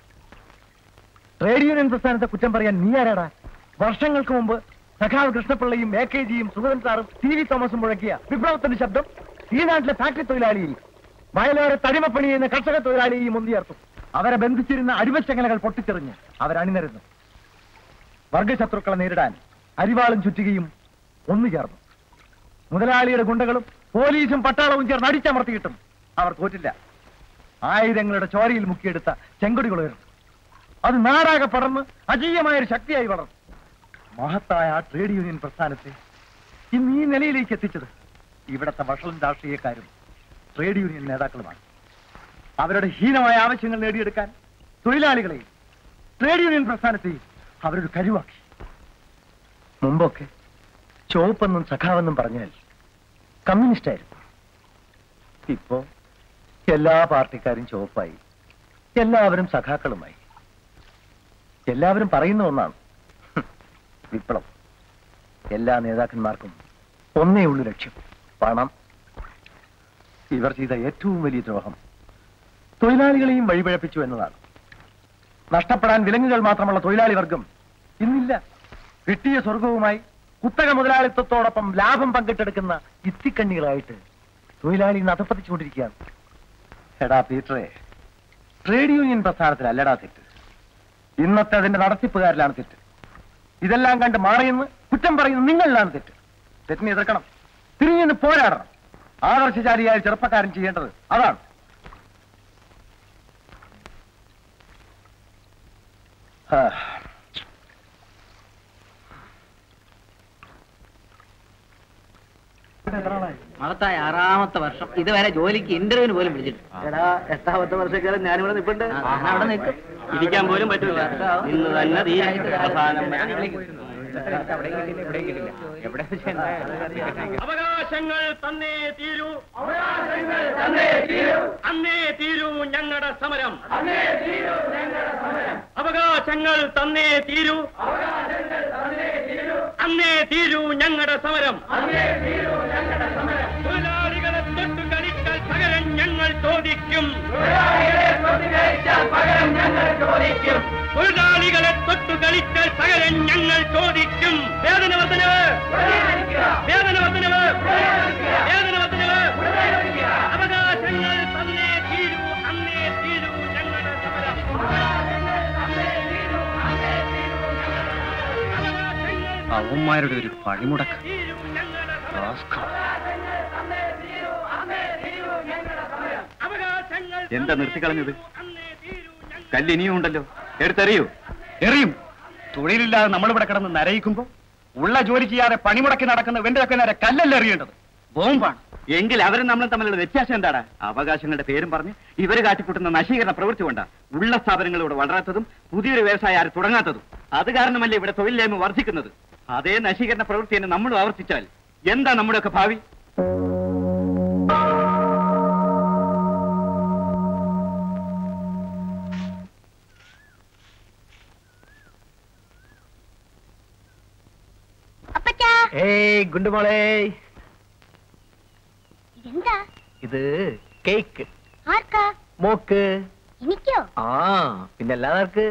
ട്രേഡ് യൂണിയൻ പ്രസ്ഥാനത്തെ കുറ്റം പറയാൻ നീ ആരാടാ വർഷങ്ങൾക്ക് മുമ്പ് സഖാവ് കൃഷ്ണപിള്ളയും എ കെ ജിയും സുഗതൻ സാറും ടി വി തോമസും മുഴക്കിയ വിപ്ലവത്തിന്റെ ശബ്ദം ഈ നാട്ടിലെ ഫാക്ടറി തൊഴിലാളിയെയും വയലേറെ തടിമപ്പണി ചെയ്യുന്ന കർഷക തൊഴിലാളിയെയും ഒന്നിയർത്തും അവരെ ബന്ധിച്ചിരുന്ന അടിമച്ചങ്ങലകൾ പൊട്ടിച്ചെറിഞ്ഞ് അവരണിനിരുന്നു വർഗശത്രുക്കളെ നേരിടാൻ അരിവാളും ചുറ്റുകയും ഒന്നു ചേർന്നു മുതലാളിയുടെ ഗുണ്ടകളും പോലീസും പട്ടാളവും ചേർന്ന് അടിച്ചമർത്തിയിട്ടും അവർ തോറ്റില്ല ആയുധങ്ങളുടെ ചോരയിൽ മുക്കിയെടുത്ത ചെങ്കൊടികൾ ഉയർന്നു അത് നാടാകെ പടർന്ന് അജീയമായ ഒരു ശക്തിയായി വളർന്നു മഹത്തായ ആ ട്രേഡ് യൂണിയൻ പ്രസ്ഥാനത്തെ ഇന്ന് ഈ നിലയിലേക്ക് എത്തിച്ചത് ഇവിടത്തെ വഷളും രാഷ്ട്രീയക്കാരും ട്രേഡ് യൂണിയൻ നേതാക്കളുമാണ് അവരുടെ ഹീനമായ ആവശ്യങ്ങൾ നേടിയെടുക്കാൻ തൊഴിലാളികളെയും ട്രേഡ് യൂണിയൻ പ്രസ്ഥാനത്തെയും അവരൊരു കഴിവാക്കി മുമ്പൊക്കെ ചുവപ്പെന്നും സഖാവെന്നും പറഞ്ഞാൽ കമ്മ്യൂണിസ്റ്റ് ആയിരുന്നു ഇപ്പോ എല്ലാ പാർട്ടിക്കാരും ചുവപ്പായി എല്ലാവരും സഖാക്കളുമായി എല്ലാവരും പറയുന്ന ഒന്നാണ് ഹും, വിപ്ലവം എല്ലാ നേതാക്കന്മാർക്കും ഒന്നേ ഉള്ളു ലക്ഷ്യം പണം ഇവർ ചെയ്ത ഏറ്റവും വലിയ ദ്രോഹം തൊഴിലാളികളെയും വഴിപഴപ്പിച്ചു എന്നതാണ് നഷ്ടപ്പെടാൻ വിലങ്ങുകൾ മാത്രമുള്ള തൊഴിലാളി വർഗം ഇന്നില്ല കിട്ടിയ സ്വർഗവുമായി കുത്തക മുതലാളിത്തത്തോടൊപ്പം ലാഭം പങ്കിട്ടെടുക്കുന്ന ഇത്തിക്കണ്ണികളായിട്ട് തൊഴിലാളി ഇന്ന് അധപ്പതിച്ചുകൊണ്ടിരിക്കുകയാണ് എടാ പീറ്ററെ ട്രേഡ് യൂണിയൻ പ്രസ്ഥാനത്തിലല്ലടാ തെറ്റ് ഇന്നത്തെ അതിന്റെ നടത്തിപ്പുകാരിലാണ് തെറ്റ് ഇതെല്ലാം കണ്ട് മാറിയെന്ന് കുറ്റം പറയുന്ന നിങ്ങളിലാണ് തെറ്റ് തെറ്റിനെ എതിർക്കണം തിരിഞ്ഞെന്ന് പോരാടണം ആദർശചാരിയായ ചെറുപ്പക്കാരൻ ചെയ്യേണ്ടത് അതാണ് ആ. മഹത്തായ ആറാമത്തെ വർഷം ഇതുവരെ ജോലിക്ക് ഇന്റർവ്യൂവിന് പോലും വിളിച്ചിട്ടില്ല എടാ എട്ടാമത്തെ വർഷക്കാലം ഞാനിവിടെ നിൽപ്പുണ്ട് അവിടെ നിൽക്കും ഇരിക്കാൻ പോലും പറ്റൂല ഇന്ന് തന്നെ തീരെ അവസാനം വരെ അവകാശങ്ങൾ തന്നേ തീരൂ അന്നേ തീരൂ ഞങ്ങളുടെ സമരം അവകാശങ്ങൾ തന്നേ തീരൂ അന്നേ തീരൂ ഞങ്ങളുടെ സമരം തൊഴിലാളികളെ തൊട്ടു കളിക്കൽ പകരം ഞങ്ങൾ ചോദിക്കും തൊഴിലാളികളെ തൊട്ടു കളിക്കൽ പകരം ഞങ്ങൾ ചോദിക്കും വേതന വർധനവ് വേതന വർധനവ് വേതന വർധനവ് അവകാശങ്ങൾ തന്നേ തീരൂ അന്നേ തീരൂ ഞങ്ങളുടെ സമരം അവന്മാരുടെ ഒരു പണിമുടക്ക് റാസ്കൽ. എന്താ നിർത്തിക്കളഞ്ഞത് കല്ല് ഇനിയും ഉണ്ടല്ലോ എടുത്തെറിയൂ എറിയും തൊഴിലില്ലാതെ നമ്മളിവിടെ കിടന്ന് നരയിക്കുമ്പോ ഉള്ള ജോലി ചെയ്യാതെ പണിമുടക്കി നടക്കുന്ന വെണ്ടൊക്കെ നേരെ കല്ലല്ല എറിയേണ്ടത് ബോംബാണ് എങ്കിൽ അവരും നമ്മളും തമ്മിലുള്ള വ്യത്യാസം എന്താണ് അവകാശങ്ങളുടെ പേരും പറഞ്ഞ് ഇവര് കാട്ടിക്കൂട്ടുന്ന നശീകരണ പ്രവൃത്തി കൊണ്ടാ ഉള്ള സ്ഥാപനങ്ങൾ ഇവിടെ വളരാത്തതും പുതിയൊരു വ്യവസായം ആരും തുടങ്ങാത്തതും അത് കാരണമല്ലേ ഇവിടെ തൊഴിലില്ലായ്മ വർദ്ധിക്കുന്നത് അതേ നശീകരണ പ്രവൃത്തി തന്നെ നമ്മളും ആവർത്തിച്ചാൽ എന്താ നമ്മുടെയൊക്കെ ഭാവി അപ്പച്ചാ ഏയ് ഗുണ്ടുമോളെ ഇതെന്താ ഇത് കേക്ക് ആർക്കാ മോക്ക് എനിക്കോ ആ പിന്നെ അല്ലാതാർക്ക്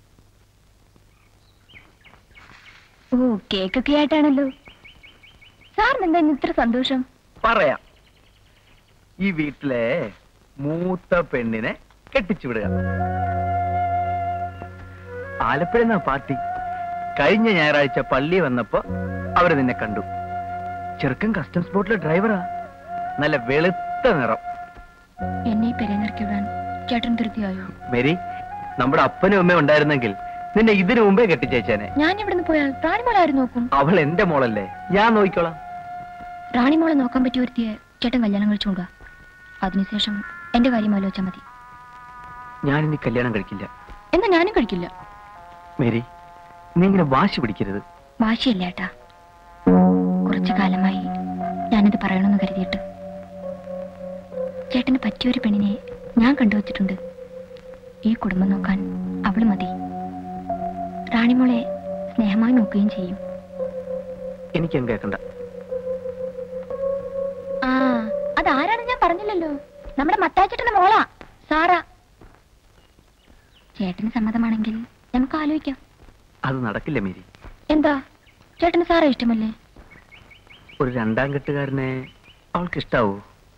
ഓ കേക്കൊക്കെ ആയിട്ടാണല്ലോ സാറിന് എന്താ ഇന്ന് ഇത്ര സന്തോഷം പറയാം ഈ വീട്ടിലെ മൂത്ത പെണ്ണിനെ കെട്ടിച്ചു വിടുക ആലപ്പുഴ എന്നാ പാർട്ടി കഴിഞ്ഞ ഞായറാഴ്ച പള്ളി വന്നപ്പോ അവര് നിന്നെ കണ്ടു ചെറുക്കൻ കസ്റ്റംസ് ബോട്ടിലെ ഡ്രൈവറാ നല്ല വെളുത്ത നിറം എന്നെ ഈ പെരനിറക്കി വിടാൻ ചേട്ടൻ തൃപ്തിയായോ മേരി നമ്മുടെ അപ്പനും അമ്മയും ഉണ്ടായിരുന്നെങ്കിൽ നിന്നെ ഇതിനു മുമ്പേ കെട്ടിച്ചേച്ചേനെ ഞാൻ ഇവിടുന്ന് പോയാൽ റാണിമോളെ ആരും നോക്കും അവൾ എന്റെ മോളല്ലേ ഞാൻ നോക്കിക്കോളാം റാണിമോളെ നോക്കാൻ പറ്റിയ ഒരുത്തിയെ ചേട്ടൻ കല്യാണം കഴിച്ചുകൊണ്ടുക അതിനുശേഷം എന്റെ കാര്യം ആലോചിച്ചാൽ മതി ഞാൻ ഇനി കല്യാണം കഴിക്കില്ല എന്നാ ഞാനും കഴിക്കില്ല മേരി നീ ഇങ്ങനെ വാശി പിടിക്കരുത് വാശിയല്ല ഏട്ടാ കുറച്ചു കാലമായി ഞാനിത് പറയണമെന്ന് കരുതിയിട്ട് ചേട്ടന് പറ്റിയൊരു പെണ്ണിനെ ഞാൻ കണ്ടുവച്ചിട്ടുണ്ട് ഈ കുടുംബം നോക്കാൻ അവള് മതി റാണിമോളെ സ്നേഹമായി നോക്കുകയും ചെയ്യും എനിക്കും കേൾക്കണ്ട ആ അതാരാണ് ഞാൻ പറഞ്ഞില്ലല്ലോ നമ്മുടെ മത്താച്ചേട്ടന്റെ മോളാ സാറ ചേട്ടന് സമ്മതമാണെങ്കിൽ നമുക്ക് ആലോചിക്കാം അത് നടക്കില്ല മേരി എന്താ ചേട്ടന് സാറേ ഇഷ്ടമല്ലേ ഒരു രണ്ടാം കെട്ടുകാരനെ അവൾക്ക് ഇഷ്ടാവൂ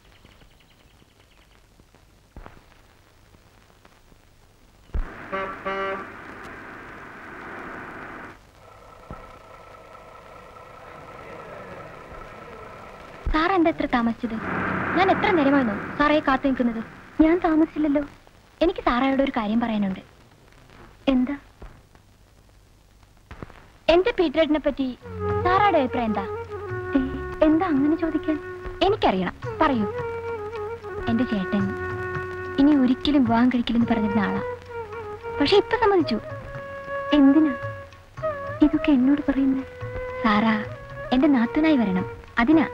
സാറ എന്താ എത്ര താമസിച്ചത് ഞാൻ എത്ര നേരമായിരുന്നോ സാറയെ കാത്തു നിൽക്കുന്നത് ഞാൻ താമസിച്ചില്ലല്ലോ എനിക്ക് സാറയോട് ഒരു കാര്യം പറയാനുണ്ട് എന്താ എന്റെ പീറ്ററേട്ടിനെ പറ്റി സാറയുടെ അഭിപ്രായം എന്താ ഏ, എന്താ അങ്ങനെ ചോദിക്കാൻ എനിക്കറിയണം പറയൂ എന്റെ ചേട്ടൻ ഇനി ഒരിക്കലും വിവാഹം കഴിക്കില്ലെന്ന് പറഞ്ഞിരുന്ന ആളാ പക്ഷെ ഇപ്പൊ സമ്മതിച്ചു എന്തിനാ ഇതൊക്കെ എന്നോട് പറയുന്നത് സാറാ എന്റെ നാത്തനായി വരണം അതിനാ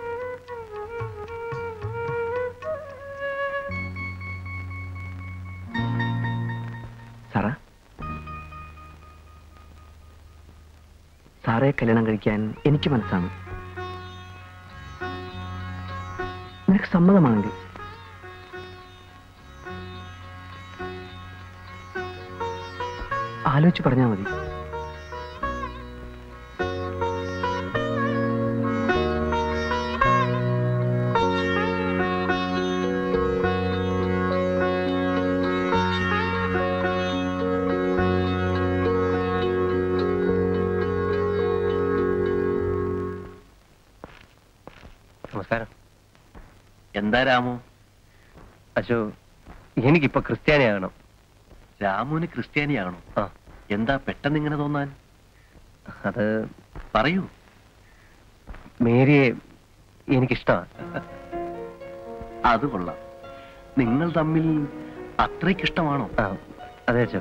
സാറാ സാറയെ കല്യാണം കഴിക്കാൻ എനിക്ക് മനസ്സാണ് നിനക്ക് സമ്മതമാണെങ്കിൽ ആലോചിച്ച് പറഞ്ഞാൽ മതി നമസ്കാരം എന്താ രാമു അശോ എനിക്കിപ്പോ ക്രിസ്ത്യാനിയാകണം രാമുവിന് ക്രിസ്ത്യാനിയാകണോ എന്താ പെട്ടെന്ന് ഇങ്ങനെ തോന്നാൻ അത് പറയൂ മേരിയെ എനിക്കിഷ്ടമാണ് അത് കൊള്ളാം നിങ്ങൾ തമ്മിൽ അത്രയ്ക്കിഷ്ടമാണോ അതെ അച്ഛോ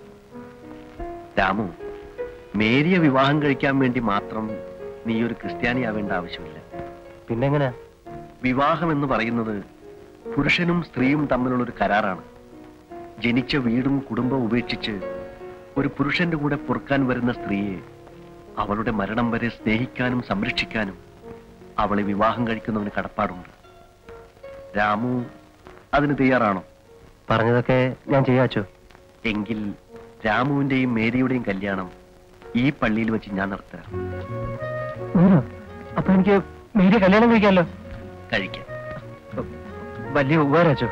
രാമു മേരിയെ വിവാഹം കഴിക്കാൻ വേണ്ടി മാത്രം നീ ഒരു ക്രിസ്ത്യാനിയാവേണ്ട ആവശ്യമില്ല പിന്നെങ്ങനെ വിവാഹം എന്ന് പറയുന്നത് പുരുഷനും സ്ത്രീയും തമ്മിലുള്ള ഒരു കരാറാണ് ജനിച്ച വീടും കുടുംബവും ഉപേക്ഷിച്ച് ഒരു പുരുഷന്റെ കൂടെ പൊറുക്കാൻ വരുന്ന സ്ത്രീയെ അവളുടെ മരണം വരെ സ്നേഹിക്കാനും സംരക്ഷിക്കാനും അവളെ വിവാഹം കഴിക്കുന്നവന് കടപ്പാടുണ്ട് രാമു അതിന് തയ്യാറാണോ പറഞ്ഞതൊക്കെ ഞാൻ ചെയ്യാച്ചോ എങ്കിൽ രാമുവിന്റെയും മേരിയുടെയും കല്യാണം ഈ പള്ളിയിൽ വെച്ച് ഞാൻ നടത്താം അപ്പൊ എനിക്ക് മേരിയെ കല്യാണം കഴിക്കാമല്ലോ കഴിക്കാം വലിയ ഉപകാരച്ചോ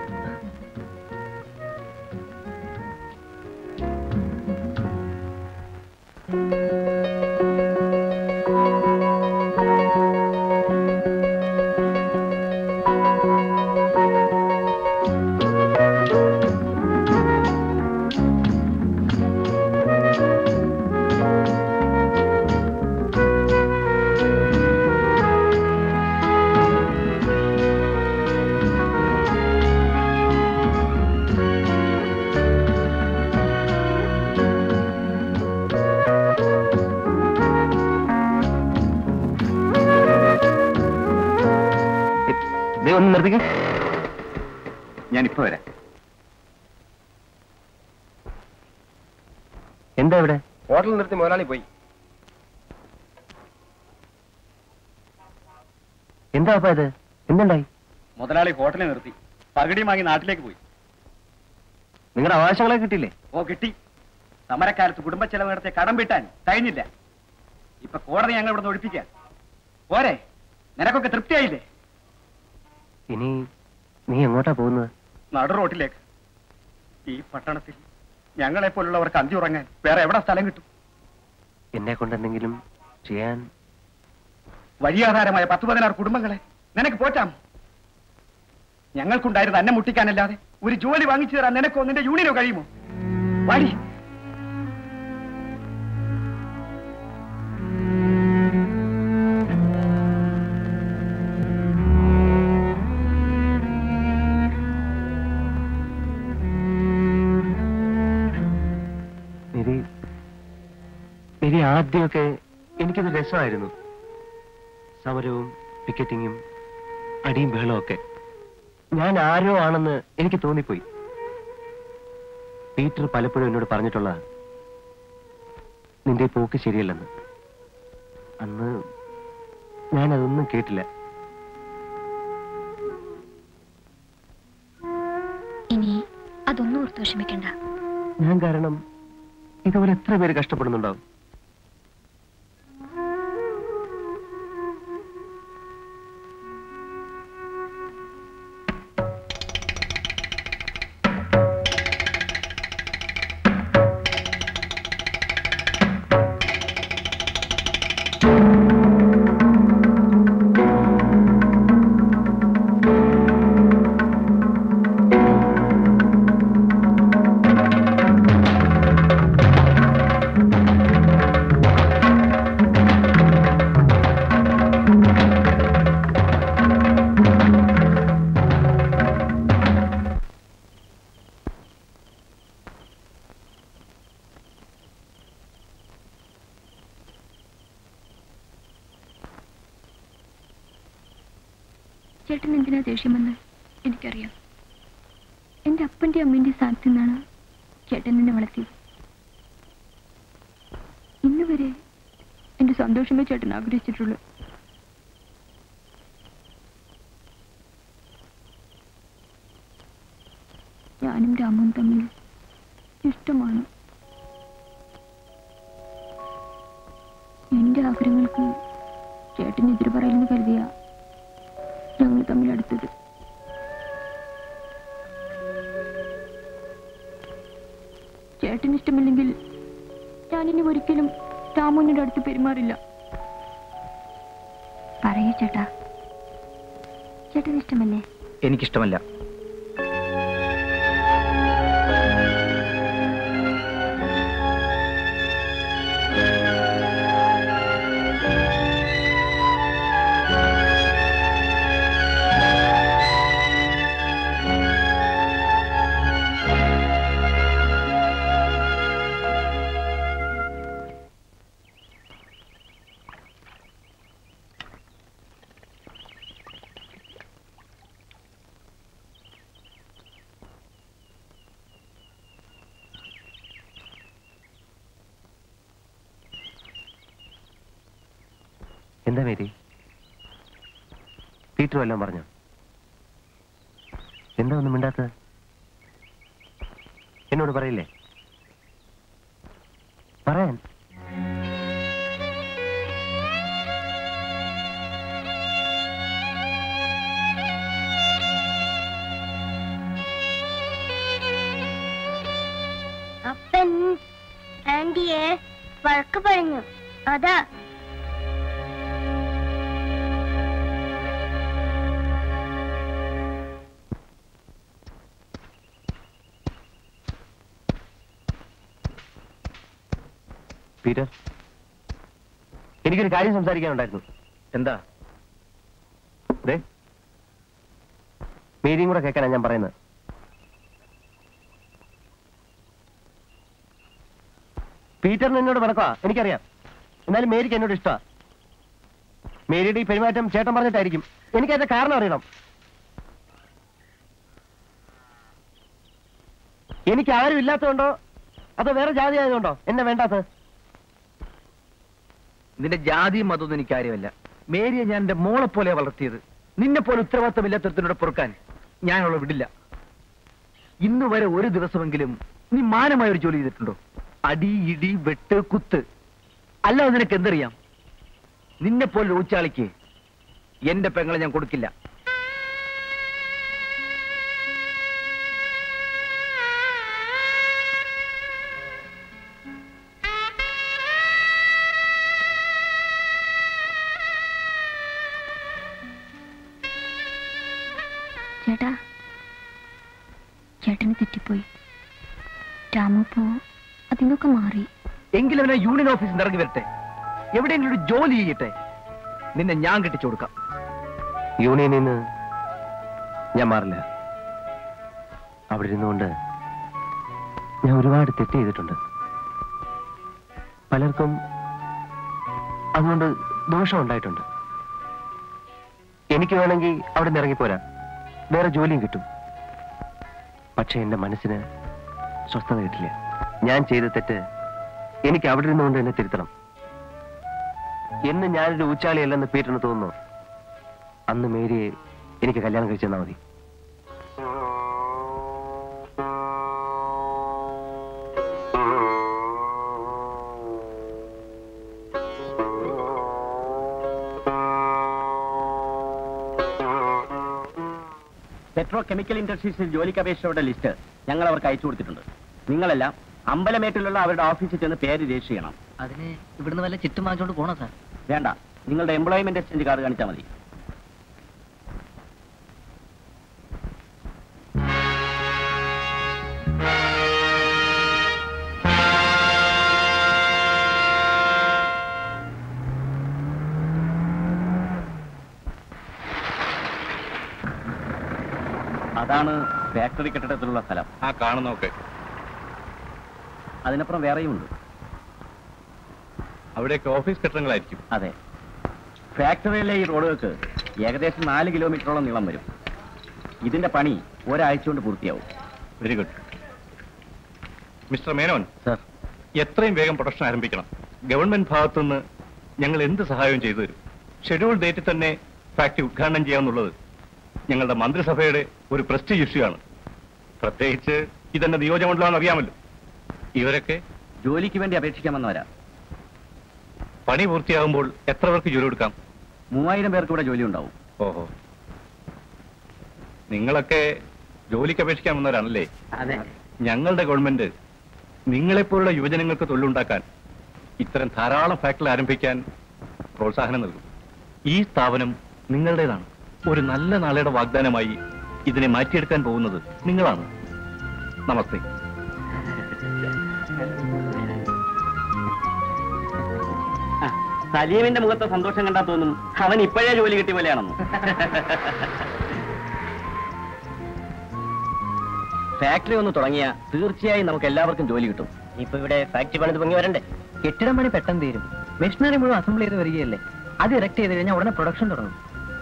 ദേ ഒന്ന് നിർത്തിക്കേ ഞാനിപ്പോ വരാം എന്താ ഇവിടെ ഹോട്ടലിൽ നിർത്തി മുതലാളി പോയി എന്താ അപ്പ ഇത് എന്തുണ്ടായി മുതലാളി ഹോട്ടലിൽ നിർത്തി പകുതി വാങ്ങി നാട്ടിലേക്ക് പോയി നിങ്ങളുടെ അവകാശങ്ങളെ കിട്ടിയില്ലേ ഓ കിട്ടി സമരക്കാലത്ത് കുടുംബ ചെലവ് നടത്തിയ കടം വീട്ടാൻ കഴിഞ്ഞില്ല ഇപ്പൊ കോടതി ഞങ്ങൾ ഇവിടെ ഒഴിപ്പിക്കാൻ പോരെ നിനക്കൊക്കെ തൃപ്തിയായില്ലേ ഇനി നീ എങ്ങോട്ടാ പോകുന്നത് നടു റോട്ടിലേക്ക് ഈ പട്ടണത്തിൽ ഞങ്ങളെ പോലുള്ളവർക്ക് അന്തി ഉറങ്ങാൻ വേറെ എവിടെ സ്ഥലം കിട്ടും എന്നെ കൊണ്ട് എന്തെങ്കിലും ചെയ്യാൻ വഴിയാധാരമായ പത്ത് പതിനാറ് കുടുംബങ്ങളെ നിനക്ക് പോറ്റാം ഞങ്ങൾക്കുണ്ടായിരുന്ന അന്നം മുട്ടിക്കാനല്ലാതെ ഒരു ജോലി വാങ്ങിച്ചു തരാൻ നിനക്കോ നിന്റെ യൂണിയനോ കഴിയുമോ വാടി നിധി നിധി ആദ്യമൊക്കെ എനിക്കത് രസമായിരുന്നു സമരവും പിക്കറ്റിങ്ങും അടിയും ബഹളവും ഒക്കെ ഞാൻ ആരോ ആണെന്ന് എനിക്ക് തോന്നിപ്പോയി പീറ്റർ പലപ്പോഴും എന്നോട് പറഞ്ഞിട്ടുള്ള നിന്റെ ഈ പോക്ക് ശരിയല്ലെന്ന് അന്ന് ഞാനതൊന്നും കേട്ടില്ല ഇനി അതൊന്നും ഓർത്ത് വിഷമിക്കണ്ട ഞാൻ കാരണം ഇതുപോലെ എത്ര പേര് കഷ്ടപ്പെടുന്നുണ്ടാവും ചേട്ടൻ എന്തിനാ ദേഷ്യമെന്ന് എനിക്കറിയാം എന്റെ അപ്പന്റെ അമ്മന്റെ സ്ഥാനത്ത് നിന്നാണ് ചേട്ടൻ എന്നെ വളർത്തിയത് ഇന്ന് വരെ എന്റെ സന്തോഷമേ ചേട്ടൻ ആഗ്രഹിച്ചിട്ടുള്ളൂ ഞാനും രാമും തമ്മിൽ ഇഷ്ടമാണ് എന്റെ ആഗ്രഹങ്ങൾക്ക് ചേട്ടൻ എതിര് പറയില്ലെന്ന് കരുതിയ ഞങ്ങൾ തമ്മിൽ അടുത്തത് ചേട്ടന് ഇഷ്ടമില്ലെങ്കിൽ ഞാനിനി ഒരിക്കലും രാമുവിന്റെ അടുത്ത് പെരുമാറില്ല പറയൂ ചേട്ടാ ചേട്ടന് ഇഷ്ടമല്ലേ എനിക്കിഷ്ടമല്ല എന്താ മേരി പീറ്റർ വല്ലതും പറഞ്ഞോ എന്താ ഒന്നും മിണ്ടാത്തത് എന്നോട് പറയില്ലേ പറയാൻ അപ്പൻ ആന്റിയെ വഴക്ക് പറഞ്ഞു അതാ പീറ്റർ എനിക്കൊരു കാര്യം സംസാരിക്കാനുണ്ടായിരുന്നു എന്താ ദേ മേരിയും കൂടെ കേൾക്കാനാ ഞാൻ പറയുന്നത് പീറ്ററിന് എന്നോട് പിണക്കാ എനിക്കറിയാം എന്നാലും മേരിക്ക് എന്നോട് ഇഷ്ടമാ മേരിയുടെ ഈ പെരുമാറ്റം ചേട്ടൻ പറഞ്ഞിട്ടായിരിക്കും എനിക്കതിന്റെ കാരണം അറിയണം എനിക്ക് ആരും ഇല്ലാത്തതുകൊണ്ടോ അതോ വേറെ ജാതി ആയതുകൊണ്ടോ എന്നെ വേണ്ടാത്തത് നിന്റെ ജാതിയും മതമൊന്നും എനിക്കാര്യമല്ല മേരിയെ ഞാൻ എന്റെ മോളെ പോലെ വളർത്തിയത് നിന്നെ പോലെ ഉത്തരവാദിത്തമില്ലാത്തതിനോട് പൊറുക്കാൻ ഞാൻ അവളെ വിടില്ല ഇന്ന് വരെ ഒരു ദിവസമെങ്കിലും നീ മാനമായ ഒരു ജോലി ചെയ്തിട്ടുണ്ടോ അടി ഇടി വെട്ട് കുത്ത് അല്ലാതെ നിനക്ക് എന്തറിയാം നിന്നെ പോലെ ഊച്ചാളിക്ക് എന്റെ പെങ്ങളെ ഞാൻ കൊടുക്കില്ല ചേട്ടാ ചേട്ടന് തെറ്റിപ്പോയി രാമു പോ അതിനൊക്കെ മാറി എങ്കിലും അവനെ യൂണിയൻ ഓഫീസിൽ നിന്ന് ഇറങ്ങി വരട്ടെ എവിടെയെങ്കിലും ഒരു ജോലി ചെയ്യട്ടെ നിന്നെ ഞാൻ കെട്ടിച്ചു കൊടുക്കാം യൂണിയനിൽ നിന്ന് ഞാൻ മാറില്ല അവിടെ ഇരുന്നുകൊണ്ട് ഞാൻ ഒരുപാട് തെറ്റ് ചെയ്തിട്ടുണ്ട് പലർക്കും അതുകൊണ്ട് ദോഷം ഉണ്ടായിട്ടുണ്ട് എനിക്ക് വേണമെങ്കിൽ അവിടെ നിന്ന് ഇറങ്ങിപ്പോരാ വേറെ ജോലിയും കിട്ടും പക്ഷെ എന്റെ മനസ്സിന് സ്വസ്ഥത കിട്ടില്ല ഞാൻ ചെയ്ത തെറ്റ് എനിക്ക് അവിടെ ഇരുന്നുകൊണ്ട് എന്നെ തിരുത്തണം എന്ന് ഞാനൊരു ഊച്ചാളിയല്ലെന്ന് പീറ്ററിന് തോന്നുന്നു അന്ന് മേരിയെ എനിക്ക് കല്യാണം കഴിച്ചു തന്നാ മതി പെട്രോ കെമിക്കൽ ഇൻഡസ്ട്രീസിൽ ജോലിക്ക് അപേക്ഷയുടെ ലിസ്റ്റ് ഞങ്ങൾ അവർക്ക് അയച്ചു കൊടുത്തിട്ടുണ്ട് നിങ്ങളെല്ലാം അമ്പലമേട്ടിലുള്ള അവരുടെ ഓഫീസിൽ ചെന്ന് പേര് രജിസ്റ്റർ ചെയ്യണം അതിന് ഇവിടുന്ന് വല്ല ചിറ്റും വാങ്ങിച്ചോണ്ട് പോണോ സാർ വേണ്ട നിങ്ങളുടെ എംപ്ലോയ്മെന്റ് എക്സ്ചേഞ്ച് കാർഡ് കാണിച്ചാൽ മതി അതാണ് ഫാക്ടറി കെട്ടിടത്തിലുള്ള സ്ഥലം ആ കാണുന്നൊക്കെ അതിനപ്പുറം വേറെയും ഉണ്ട് അവിടെയൊക്കെ ഓഫീസ് കെട്ടിടങ്ങളായിരിക്കും അതെ ഫാക്ടറിയിലെ ഈ റോഡുകൾക്ക് ഏകദേശം നാല് കിലോമീറ്ററോളം നീളം വരും ഇതിന്റെ പണി ഒരാഴ്ച കൊണ്ട് പൂർത്തിയാവും very good mister Menon sir എത്രയും വേഗം പ്രൊഡക്ഷൻ ആരംഭിക്കണം ഗവൺമെന്റ് ഭാഗത്തുനിന്ന് ഞങ്ങൾ എന്ത് സഹായവും ചെയ്തു തരും ഷെഡ്യൂൾ ഡേറ്റിൽ തന്നെ ഫാക്ടറി ഉദ്ഘാടനം ചെയ്യാമെന്നുള്ളത് ഞങ്ങളുടെ മന്ത്രിസഭയുടെ ഒരു പ്രസ്റ്റീജ് ഇഷ്യൂ ആണ് പ്രത്യേകിച്ച് ഇതെന്റെ നിയോജകമണ്ഡലമാണെന്ന് അറിയാമല്ലോ ഇവരൊക്കെ ജോലിക്ക് വേണ്ടി അപേക്ഷിക്കാൻ വന്നവരാ പണി പൂർത്തിയാകുമ്പോൾ എത്ര പേർക്ക് ജോലി കൊടുക്കാം മൂവായിരം പേർക്ക് ഇവിടെ ജോലി ഉണ്ടാവും ഓഹോ നിങ്ങളൊക്കെ ജോലിക്ക് അപേക്ഷിക്കാൻ വന്നവരാണല്ലേ അതെ ഞങ്ങളുടെ ഗവൺമെന്റ് നിങ്ങളെപ്പോലുള്ള യുവജനങ്ങൾക്ക് തൊഴിലുണ്ടാക്കാൻ ഇത്തരം ധാരാളം ഫാക്ടറി ആരംഭിക്കാൻ പ്രോത്സാഹനം നൽകും ഈ സ്ഥാപനം നിങ്ങളുടേതാണ് ഒരു നല്ല നാളെയുടെ വാഗ്ദാനമായി ഇതിനെ മാറ്റിയെടുക്കാൻ പോകുന്നത് നിങ്ങളാണ് നമസ്തേ സലീമിന്റെ മുഖത്തെ സന്തോഷം കണ്ടാ തോന്നും അവൻ ഇപ്പോഴേ ജോലി കിട്ടിയ പോലെയാണെന്ന് ഫാക്ടറി ഒന്ന് തുടങ്ങിയ തീർച്ചയായും നമുക്ക് എല്ലാവർക്കും ജോലി കിട്ടും ഇപ്പൊ ഇവിടെ ഫാക്ടറി പണിത് പൊങ്ങി വരണ്ടേ കെട്ടിടം പണി പെട്ടെന്ന് തീരും മെഷീനറി മുഴുവൻ അസംബിൾ ചെയ്ത് വരികയല്ലേ അത് ഇറക്ട് ചെയ്ത് കഴിഞ്ഞാൽ ഉടനെ പ്രൊഡക്ഷൻ തുടങ്ങും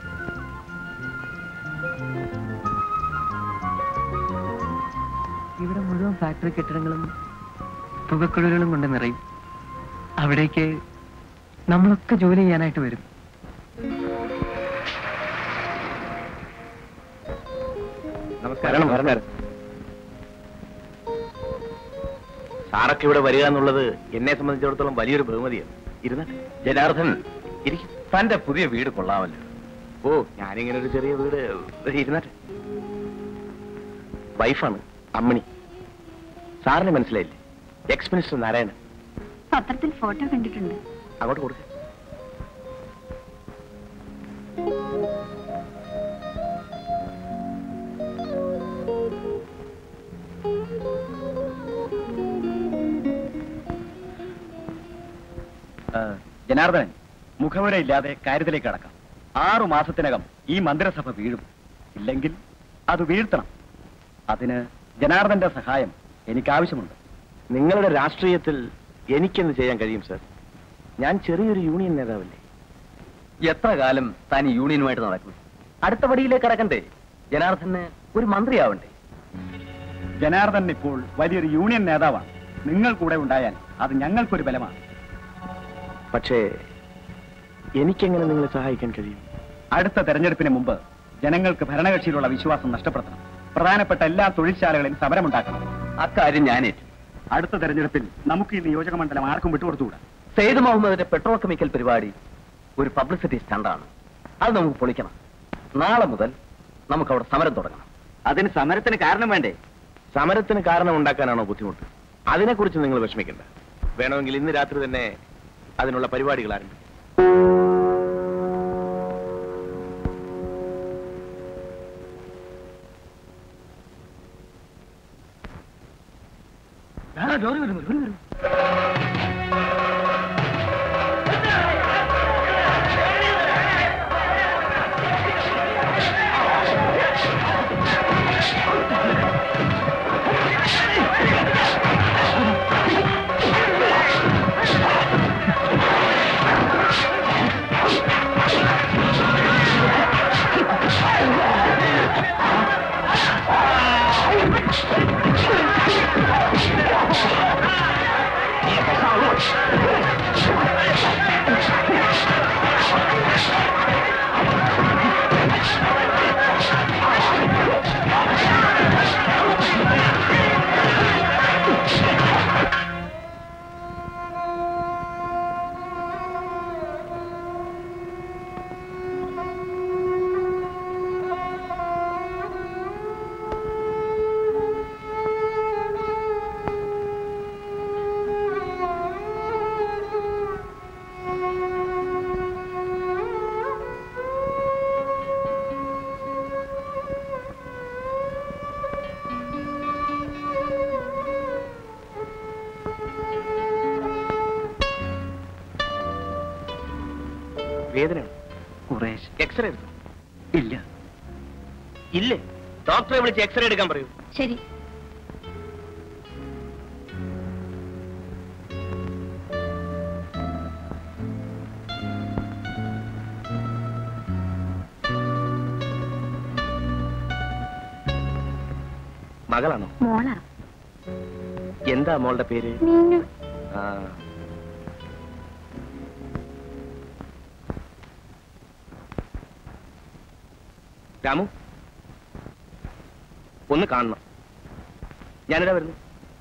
ഇവിടെ മുഴുവൻ ഫാക്ടറി കെട്ടിടങ്ങളും പുകക്കുഴലുകളും കൊണ്ട് നിറയും അവിടേക്ക് നമ്മളൊക്കെ ജോലി ചെയ്യാനായിട്ട് വരും നമസ്കാരം പറഞ്ഞാലും സാറൊക്കെ ഇവിടെ വരിക എന്നുള്ളത് എന്നെ സംബന്ധിച്ചിടത്തോളം വലിയൊരു ബഹുമതിയാണ് ഇരുന്നാട്ടെ ജനാർദ്ദൻ ഇരിക്കും തന്റെ പുതിയ വീട് കൊള്ളാമല്ലോ ഓ ഞാനിങ്ങനെ ഒരു ചെറിയ വീട് ഇരുന്നാട്ടെ വൈഫാണ് അമ്മണി സാറിന് മനസ്സിലായില്ലേ എക്സ് മിനിസ്റ്റർ നാരായണൻ പത്രത്തിൽ ഫോട്ടോ കണ്ടിട്ടുണ്ട് അങ്ങോട്ട് കൊടുക്ക ജനാർദ്ദനൻ മുഖവുര ഇല്ലാതെ കാര്യത്തിലേക്ക് കടക്കാം ആറു മാസത്തിനകം ഈ മന്ത്രിസഭ വീഴും ഇല്ലെങ്കിൽ അത് വീഴ്ത്തണം അതിന് ജനാർദ്ദന്റെ സഹായം എനിക്ക് ആവശ്യമുണ്ട് നിങ്ങളുടെ രാഷ്ട്രീയത്തിൽ എനിക്കെന്ത് ചെയ്യാൻ കഴിയും സർ ഞാൻ ചെറിയൊരു യൂണിയൻ നേതാവല്ലേ എത്ര കാലം താൻ ഈ യൂണിയനുമായിട്ട് നടക്കും അടുത്ത പടിയിലേക്ക് കടക്കണ്ടേ ജനാർദ്ദന് ഒരു മന്ത്രിയാവണ്ടേ ജനാർദ്ദൻ ഇപ്പോൾ വലിയൊരു യൂണിയൻ നേതാവാണ് നിങ്ങൾ കൂടെ ഉണ്ടായാൽ അത് ഞങ്ങൾക്കൊരു ബലമാണ് പക്ഷേ എനിക്കെങ്ങനെ നിങ്ങളെ സഹായിക്കാൻ കഴിയും അടുത്ത തെരഞ്ഞെടുപ്പിന് മുമ്പ് ജനങ്ങൾക്ക് ഭരണകക്ഷിയിലുള്ള വിശ്വാസം നഷ്ടപ്പെടുത്തണം പ്രധാനപ്പെട്ട എല്ലാ തൊഴിൽശാലകളിലും സമരമുണ്ടാക്കണം അക്കാര്യം ഞാനേറ്റു അടുത്ത തെരഞ്ഞെടുപ്പിൽ നമുക്ക് ഈ നിയോജക മണ്ഡലം ആർക്കും വിട്ടുകൊടുത്തുകൂടാ സെയ്ദ് മുഹമ്മദിന്റെ പെട്രോൾ കെമിക്കൽ പരിപാടി ഒരു പബ്ലിസിറ്റി സ്റ്റണ്ടാണ് അത് നമുക്ക് പൊളിക്കണം നാളെ മുതൽ നമുക്ക് അവിടെ സമരം തുടങ്ങണം അതിന് സമരത്തിന് കാരണം വേണ്ടേ സമരത്തിന് കാരണം ഉണ്ടാക്കാനാണോ ബുദ്ധിമുട്ട് അതിനെക്കുറിച്ച് നിങ്ങൾ വിഷമിക്കണ്ട വേണമെങ്കിൽ ഇന്ന് രാത്രി തന്നെ അതിനുള്ള പരിപാടികൾ ആരംഭിക്കും ലോറി വരുന്നു ലോറി വരുന്നു വേദനയാണ് കുറേശ്ശെ എക്സ്റേ എടുത്തു ഇല്ല ഇല്ലേ ഡോക്ടറെ വിളിച്ച് എക്സ്റേ എടുക്കാൻ പറയൂ ശരി മകളാണോ മോളാ എന്താ മോളുടെ പേര് നീനു ആ. രാമു ഒന്ന് കാണണം ഞാനിതാ വരുന്നു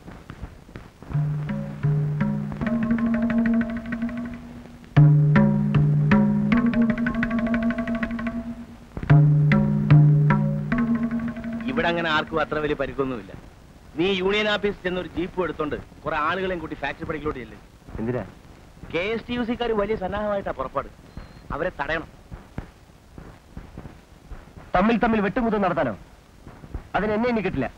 ഇവിടെ അങ്ങനെ ആർക്കും അത്ര വലിയ പരിക്കൊന്നുമില്ല നീ യൂണിയൻ ഓഫീസിൽ ചെന്ന് ഒരു ജീപ്പ് എടുത്തോണ്ട് കുറെ ആളുകളെയും കൂട്ടി ഫാക്ടറി പടിക്കലോട്ട് ചെല്ല് എന്തിനാ കെ എസ് ടി യു സിക്കാർ വലിയ സന്നാഹമായിട്ടാ പുറപ്പാട് അവരെ തടയണം തമ്മിൽ തമ്മിൽ വെട്ടുമുതൽ നടത്താനോ അതിന് എന്നെ ഇനി കിട്ടില്ല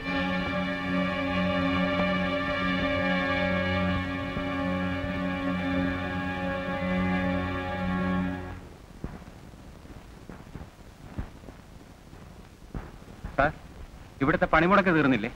സാർ ഇവിടുത്തെ പണിമുടക്ക് തീർന്നില്ലേ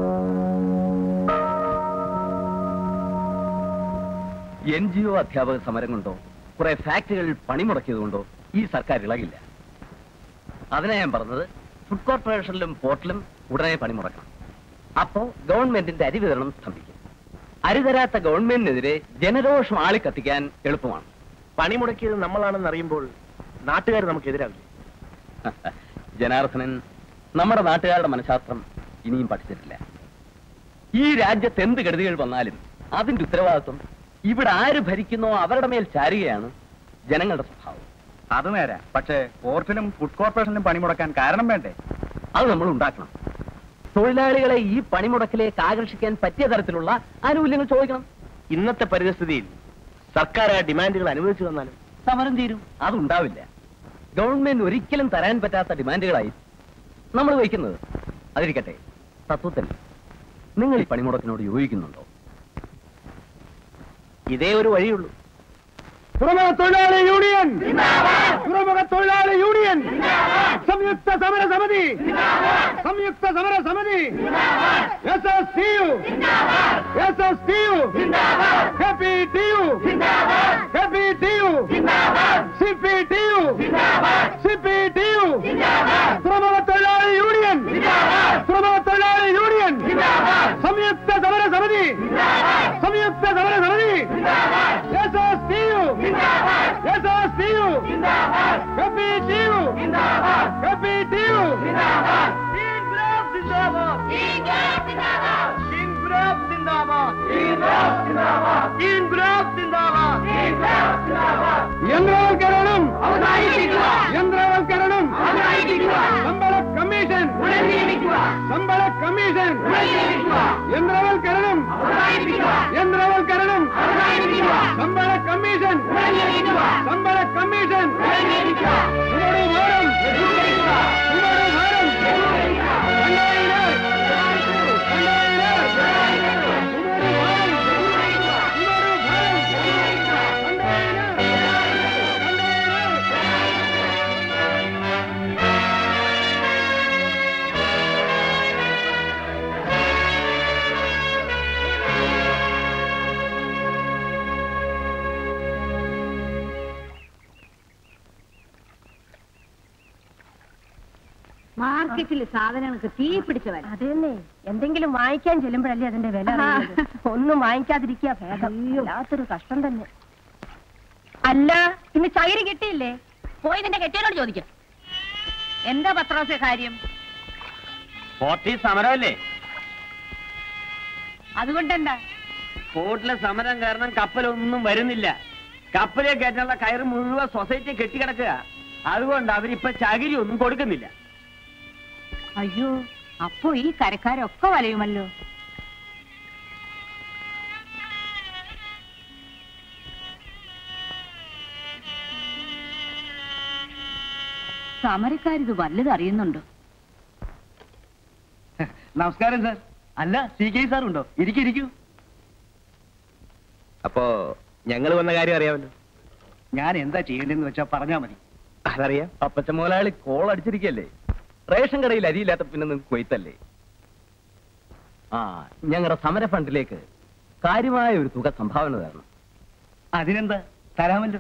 എൻ ജി ഒ അധ്യാപക സമരം കൊണ്ടോ കുറെ ഫാക്ടറികൾ പണിമുടക്കിയത് കൊണ്ടോ ഈ സർക്കാർ ഇളകില്ല അതിനാ ഞാൻ പറഞ്ഞത് ഫുഡ് കോർപ്പറേഷനിലും പോർട്ടിലും ഉടനെ പണിമുടക്കണം അപ്പോ ഗവൺമെന്റിന്റെ അരി വിതരണം സ്തംഭിക്കും അരി തരാത്ത ഗവൺമെന്റിനെതിരെ ജനരോഷം ആളിക്കത്തിക്കാൻ എളുപ്പമാണ് പണിമുടക്കിയത് നമ്മളാണെന്ന് അറിയുമ്പോൾ നാട്ടുകാർ നമുക്കെതിരാവില്ല ജനാർദ്ദനൻ നമ്മുടെ നാട്ടുകാരുടെ മനഃശാസ്ത്രം ഇനിയും പഠിച്ചിട്ടില്ല ഈ രാജ്യത്ത് എന്ത് ഗതികൾ വന്നാലും അതിന്റെ ഉത്തരവാദിത്വം ഇവിടെ ആര് ഭരിക്കുന്നോ അവരുടെ മേൽ ചാരുകയാണ് ജനങ്ങളുടെ സ്വഭാവം അത് നേരെ പക്ഷേ പോർട്ടിലും ഫുഡ് കോർപ്പറേഷനിലും പണിമുടക്കാൻ കാരണം വേണ്ടേ അത് നമ്മൾ ഉണ്ടാക്കണം തൊഴിലാളികളെ ഈ പണിമുടക്കിലേക്ക് ആകർഷിക്കാൻ പറ്റിയ തരത്തിലുള്ള ആനുകൂല്യങ്ങൾ ചോദിക്കണം ഇന്നത്തെ പരിസ്ഥിതിയിൽ സർക്കാർ ആ ഡിമാൻഡുകൾ അനുവദിച്ചു തന്നാലും സമരം തീരും അതുണ്ടാവില്ല ഗവൺമെന്റ് ഒരിക്കലും തരാൻ പറ്റാത്ത ഡിമാൻഡുകളായി നമ്മൾ വയ്ക്കുന്നത് അതിരിക്കട്ടെ തത്വത്തിൽ നിങ്ങൾ ഈ പണിമുടക്കിനോട് യോജിക്കുന്നുണ്ടോ ഇതേ ഒരു വഴിയുള്ളൂ തുറമുഖ തൊഴിലാളി യൂണിയൻ തുറമുഖ തൊഴിലാളി യൂണിയൻ സംയുക്ത സമര സമിതി സംയുക്ത സമര സമിതി S S T U S S T U happy T U happy T U C P T U C P T U തുറമുഖ തൊഴിലാളി യൂണിയൻ തുറമുഖ തൊഴിലാളി യൂണിയൻ സംയുക്ത സമര സമിതി സംയുക്ത സമര സമിതി S S T U S S T U happy T U happy T U ഇൻഗ്രാബ് സിന്ദാബാദ് കമ്മീഷൻ യന്ത്രവൽക്കരണം യന്ത്രവൽക്കരണം ശമ്പള കമ്മീഷൻ ശമ്പള കമ്മീഷൻ ഉമ്മയുടെ ഭാരം ഉമ്മയുടെ ഭാരം രണ്ടായിരം മാർക്കറ്റിൽ സാധനങ്ങൾക്ക് തീ പിടിച്ച വില അതന്നെ എന്തെങ്കിലും വാങ്ങിക്കാൻ ചെല്ലുമ്പോഴല്ലേ അതിന്റെ വില അറിയുന്നത്. ഒന്നും വാങ്ങിക്കാതിരിക്കുക ഭേദം വല്ലാത്തൊരു കഷ്ടം തന്നെ അല്ല ഇന്ന് ചകിരി കിട്ടിയില്ലേ പോയി നിന്റെ കെട്ടിയനോട് ചോദിക്കാം എന്താ പത്രോസെ കാര്യം ഫോർട്ടി സമരമല്ലേ അതുകൊണ്ടെന്താ പോർട്ടിലെ സമരം കാരണം കപ്പലൊന്നും വരുന്നില്ല കപ്പലെ കയറ്റാനുള്ള കയറ് മുഴുവൻ സൊസൈറ്റി കെട്ടിക്കിടക്കുക അതുകൊണ്ട് അവരിപ്പൊ ചകിരി ഒന്നും കൊടുക്കുന്നില്ല അയ്യോ അപ്പോ ഈ കരക്കാരൊക്കെ വലയുമല്ലോ സമരക്കാരിത് വല്ലത് അറിയുന്നുണ്ടോ നമസ്കാരം സാർ അല്ല സി കെ സാർ ഉണ്ടോ ഇരിക്കൂ ഇരിക്കൂ അപ്പോ ഞങ്ങൾ വന്ന കാര്യം അറിയാമല്ലോ ഞാൻ എന്താ ചെയ്യേണ്ടതെന്ന് വെച്ചാ പറഞ്ഞാ മതി അതറിയാം അപ്പച്ച മുതലാളി കോൾ അടിച്ചിരിക്കല്ലേ റേഷൻ കടയിൽ അരിയില്ലാത്ത പിന്നെ നിങ്ങൾക്ക് കൊയ്ത്തല്ലേ ആ ഞങ്ങളുടെ സമര ഫണ്ടിലേക്ക് കാര്യമായ ഒരു തുക സംഭാവന തരണം അതിനെന്താ തരാമല്ലോ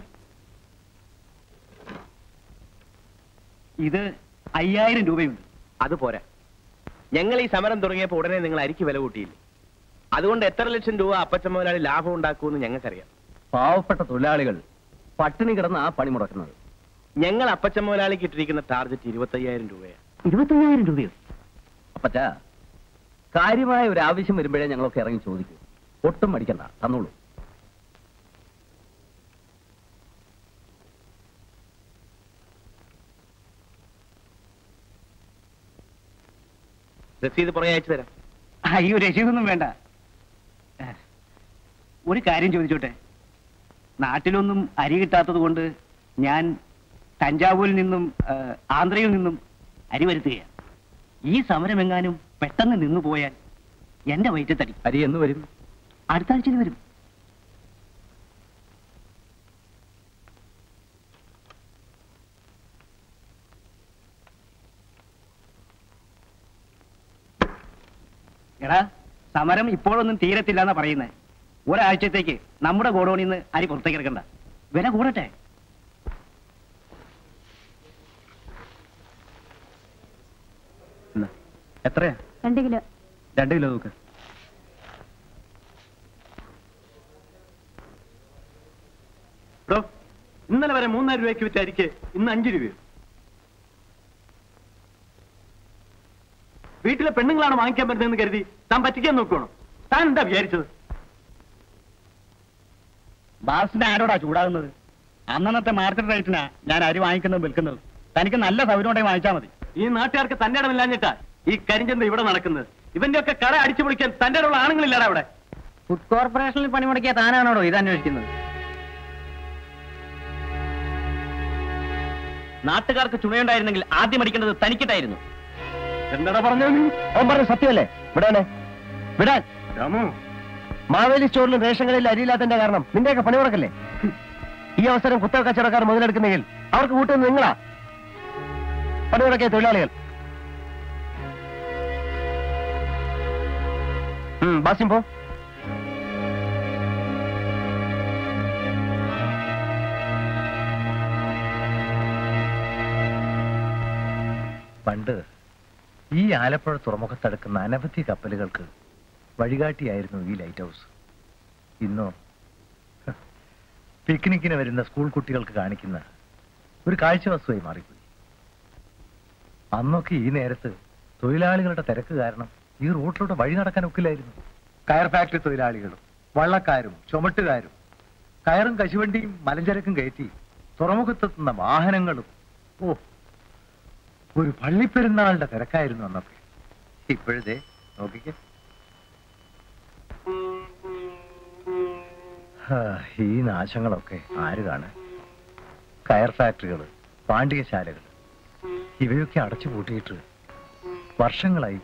ഇത് അയ്യായിരം രൂപയുണ്ട് അത് പോരാ ഞങ്ങൾ ഈ സമരം തുടങ്ങിയപ്പോൾ ഉടനെ നിങ്ങൾ അരിക്ക് വില കൂട്ടിയില്ലേ അതുകൊണ്ട് എത്ര ലക്ഷം രൂപ അപ്പച്ച മുതലാളി ലാഭം ഉണ്ടാക്കുമെന്ന് ഞങ്ങൾക്കറിയാം പാവപ്പെട്ട തൊഴിലാളികൾ പട്ടിണി കിടന്ന് ആ പണി മുടക്കുന്നത് ഞങ്ങൾ അപ്പച്ച മുതലാളിക്ക് ഇട്ടിരിക്കുന്ന ടാർഗറ്റ് ഇരുപത്തയ്യായിരം രൂപയാണ് ഇരുപത്തയ്യായിരം രൂപയോ അപ്പച്ച കാര്യമായ ഒരു ആവശ്യം വരുമ്പോഴേ ഞങ്ങളൊക്കെ ഇറങ്ങി ചോദിക്കൂ ഒട്ടും മടിക്കണ്ട തന്നോളൂ രസീത് പുറകെ അയച്ചു തരാം അയ്യോ രസീതൊന്നും വേണ്ട ഒരു കാര്യം ചോദിച്ചോട്ടെ നാട്ടിലൊന്നും അരി കിട്ടാത്തത് കൊണ്ട് ഞാൻ തഞ്ചാവൂരിൽ നിന്നും ആ, ആന്ധ്രയിൽ നിന്നും അരി വരുത്തുകയാണ് ഈ സമരം എങ്ങാനും പെട്ടെന്ന് നിന്നു പോയാൽ എന്റെ വയറ്റത്തടി അരി എന്ന് വരും അടുത്ത ആഴ്ചയിൽ വരും എടാ സമരം ഇപ്പോഴൊന്നും തീരത്തില്ല എന്നാ പറയുന്നത് ഒരാഴ്ചത്തേക്ക് നമ്മുടെ ഗോഡൌണിൽ നിന്ന് അരി പുറത്തേക്ക് ഇറക്കണ്ട വില കൂടട്ടെ എത്രയാ രണ്ട് കിലോ രണ്ട് കിലോ നോക്ക് ഡോ, ഇന്നലെ വരെ മൂന്നര രൂപയ്ക്ക് വിറ്റ അരിക്ക് ഇന്ന് അഞ്ചു രൂപയോ വീട്ടിലെ പെണ്ണുങ്ങളാണ് വാങ്ങിക്കാൻ പറ്റുന്നതെന്ന് കരുതി താൻ പറ്റിക്കാൻ നോക്കണം താൻ എന്താ വിചാരിച്ചത് ബാസിന്റെ ആരോടാ ചൂടാകുന്നത് അന്നന്നത്തെ മാർക്കറ്റ് റേറ്റിനാ ഞാൻ അരി വാങ്ങിക്കുന്നതും വിൽക്കുന്നതും തനിക്ക് നല്ല സൗകര്യം ഉണ്ടെങ്കിൽ വാങ്ങിച്ചാൽ മതി ഈ നാട്ടുകാർക്ക് തന്റെ ഇടമില്ലാഞ്ഞിട്ടാ ഈ കരിഞ്ചന്ത ഇവിടെ നടക്കുന്നത് ഇവന്റെ ഒക്കെ കട അടിച്ചു പൊളിക്കാൻ തന്റെ ഇടമുള്ള ആണുങ്ങളില്ലാടാ അവിടെ ഫുഡ് കോർപ്പറേഷനിൽ പണിമുടക്കിയ താനാണോടോ ഇത് അന്വേഷിക്കുന്നത് നാട്ടുകാർക്ക് ചുമയുണ്ടായിരുന്നെങ്കിൽ ആദ്യം അടിക്കേണ്ടത് തനിക്കിട്ടായിരുന്നു എന്താടാ പറഞ്ഞു നീ അവൻ പറഞ്ഞ സത്യമല്ലേ വിടാനെ വിടാൻ രാമു മാവേലി സ്റ്റോറിലും റേഷൻ കടയിൽ അരിയില്ലാത്തതിന്റെ കാരണം നിന്റെയൊക്കെ പണി മുടക്കല്ലേ ഈ അവസരം കുത്തക കച്ചവടക്കാർ മുതലെടുക്കുന്നെങ്കിൽ അവർക്ക് കൂട്ടുന്നത് നിങ്ങളാ പണി മുടക്കിയ തൊഴിലാളികൾ ഉം, ബാസിം പോ പണ്ട് ഈ ആലപ്പുഴ തുറമുഖത്തടുക്കുന്ന അനവധി കപ്പലുകൾക്ക് വഴികാട്ടിയായിരുന്നു ഈ ലൈറ്റ് ഹൗസ് ഇന്നോ ഹ, പിക്നിക്കിന് വരുന്ന സ്കൂൾ കുട്ടികൾക്ക് കാണിക്കുന്ന ഒരു കാഴ്ച വസ്തുവായി മാറിപ്പോയി അന്നൊക്കെ ഈ നേരത്ത് തൊഴിലാളികളുടെ തിരക്ക് കാരണം ഈ റൂട്ടിലൂടെ വഴി നടക്കാൻ ഒക്കില്ലായിരുന്നു കയർ ഫാക്ടറി തൊഴിലാളികളും വള്ളക്കാരും ചുമട്ടുകാരും കയറും കശുവണ്ടിയും മലഞ്ചരക്കും കയറ്റി തുറമുഖത്തെത്തുന്ന വാഹനങ്ങളും ഓ ഒരു പള്ളിപ്പെരുന്നാളിന്റെ തിരക്കായിരുന്നു അന്നൊക്കെ ഇപ്പോഴത്തെ നോക്കിക്കേ ഹാ, ഈ നാശങ്ങളൊക്കെ ആര് കാണാൻ കയർ ഫാക്ടറികൾ പാണ്ഡികശാലകൾ ഇവയൊക്കെ അടച്ചു പൂട്ടിയിട്ട് വർഷങ്ങളായി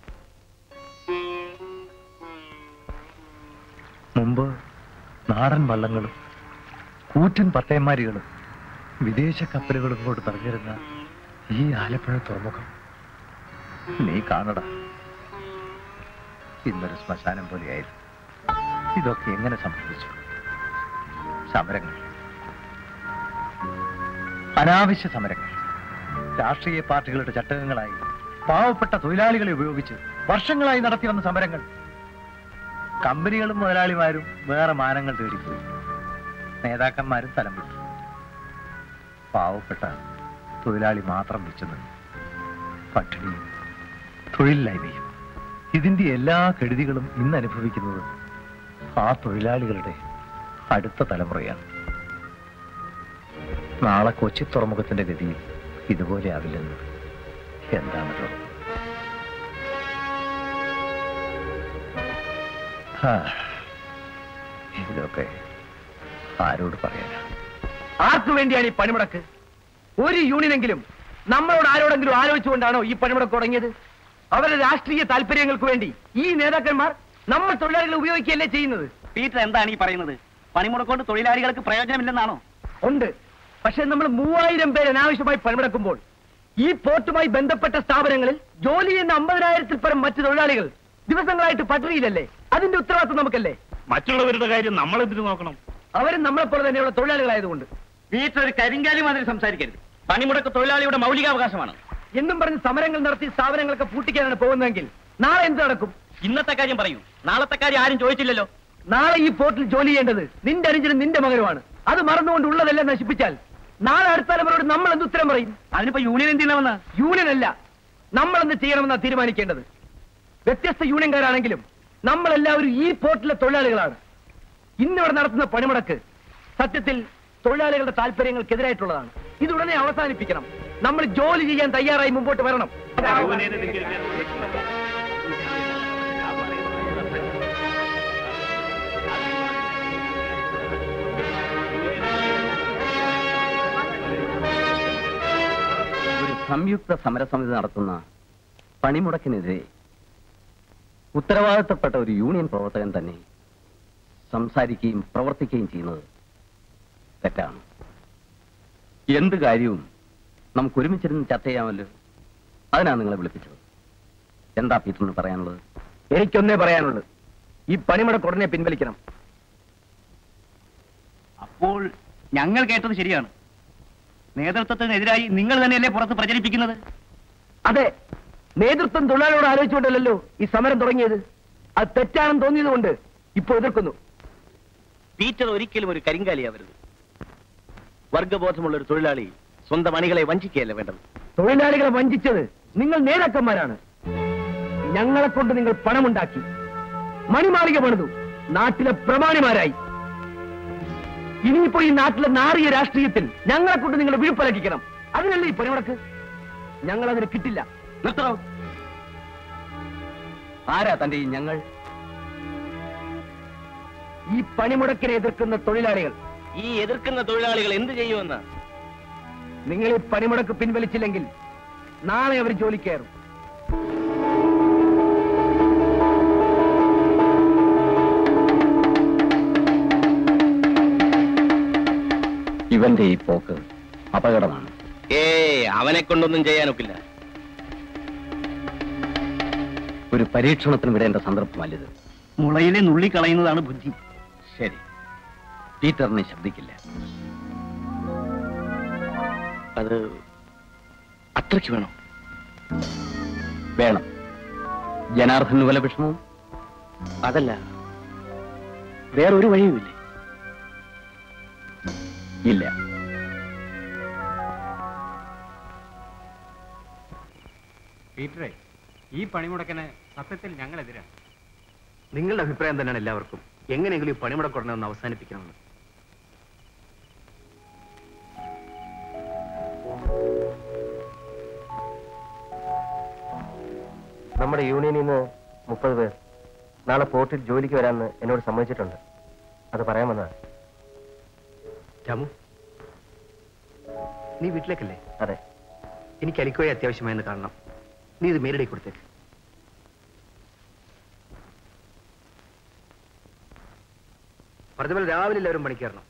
മുമ്പ് നാടൻ വള്ളങ്ങളും കൂറ്റൻ പട്ടയന്മാരികളും വിദേശ കപ്പലുകളും കൊണ്ട് നിറഞ്ഞിരുന്ന ഈ ആലപ്പുഴ തുറമുഖം നീ കാണടാ ഇന്നൊരു ശ്മശാനം പോലെയായിരുന്നു ഇതൊക്കെ എങ്ങനെ സംഭവിച്ചു സമരങ്ങൾ അനാവശ്യ സമരങ്ങൾ രാഷ്ട്രീയ പാർട്ടികളുടെ ചട്ടകങ്ങളായി പാവപ്പെട്ട തൊഴിലാളികളെ ഉപയോഗിച്ച് വർഷങ്ങളായി നടത്തി വന്ന സമരങ്ങൾ കമ്പനികളും മുതലാളിമാരും വേറെ മാനങ്ങൾ തേടിപ്പോയി നേതാക്കന്മാരും തലം വിട്ടു പാവപ്പെട്ട തൊഴിലാളി മാത്രം വെച്ചു നിന്നു പട്ടിണിയും തൊഴിലില്ലായ്മയും ഇതിന്റെ എല്ലാ കെടുതികളും ഇന്ന് അനുഭവിക്കുന്നത് ആ തൊഴിലാളികളുടെ അടുത്ത തലമുറയാണ് നാളെ കൊച്ചി തുറമുഖത്തിന്റെ ഗതിയിൽ ഇതുപോലെ ആവില്ലെന്ന് എന്താണല്ലോ ഹാ, ഇതൊക്കെ ആരോട് പറയാനാ ആർക്കു വേണ്ടിയാണ് ഈ പണിമുടക്ക് ഒരു യൂണിയനെങ്കിലും നമ്മളോട് ആരോടെങ്കിലും ആലോചിച്ചുകൊണ്ടാണോ ഈ പണിമുടക്ക് തുടങ്ങിയത് അവരുടെ രാഷ്ട്രീയ താല്പര്യങ്ങൾക്ക് വേണ്ടി ഈ നേതാക്കന്മാർ നമ്മൾ തൊഴിലാളികളെ ഉപയോഗിക്കുകയല്ലേ ചെയ്യുന്നത് പീറ്റർ എന്താണ് ഈ പറയുന്നത് പണിമുടക്കൊണ്ട് തൊഴിലാളികൾക്ക് പ്രയോജനമില്ലെന്നാണോ ഉണ്ട് പക്ഷെ നമ്മൾ മൂവായിരം പേര് അനാവശ്യമായി പണിമുടക്കുമ്പോൾ ഈ പോർട്ടുമായി ബന്ധപ്പെട്ട സ്ഥാപനങ്ങളിൽ ജോലി ചെയ്യുന്ന അമ്പതിനായിരത്തിൽ പരം മറ്റു തൊഴിലാളികൾ ദിവസങ്ങളായിട്ട് പട്ടിണിയിലല്ലേ അതിന്റെ ഉത്തരവാദിത്വം നമുക്കല്ലേ മറ്റുള്ളവരുടെ കാര്യം നമ്മൾ എന്തിനു നോക്കണം അവരും നമ്മളെ പോലെ തന്നെയുള്ള തൊഴിലാളികളായതുകൊണ്ട് പീറ്റർ ഒരു കരിങ്കാലി മാതിരി സംസാരിക്കരുത് പണിമുടക്ക് തൊഴിലാളിയുടെ മൗലികാവകാശമാണ് എന്നും പറഞ്ഞ് സമരങ്ങൾ നടത്തി സ്ഥാപനങ്ങളൊക്കെ പൂട്ടിക്കാനാണ് പോകുന്നതെങ്കിൽ നാളെ എന്ത് നടക്കും ഇന്നത്തെ കാര്യം പറയൂ നാളത്തെ കാര്യം ആരും ചോദിച്ചില്ലല്ലോ നാളെ ഈ പോർട്ടിൽ ജോലി ചെയ്യേണ്ടത് നിന്റെ അനുജനും നിന്റെ മകനുമാണ് അത് മറന്നുകൊണ്ട് ഉള്ളതെല്ലാം നശിപ്പിച്ചാൽ നാളെ അടുത്ത തലമുറയോട് നമ്മൾ എന്ത് ഉത്തരം പറയും അതിനിപ്പോ യൂണിയൻ എന്ത് ചെയ്യണമെന്ന് യൂണിയൻ അല്ല നമ്മൾ എന്ത് ചെയ്യണമെന്നാണ് തീരുമാനിക്കേണ്ടത് വ്യത്യസ്ത യൂണിയൻകാരാണെങ്കിലും നമ്മളെല്ലാവരും ഈ പോർട്ടിലെ തൊഴിലാളികളാണ് ഇന്നിവിടെ നടത്തുന്ന പണിമുടക്ക് സത്യത്തിൽ തൊഴിലാളികളുടെ താല്പര്യങ്ങൾക്കെതിരായിട്ടുള്ളതാണ് ഇത് ഉടനെ അവസാനിപ്പിക്കണം നമ്മൾ ജോലി ചെയ്യാൻ തയ്യാറായി മുമ്പോട്ട് വരണം ഒരു സംയുക്ത സമരസമിതി നടത്തുന്ന പണിമുടക്കിനെതിരെ ഉത്തരവാദിത്തപ്പെട്ട ഒരു യൂണിയൻ പ്രവർത്തകൻ തന്നെ സംസാരിക്കുകയും പ്രവർത്തിക്കുകയും ചെയ്യുന്നത് തെറ്റാണ് എന്ത് കാര്യവും നമുക്ക് ഒരുമിച്ചിരുന്ന് ചർച്ച ചെയ്യാമല്ലോ അതിനാണ് നിങ്ങളെ വിളിപ്പിച്ചത് എന്താ പീറ്ററിന് പറയാനുള്ളത് എനിക്കൊന്നേ പറയാനുള്ളൂ ഈ പണിമുടക്ക് ഉടനെ പിൻവലിക്കണം അപ്പോൾ ഞങ്ങൾ കേട്ടത് ശരിയാണ് നേതൃത്വത്തിനെതിരായി നിങ്ങൾ തന്നെയല്ലേ പുറത്ത് പ്രചരിപ്പിക്കുന്നത് അതെ നേതൃത്വം തൊഴിലാളിയോട് ആലോചിച്ചുകൊണ്ടല്ലോ ഈ സമരം തുടങ്ങിയത് അത് തെറ്റാണെന്ന് തോന്നിയതുകൊണ്ട് ഇപ്പോൾ എതിർക്കുന്നു പീറ്റർ ഒരിക്കലും ഒരു കരിങ്കാലിയാവരുത് വർഗബോധമുള്ള ഒരു തൊഴിലാളി സ്വന്തം അണികളെ വഞ്ചിക്കുകയല്ല വേണ്ടത് തൊഴിലാളികളെ വഞ്ചിച്ചത് നിങ്ങൾ നേതാക്കന്മാരാണ് ഞങ്ങളെ കൊണ്ട് നിങ്ങൾ പണമുണ്ടാക്കി മണിമാളിക പണിതു നാട്ടിലെ പ്രമാണിമാരായി ഇനിയിപ്പോ ഈ നാട്ടിലെ നാറിയ രാഷ്ട്രീയത്തിൽ ഞങ്ങളെ കൊണ്ട് നിങ്ങൾ വിഴുപ്പലക്കിക്കണം അതിനല്ലേ ഈ പണിമുടക്ക് ഞങ്ങൾ അതിന് കിട്ടില്ല നിർത്തണോ ആരാ തന്റെ ഈ ഞങ്ങൾ ഈ പണിമുടക്കിനെ എതിർക്കുന്ന തൊഴിലാളികൾ ഈ എതിർക്കുന്ന തൊഴിലാളികൾ എന്ത് ചെയ്യുമെന്ന് നിങ്ങൾ ഈ പണിമുടക്ക് പിൻവലിച്ചില്ലെങ്കിൽ നാളെ അവർ ജോലി കയറും ഇവന്റെ ഈ പോക്ക് അപകടമാണ് ഏ അവനെ കൊണ്ടൊന്നും ചെയ്യാനൊക്കില്ല ഒരു പരീക്ഷണത്തിന് വിടേണ്ട സന്ദർഭമല്ലിത് മുളയിലെ നുള്ളി കളയുന്നതാണ് ബുദ്ധി ശരി പീറ്ററിനെ ശബ്ദിക്കില്ല അത് അത്രയ്ക്ക് വേണോ വേണം ജനാർദ്ദന് വല്ല വിഷമവും അതല്ല വേറൊരു വഴിയുമില്ലേ ഇല്ല പീറ്ററെ ഈ പണിമുടക്കിന് സത്യത്തിൽ ഞങ്ങളെതിരാണ് നിങ്ങളുടെ അഭിപ്രായം തന്നെയാണ് എല്ലാവർക്കും എങ്ങനെയെങ്കിലും ഈ പണിമുടക്ക് ഉടനെ ഒന്ന് അവസാനിപ്പിക്കണമെന്ന് നമ്മുടെ യൂണിയനിൽ നിന്ന് മുപ്പത് പേർ നാളെ പോർട്ടിൽ ജോലിക്ക് വരാമെന്ന് എന്നോട് സമ്മതിച്ചിട്ടുണ്ട് അത് പറയാൻ വന്നതാ രാമു നീ വീട്ടിലേക്കല്ലേ അതെ എനിക്ക് അലിക്കോയെ അത്യാവശ്യമായെന്ന് കാണണം നീ ഇത് മേരടി കൊടുത്തേക്ക് പറഞ്ഞ പോലെ രാവിലെ എല്ലാവരും പണിക്കേറണം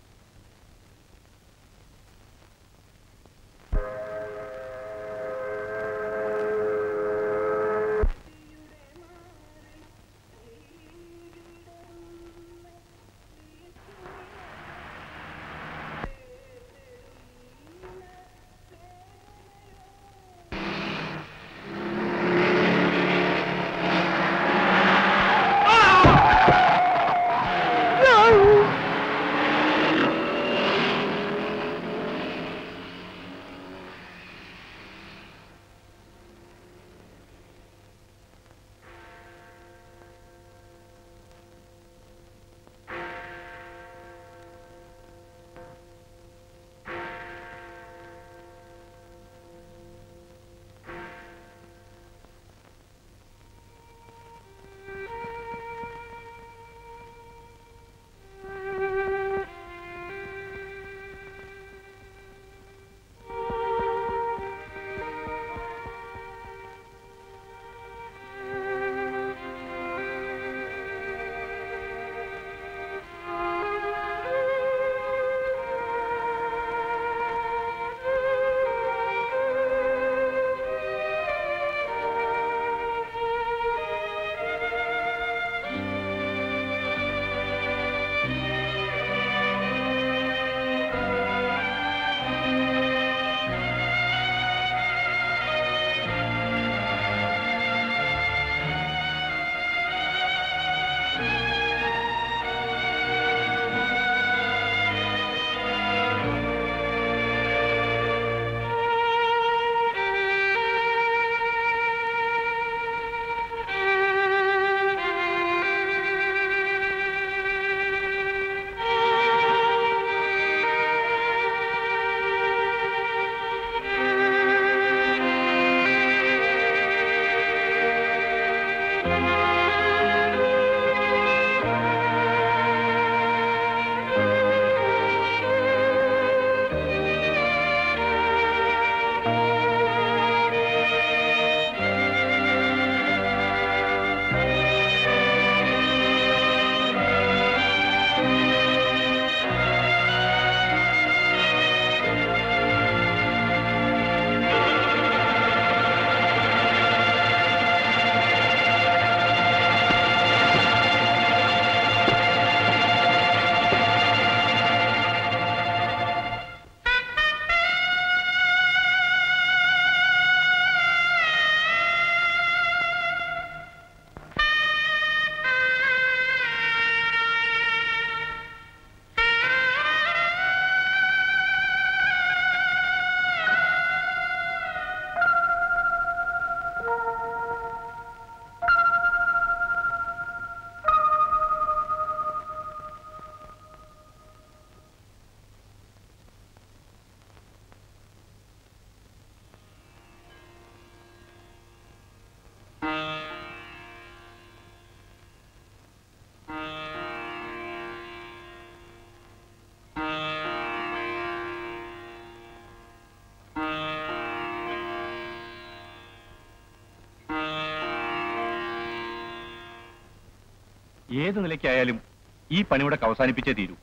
ഏത് നിലയ്ക്കായാലും ഈ പണിമുടക്ക് അവസാനിപ്പിച്ചേ തീരൂ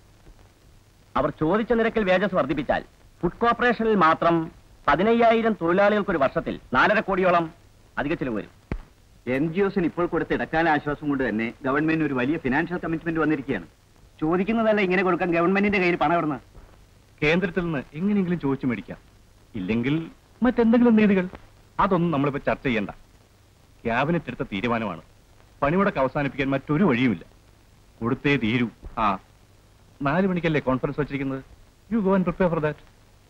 അവർ ചോദിച്ച നിരക്കിൽ വേജസ് വർദ്ധിപ്പിച്ചാൽ ഫുഡ് കോർപ്പറേഷനിൽ മാത്രം പതിനയ്യായിരം തൊഴിലാളികൾക്ക് ഒരു വർഷത്തിൽ നാലര കോടിയോളം അധിക ചിലവ് വരും എൻ ജി ഒസിന് ഇപ്പോൾ കൊടുത്ത ഇടക്കാല ആശ്വാസം കൊണ്ട് തന്നെ ഗവൺമെന്റിന് ഒരു വലിയ ഫിനാൻഷ്യൽ കമ്മിറ്റ്മെന്റ് വന്നിരിക്കുകയാണ് ചോദിക്കുന്നതല്ല ഇങ്ങനെ കൊടുക്കാൻ ഗവൺമെന്റിന്റെ കയ്യിൽ പണം ഇടുന്ന കേന്ദ്രത്തിൽ നിന്ന് എങ്ങനെയെങ്കിലും ചോദിച്ചു മേടിക്കാം ഇല്ലെങ്കിൽ മറ്റെന്തെങ്കിലും നീതികൾ അതൊന്നും നമ്മളിപ്പോ ചർച്ച ചെയ്യണ്ട ക്യാബിനറ്റ് എടുത്ത തീരുമാനമാണ് പണിമുടക്ക് അവസാനിപ്പിക്കാൻ മറ്റൊരു വഴിയുമില്ല കൊടുത്തേ തീരൂ ആ നാല് മണിക്കല്ലേ കോൺഫറൻസ് വെച്ചിരിക്കുന്നത് you go and prepare for that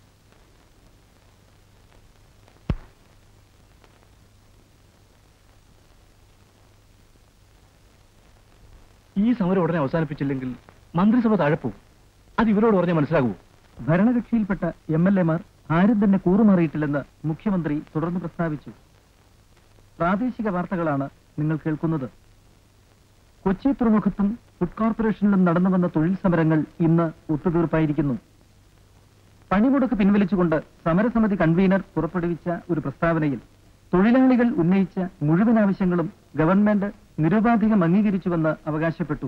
ഈ സമരം ഉടനെ അവസാനിപ്പിച്ചില്ലെങ്കിൽ മന്ത്രിസഭ താഴെപ്പോവും അത് ഇവരോട് പറഞ്ഞാൽ മനസ്സിലാകുമോ ഭരണകക്ഷിയിൽപ്പെട്ട എം എൽ എമാർ ആരും തന്നെ കൂറുമാറിയിട്ടില്ലെന്ന് മുഖ്യമന്ത്രി തുടർന്ന് പ്രസ്താവിച്ചു പ്രാദേശിക വാർത്തകളാണ് നിങ്ങൾ കേൾക്കുന്നത് കൊച്ചി തുറമുഖത്തും ഫുഡ് കോർപ്പറേഷനിലും നടന്നു വന്ന തൊഴിൽ സമരങ്ങൾ ഇന്ന് ഒത്തുതീർപ്പായിരിക്കുന്നു പണിമുടക്ക് പിൻവലിച്ചുകൊണ്ട് സമരസമിതി കൺവീനർ പുറപ്പെടുവിച്ച ഒരു പ്രസ്താവനയിൽ തൊഴിലാളികൾ ഉന്നയിച്ച മുഴുവൻ ആവശ്യങ്ങളും ഗവൺമെന്റ് നിരുപാധികം അംഗീകരിച്ചുവെന്ന് അവകാശപ്പെട്ടു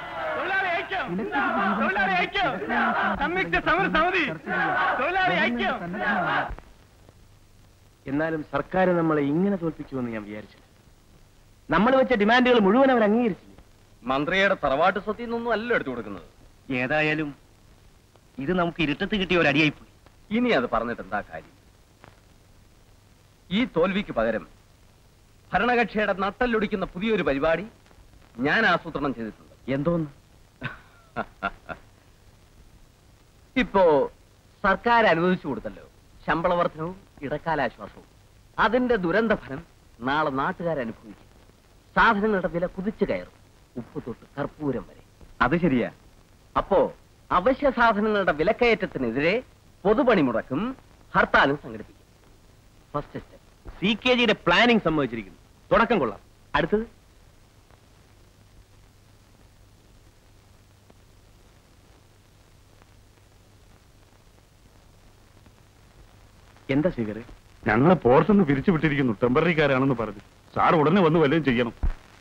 സംയുക്ത സമര സമിതി തൊഴിലാളി ഐക്യം എന്നാലും സർക്കാർ നമ്മളെ ഇങ്ങനെ തോൽപ്പിക്കുമെന്ന് ഞാൻ വിചാരിച്ചില്ല നമ്മൾ വെച്ച ഡിമാൻഡുകൾ മുഴുവൻ അവർ അംഗീകരിച്ചില്ല മന്ത്രിയുടെ തറവാട്ട് സ്വത്തിൽ നിന്നൊന്നും അല്ല എടുത്തു കൊടുക്കുന്നത് ഏതായാലും ഇത് നമുക്ക് ഇരുട്ടത്ത് കിട്ടിയ ഒരു അടിയായിപ്പോയി ഇനി അത് പറഞ്ഞിട്ട് എന്താ കാര്യം ഈ തോൽവിക്ക് പകരം ഭരണകക്ഷിയുടെ നട്ടല്ലൊടിക്കുന്ന പുതിയൊരു പരിപാടി ഞാൻ ആസൂത്രണം ചെയ്തിട്ടുണ്ട് എന്തോന്ന് ഇപ്പോ സർക്കാർ അനുവദിച്ചു കൊടുത്തല്ലോ ശമ്പള വർധനവും ഇടക്കാലാശ്വാസവും അതിന്റെ ദുരന്ത ഫലം നാളെ നാട്ടുകാരനുഭവിക്കും സാധനങ്ങളുടെ വില കുതിച്ചു കയറും ഉപ്പ് തൊട്ട് കർപ്പൂരം വരെ അത് ശരിയാ അപ്പോ അവശ്യ സാധനങ്ങളുടെ വിലക്കയറ്റത്തിനെതിരെ പൊതുപണിമുടക്കും ഹർത്താലും സംഘടിപ്പിക്കും ഫസ്റ്റ് സ്റ്റെപ്പ് സി കെ ജിയുടെ പ്ലാനിംഗ് സംഭവിച്ചിരിക്കുന്നു തുടക്കം കൊള്ളാം അടുത്തത് എന്താ സ്വീകരെ ഞങ്ങളെ പോർത്തുനിന്ന് പിരിച്ചു വിട്ടിരിക്കുന്നു ടെമ്പററിക്കാരാണെന്ന് പറഞ്ഞു സാർ ഉടനെ വന്ന് വല്ലതും ചെയ്യണം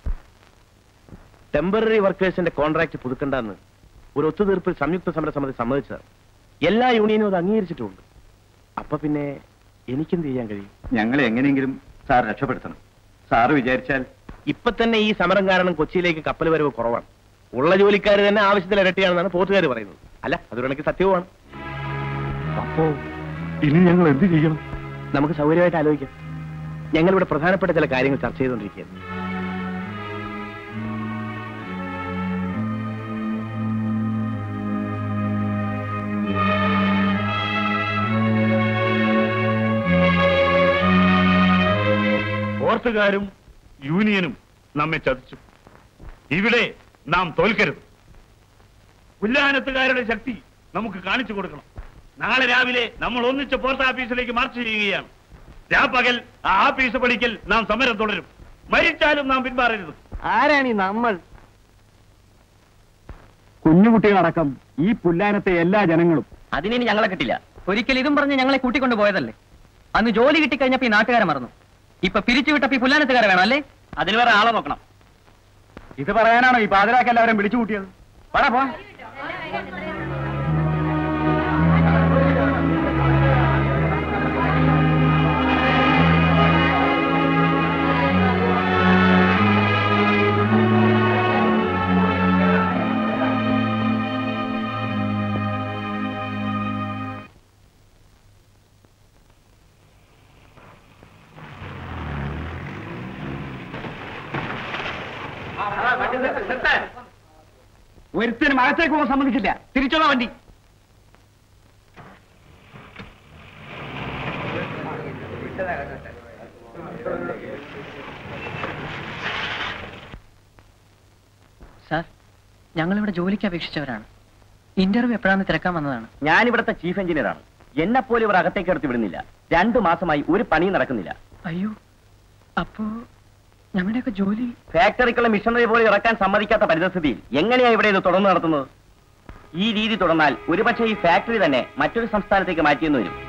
ടെമ്പററി വർക്കേഴ്സിന്റെ കോൺട്രാക്ട് പുതുക്കണ്ടെന്ന് ഒരു ഒത്തുതീർപ്പിൽ സംയുക്ത സമര സമിതി സമ്മതിച്ചതാണ് എല്ലാ യൂണിയനും അത് അംഗീകരിച്ചിട്ടുമുണ്ട് അപ്പൊ പിന്നെ എനിക്കെന്ത് ചെയ്യാൻ കഴിയും ഞങ്ങളെ എങ്ങനെയെങ്കിലും സാർ രക്ഷപ്പെടുത്തണം സാറ് വിചാരിച്ചാൽ ഇപ്പൊ തന്നെ ഈ സമരം കാരണം കൊച്ചിയിലേക്ക് കപ്പൽ വരവ് കുറവാണ് ഉള്ള ജോലിക്കാർ തന്നെ ആവശ്യത്തിൽ ഇരട്ടിയാണെന്നാണ് പോർട്ടുകാർ പറയുന്നത് അല്ല അതൊരു കണക്ക് സത്യവുമാണ് അപ്പോ ഇനി ഞങ്ങൾ എന്ത് ചെയ്യണം നമുക്ക് സൗകര്യമായിട്ട് ആലോചിക്കാം ഞങ്ങളിവിടെ പ്രധാനപ്പെട്ട ചില കാര്യങ്ങൾ ചർച്ച ചെയ്തുകൊണ്ടിരിക്കുകയാണ് പോർട്ടുകാരും യൂണിയനും നമ്മെ ചതിച്ചു ഇവിടെ നാം തോൽക്കരുത് പുല്ലാനത്തുകാരുടെ ശക്തി നമുക്ക് കാണിച്ചു കൊടുക്കണം നാളെ രാവിലെ നമ്മൾ ഒന്നിച്ച് പോസ്റ്റ് ഓഫീസിലേക്ക് മാർച്ച് ചെയ്യുകയാണ് രാപ്പകൽ ആ ആഫീസ് പഠിക്കൽ നാം സമരം തുടരും മരിച്ചാലും നാം പിന്മാറരുത് ആരാണ് ഈ നമ്മൾ കുഞ്ഞുകുട്ടികളടക്കം ഈ പുല്ലാനത്തെ എല്ലാ ജനങ്ങളും അതിനി ഞങ്ങളെ കിട്ടില്ല ഒരിക്കൽ ഇതും പറഞ്ഞ് ഞങ്ങളെ കൂട്ടിക്കൊണ്ട് പോയതല്ലേ അന്ന് ജോലി കിട്ടിക്കഴിഞ്ഞപ്പോ ഈ നാട്ടുകാരെ മറന്നു ഇപ്പൊ പിരിച്ചുവിട്ടപ്പോ ഈ പുല്ലാനത്തുകാരെ വേണം അല്ലേ അതിന് വേറെ ആളെ നോക്കണം ഇത് പറയാനാണോ ഈ പാതിരാക്ക് എല്ലാവരും വിളിച്ചു കൂട്ടിയത് പറ പോ ഒരുത്തിനും അകത്തേക്ക് പോകാൻ സമ്മതിച്ചില്ല തിരിച്ചോളാ വണ്ടി സാർ ഞങ്ങളിവിടെ ജോലിക്ക് അപേക്ഷിച്ചവരാണ് ഇന്റർവ്യൂ എപ്പോഴാണെന്ന് തിരക്കാൻ വന്നതാണ് ഞാൻ ഇവിടുത്തെ ചീഫ് എഞ്ചിനീയറാണ് എന്നെ പോലും ഇവർ അകത്തേക്ക് എടുത്ത് വിടുന്നില്ല രണ്ടു മാസമായി ഒരു പണിയും നടക്കുന്നില്ല അയ്യോ അപ്പോ ഞങ്ങളുടെയൊക്കെ ജോലി ഫാക്ടറിക്കുള്ള മിഷനറി പോലും ഇറക്കാൻ സമ്മതിക്കാത്ത പരിതസ്ഥിതിയിൽ എങ്ങനെയാ ഇവിടെ ഇത് തുടർന്ന് നടത്തുന്നത് ഈ രീതി തുടർന്നാൽ ഒരുപക്ഷെ ഈ ഫാക്ടറി തന്നെ മറ്റൊരു സംസ്ഥാനത്തേക്ക് മാറ്റിയെന്ന് വരും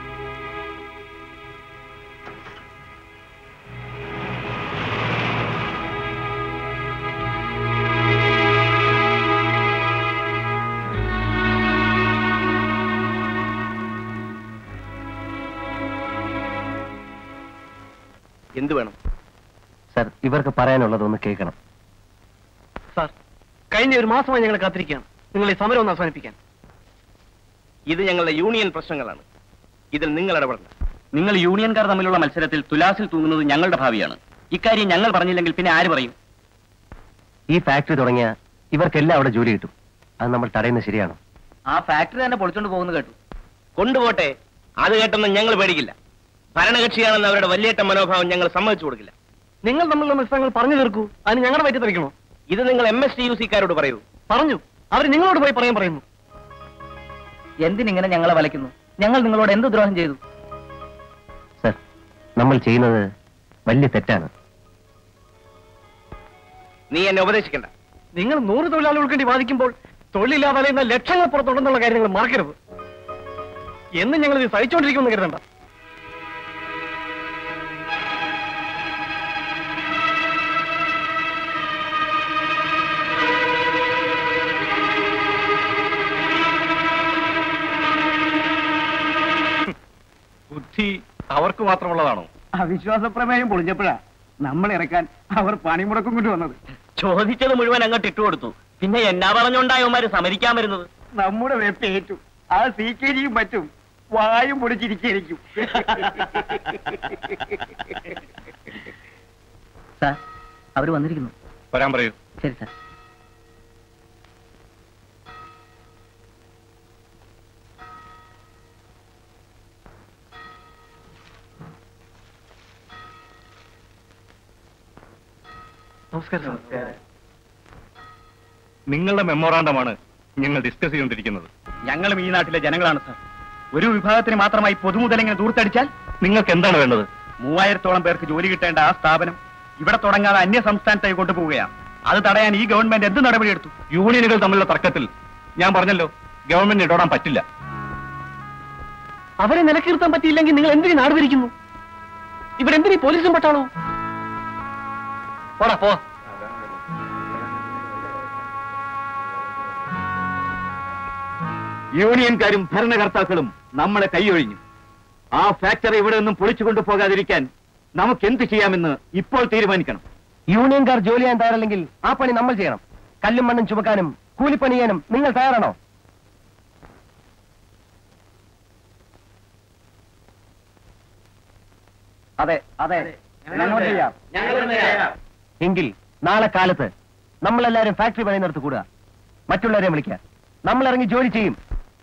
എന്ത് വേണം സർ ഇവർക്ക് പറയാനുള്ളത് ഒന്ന് കേൾക്കണം സാർ കഴിഞ്ഞ ഒരു മാസമായി ഞങ്ങൾ കാത്തിരിക്കുകയാണ് നിങ്ങൾ ഈ സമരം ഒന്ന് അവസാനിപ്പിക്കാൻ ഇത് ഞങ്ങളുടെ യൂണിയൻ പ്രശ്നങ്ങളാണ് ഇതിൽ നിങ്ങൾ ഇടപെടണ്ട നിങ്ങൾ യൂണിയൻകാർ തമ്മിലുള്ള മത്സരത്തിൽ തുലാസിൽ തൂങ്ങുന്നത് ഞങ്ങളുടെ ഭാവിയാണ് ഇക്കാര്യം ഞങ്ങൾ പറഞ്ഞില്ലെങ്കിൽ പിന്നെ ആര് പറയും ഈ ഫാക്ടറി തുടങ്ങിയ ഇവർക്കെല്ലാം അവിടെ ജോലി കിട്ടും അത് നമ്മൾ തടയുന്നത് ശരിയാണോ ആ ഫാക്ടറി തന്നെ പൊളിച്ചോണ്ട് പോകുന്നു കേട്ടു കൊണ്ടുപോട്ടെ അത് കേട്ടൊന്നും ഞങ്ങൾ പേടിക്കില്ല ഭരണകക്ഷിയാണെന്ന് അവരുടെ വലിയേറ്റ മനോഭാവം ഞങ്ങൾ സമ്മതിച്ചു കൊടുക്കില്ല നിങ്ങൾ തമ്മിലുള്ള മത്സരങ്ങൾ പറഞ്ഞു തീർക്കൂ അതിന് ഞങ്ങളുടെ വയറ്റി തെറിക്കണോ ഇത് നിങ്ങൾ എം എസ് ടി യു സിക്കാരോട് പറയൂ പറഞ്ഞു അവർ നിങ്ങളോട് പോയി പറയാൻ പറയുന്നു എന്തിനിങ്ങനെ ഞങ്ങളെ വലയ്ക്കുന്നു ഞങ്ങൾ നിങ്ങളോട് എന്ത് ദ്രോഹം ചെയ്തു സർ നമ്മൾ ചെയ്യുന്നത് വലിയ തെറ്റാണ് നീ എന്നെ ഉപദേശിക്കണ്ട നിങ്ങൾ നൂറ് തൊഴിലാളികൾക്ക് വേണ്ടി വാദിക്കുമ്പോൾ തൊഴിലില്ലാതെ അലയുന്ന ലക്ഷങ്ങൾ പുറത്തുണ്ടെന്നുള്ള കാര്യങ്ങൾ മറക്കരുത് എന്നും ഞങ്ങൾ ഇത് സഹിച്ചുകൊണ്ടിരിക്കുമെന്ന് കരുതണ്ട ബുദ്ധി അവർക്ക് മാത്രമുള്ളതാണോ അവിശ്വാസ പ്രമേയം പൊളിഞ്ഞപ്പോഴാ നമ്മൾ ഇറക്കാൻ അവർ പണിമുടക്കം കൊണ്ട് വന്നത് ചോദിച്ചത് മുഴുവൻ അങ്ങോട്ട് ഇട്ടുകൊടുത്തു പിന്നെ എന്നാ പറഞ്ഞുണ്ടായവന്മാര് സമ്മതിക്കാൻ വരുന്നത് നമ്മുടെ വെപ്പ് ഏറ്റു ആ സി കെ ജിയും പറ്റും വായും പൊടിച്ചിരിക്കും സാർ അവര് വന്നിരിക്കുന്നു വരാൻ പറയൂ ശരി സാർ നമസ്കാരം നിങ്ങളുടെ മെമ്മോറാണ്ടമാണ് ഞങ്ങൾ ഡിസ്കസ് ചെയ്തുകൊണ്ടിരിക്കുന്നത് ഞങ്ങളും ഈ നാട്ടിലെ ജനങ്ങളാണ് സാർ ഒരു വിഭാഗത്തിന് മാത്രമായി പൊതുമുതലിങ്ങനെ ദൂർത്തടിച്ചാൽ നിങ്ങൾക്ക് എന്താണ് വേണ്ടത് മൂവായിരത്തോളം പേർക്ക് ജോലി കിട്ടേണ്ട ആ സ്ഥാപനം ഇവിടെ തുടങ്ങാതെ അന്യ സംസ്ഥാനത്തേക്ക് കൊണ്ടുപോവുകയാണ് അത് തടയാൻ ഈ ഗവൺമെന്റ് എന്ത് നടപടിയെടുത്തു യൂണിയനുകൾ തമ്മിലുള്ള തർക്കത്തിൽ ഞാൻ പറഞ്ഞല്ലോ ഗവൺമെന്റ് ഇടപെടാൻ പറ്റില്ല അവരെ നിലക്കിർത്താൻ പറ്റിയില്ലെങ്കിൽ നിങ്ങൾ എന്തിനു നാട് ഭരിക്കുന്നു ഇവരെന്തിനീ പോലീസും പട്ടാളോ പോടാ പോ യൂണിയൻകാരും ഭരണകർത്താക്കളും നമ്മളെ കൈയൊഴിഞ്ഞു ആ ഫാക്ടറി ഇവിടെ നിന്നും പൊളിച്ചു കൊണ്ടുപോകാതിരിക്കാൻ നമുക്ക് എന്ത് ചെയ്യാമെന്ന് ഇപ്പോൾ തീരുമാനിക്കണം യൂണിയൻകാർ ജോലി ചെയ്യാൻ തയ്യാറല്ലെങ്കിൽ ആ പണി നമ്മൾ ചെയ്യണം കല്ലും മണ്ണും ചുമക്കാനും കൂലിപ്പണി ചെയ്യാനും നിങ്ങൾ തയ്യാറാണോ അതെ അതെ ഞങ്ങൾ ചെയ്യാം എങ്കിൽ നാളെ കാലത്ത് നമ്മളെല്ലാരും ഫാക്ടറി പണിയുന്നിടത്ത് കൂടുക മറ്റുള്ളവരെ വിളിക്കുക നമ്മൾ ഇറങ്ങി ജോലി ചെയ്യും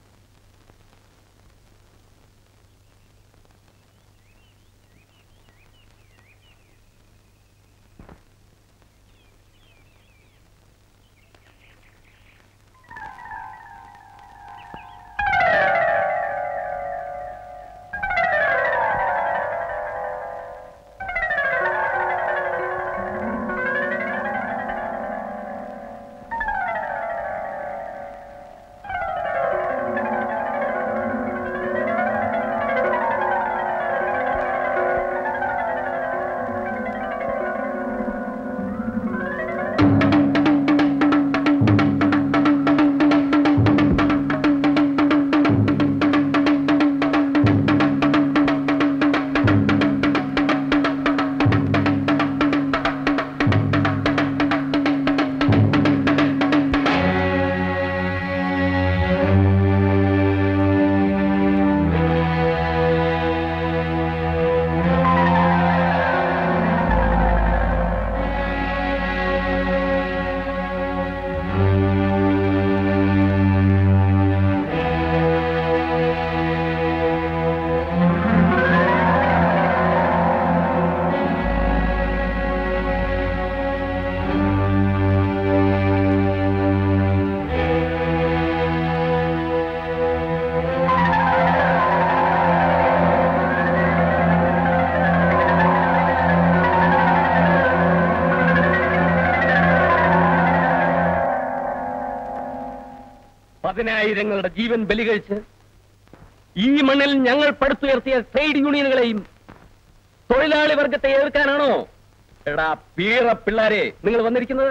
പതിനായിരങ്ങളുടെ ജീവൻ ബലികഴിച്ച് ഈ മണ്ണിൽ ഞങ്ങൾ പടുത്തുയർത്തിയ ട്രേഡ് യൂണിയനുകളെയും തൊഴിലാളി വർഗത്തെ എതിർക്കാനാണോ എടാ പീറ പിള്ളാരെ നിങ്ങൾ വന്നിരിക്കുന്നത്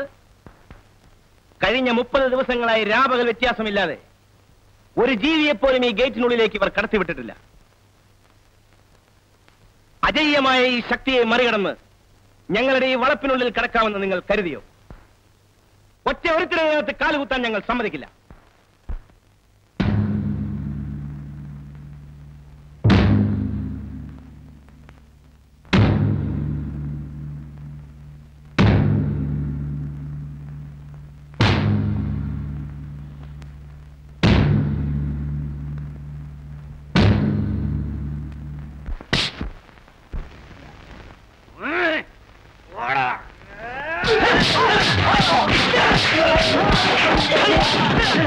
കഴിഞ്ഞ മുപ്പത് ദിവസങ്ങളായി രാപകൽ വ്യത്യാസമില്ലാതെ ഒരു ജീവിയെപ്പോലും ഈ ഗേറ്റിനുള്ളിലേക്ക് ഇവർ കടത്തിവിട്ടിട്ടില്ല അജയ്യമായ ഈ ശക്തിയെ മറികടന്ന് ഞങ്ങളുടെ ഈ വളപ്പിനുള്ളിൽ കടക്കാമെന്ന് നിങ്ങൾ കരുതിയോ ഒറ്റ ഒരുത്തിനകത്ത് കാലുകുത്താൻ ഞങ്ങൾ സമ്മതിക്കില്ല ഓടാ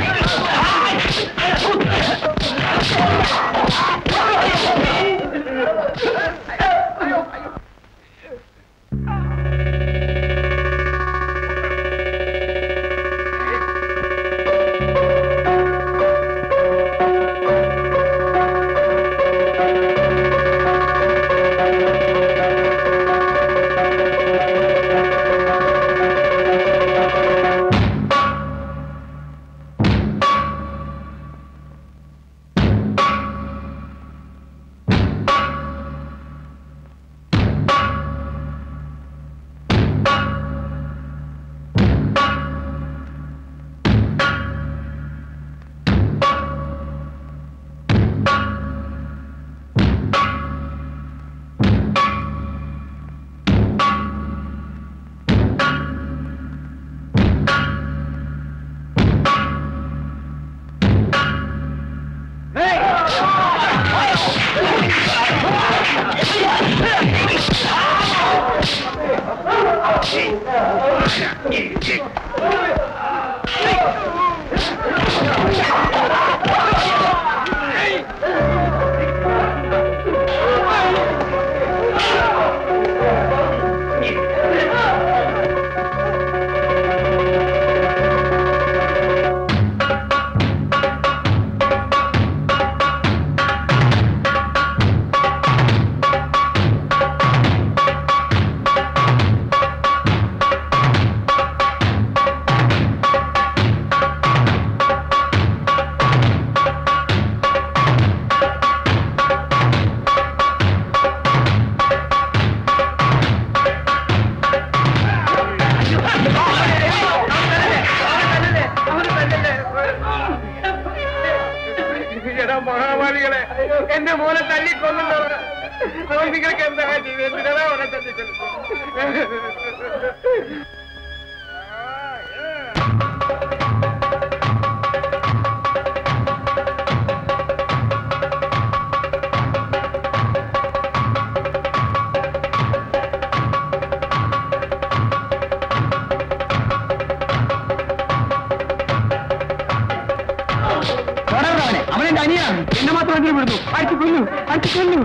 എന്റെ മോനെ തല്ലിക്കൊല്ലുന്നവർ അവൻ നിങ്ങൾക്ക് എന്താ ചെയ്തത് അവനെ തല്ലിക്കൊല്ലുന്നു അവനെ അവനെന്റെ അനിയാണ് എന്നെ മാത്രം എന്തിനു വിടുന്നു അടിച്ചു കൊല്ലു അടിച്ചു കൊല്ലു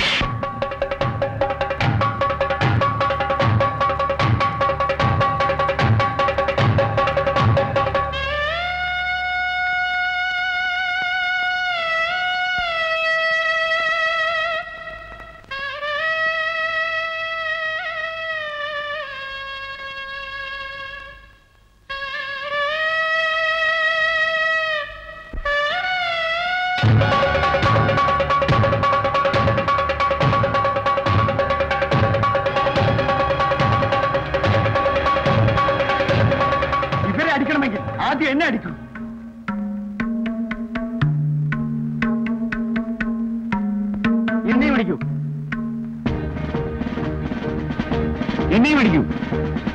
ഇവരെ അടിക്കണമെങ്കിൽ ആദ്യം എന്നെ അടിക്കും എന്നെയും അടിക്കൂ എന്നെയും അടിക്കൂ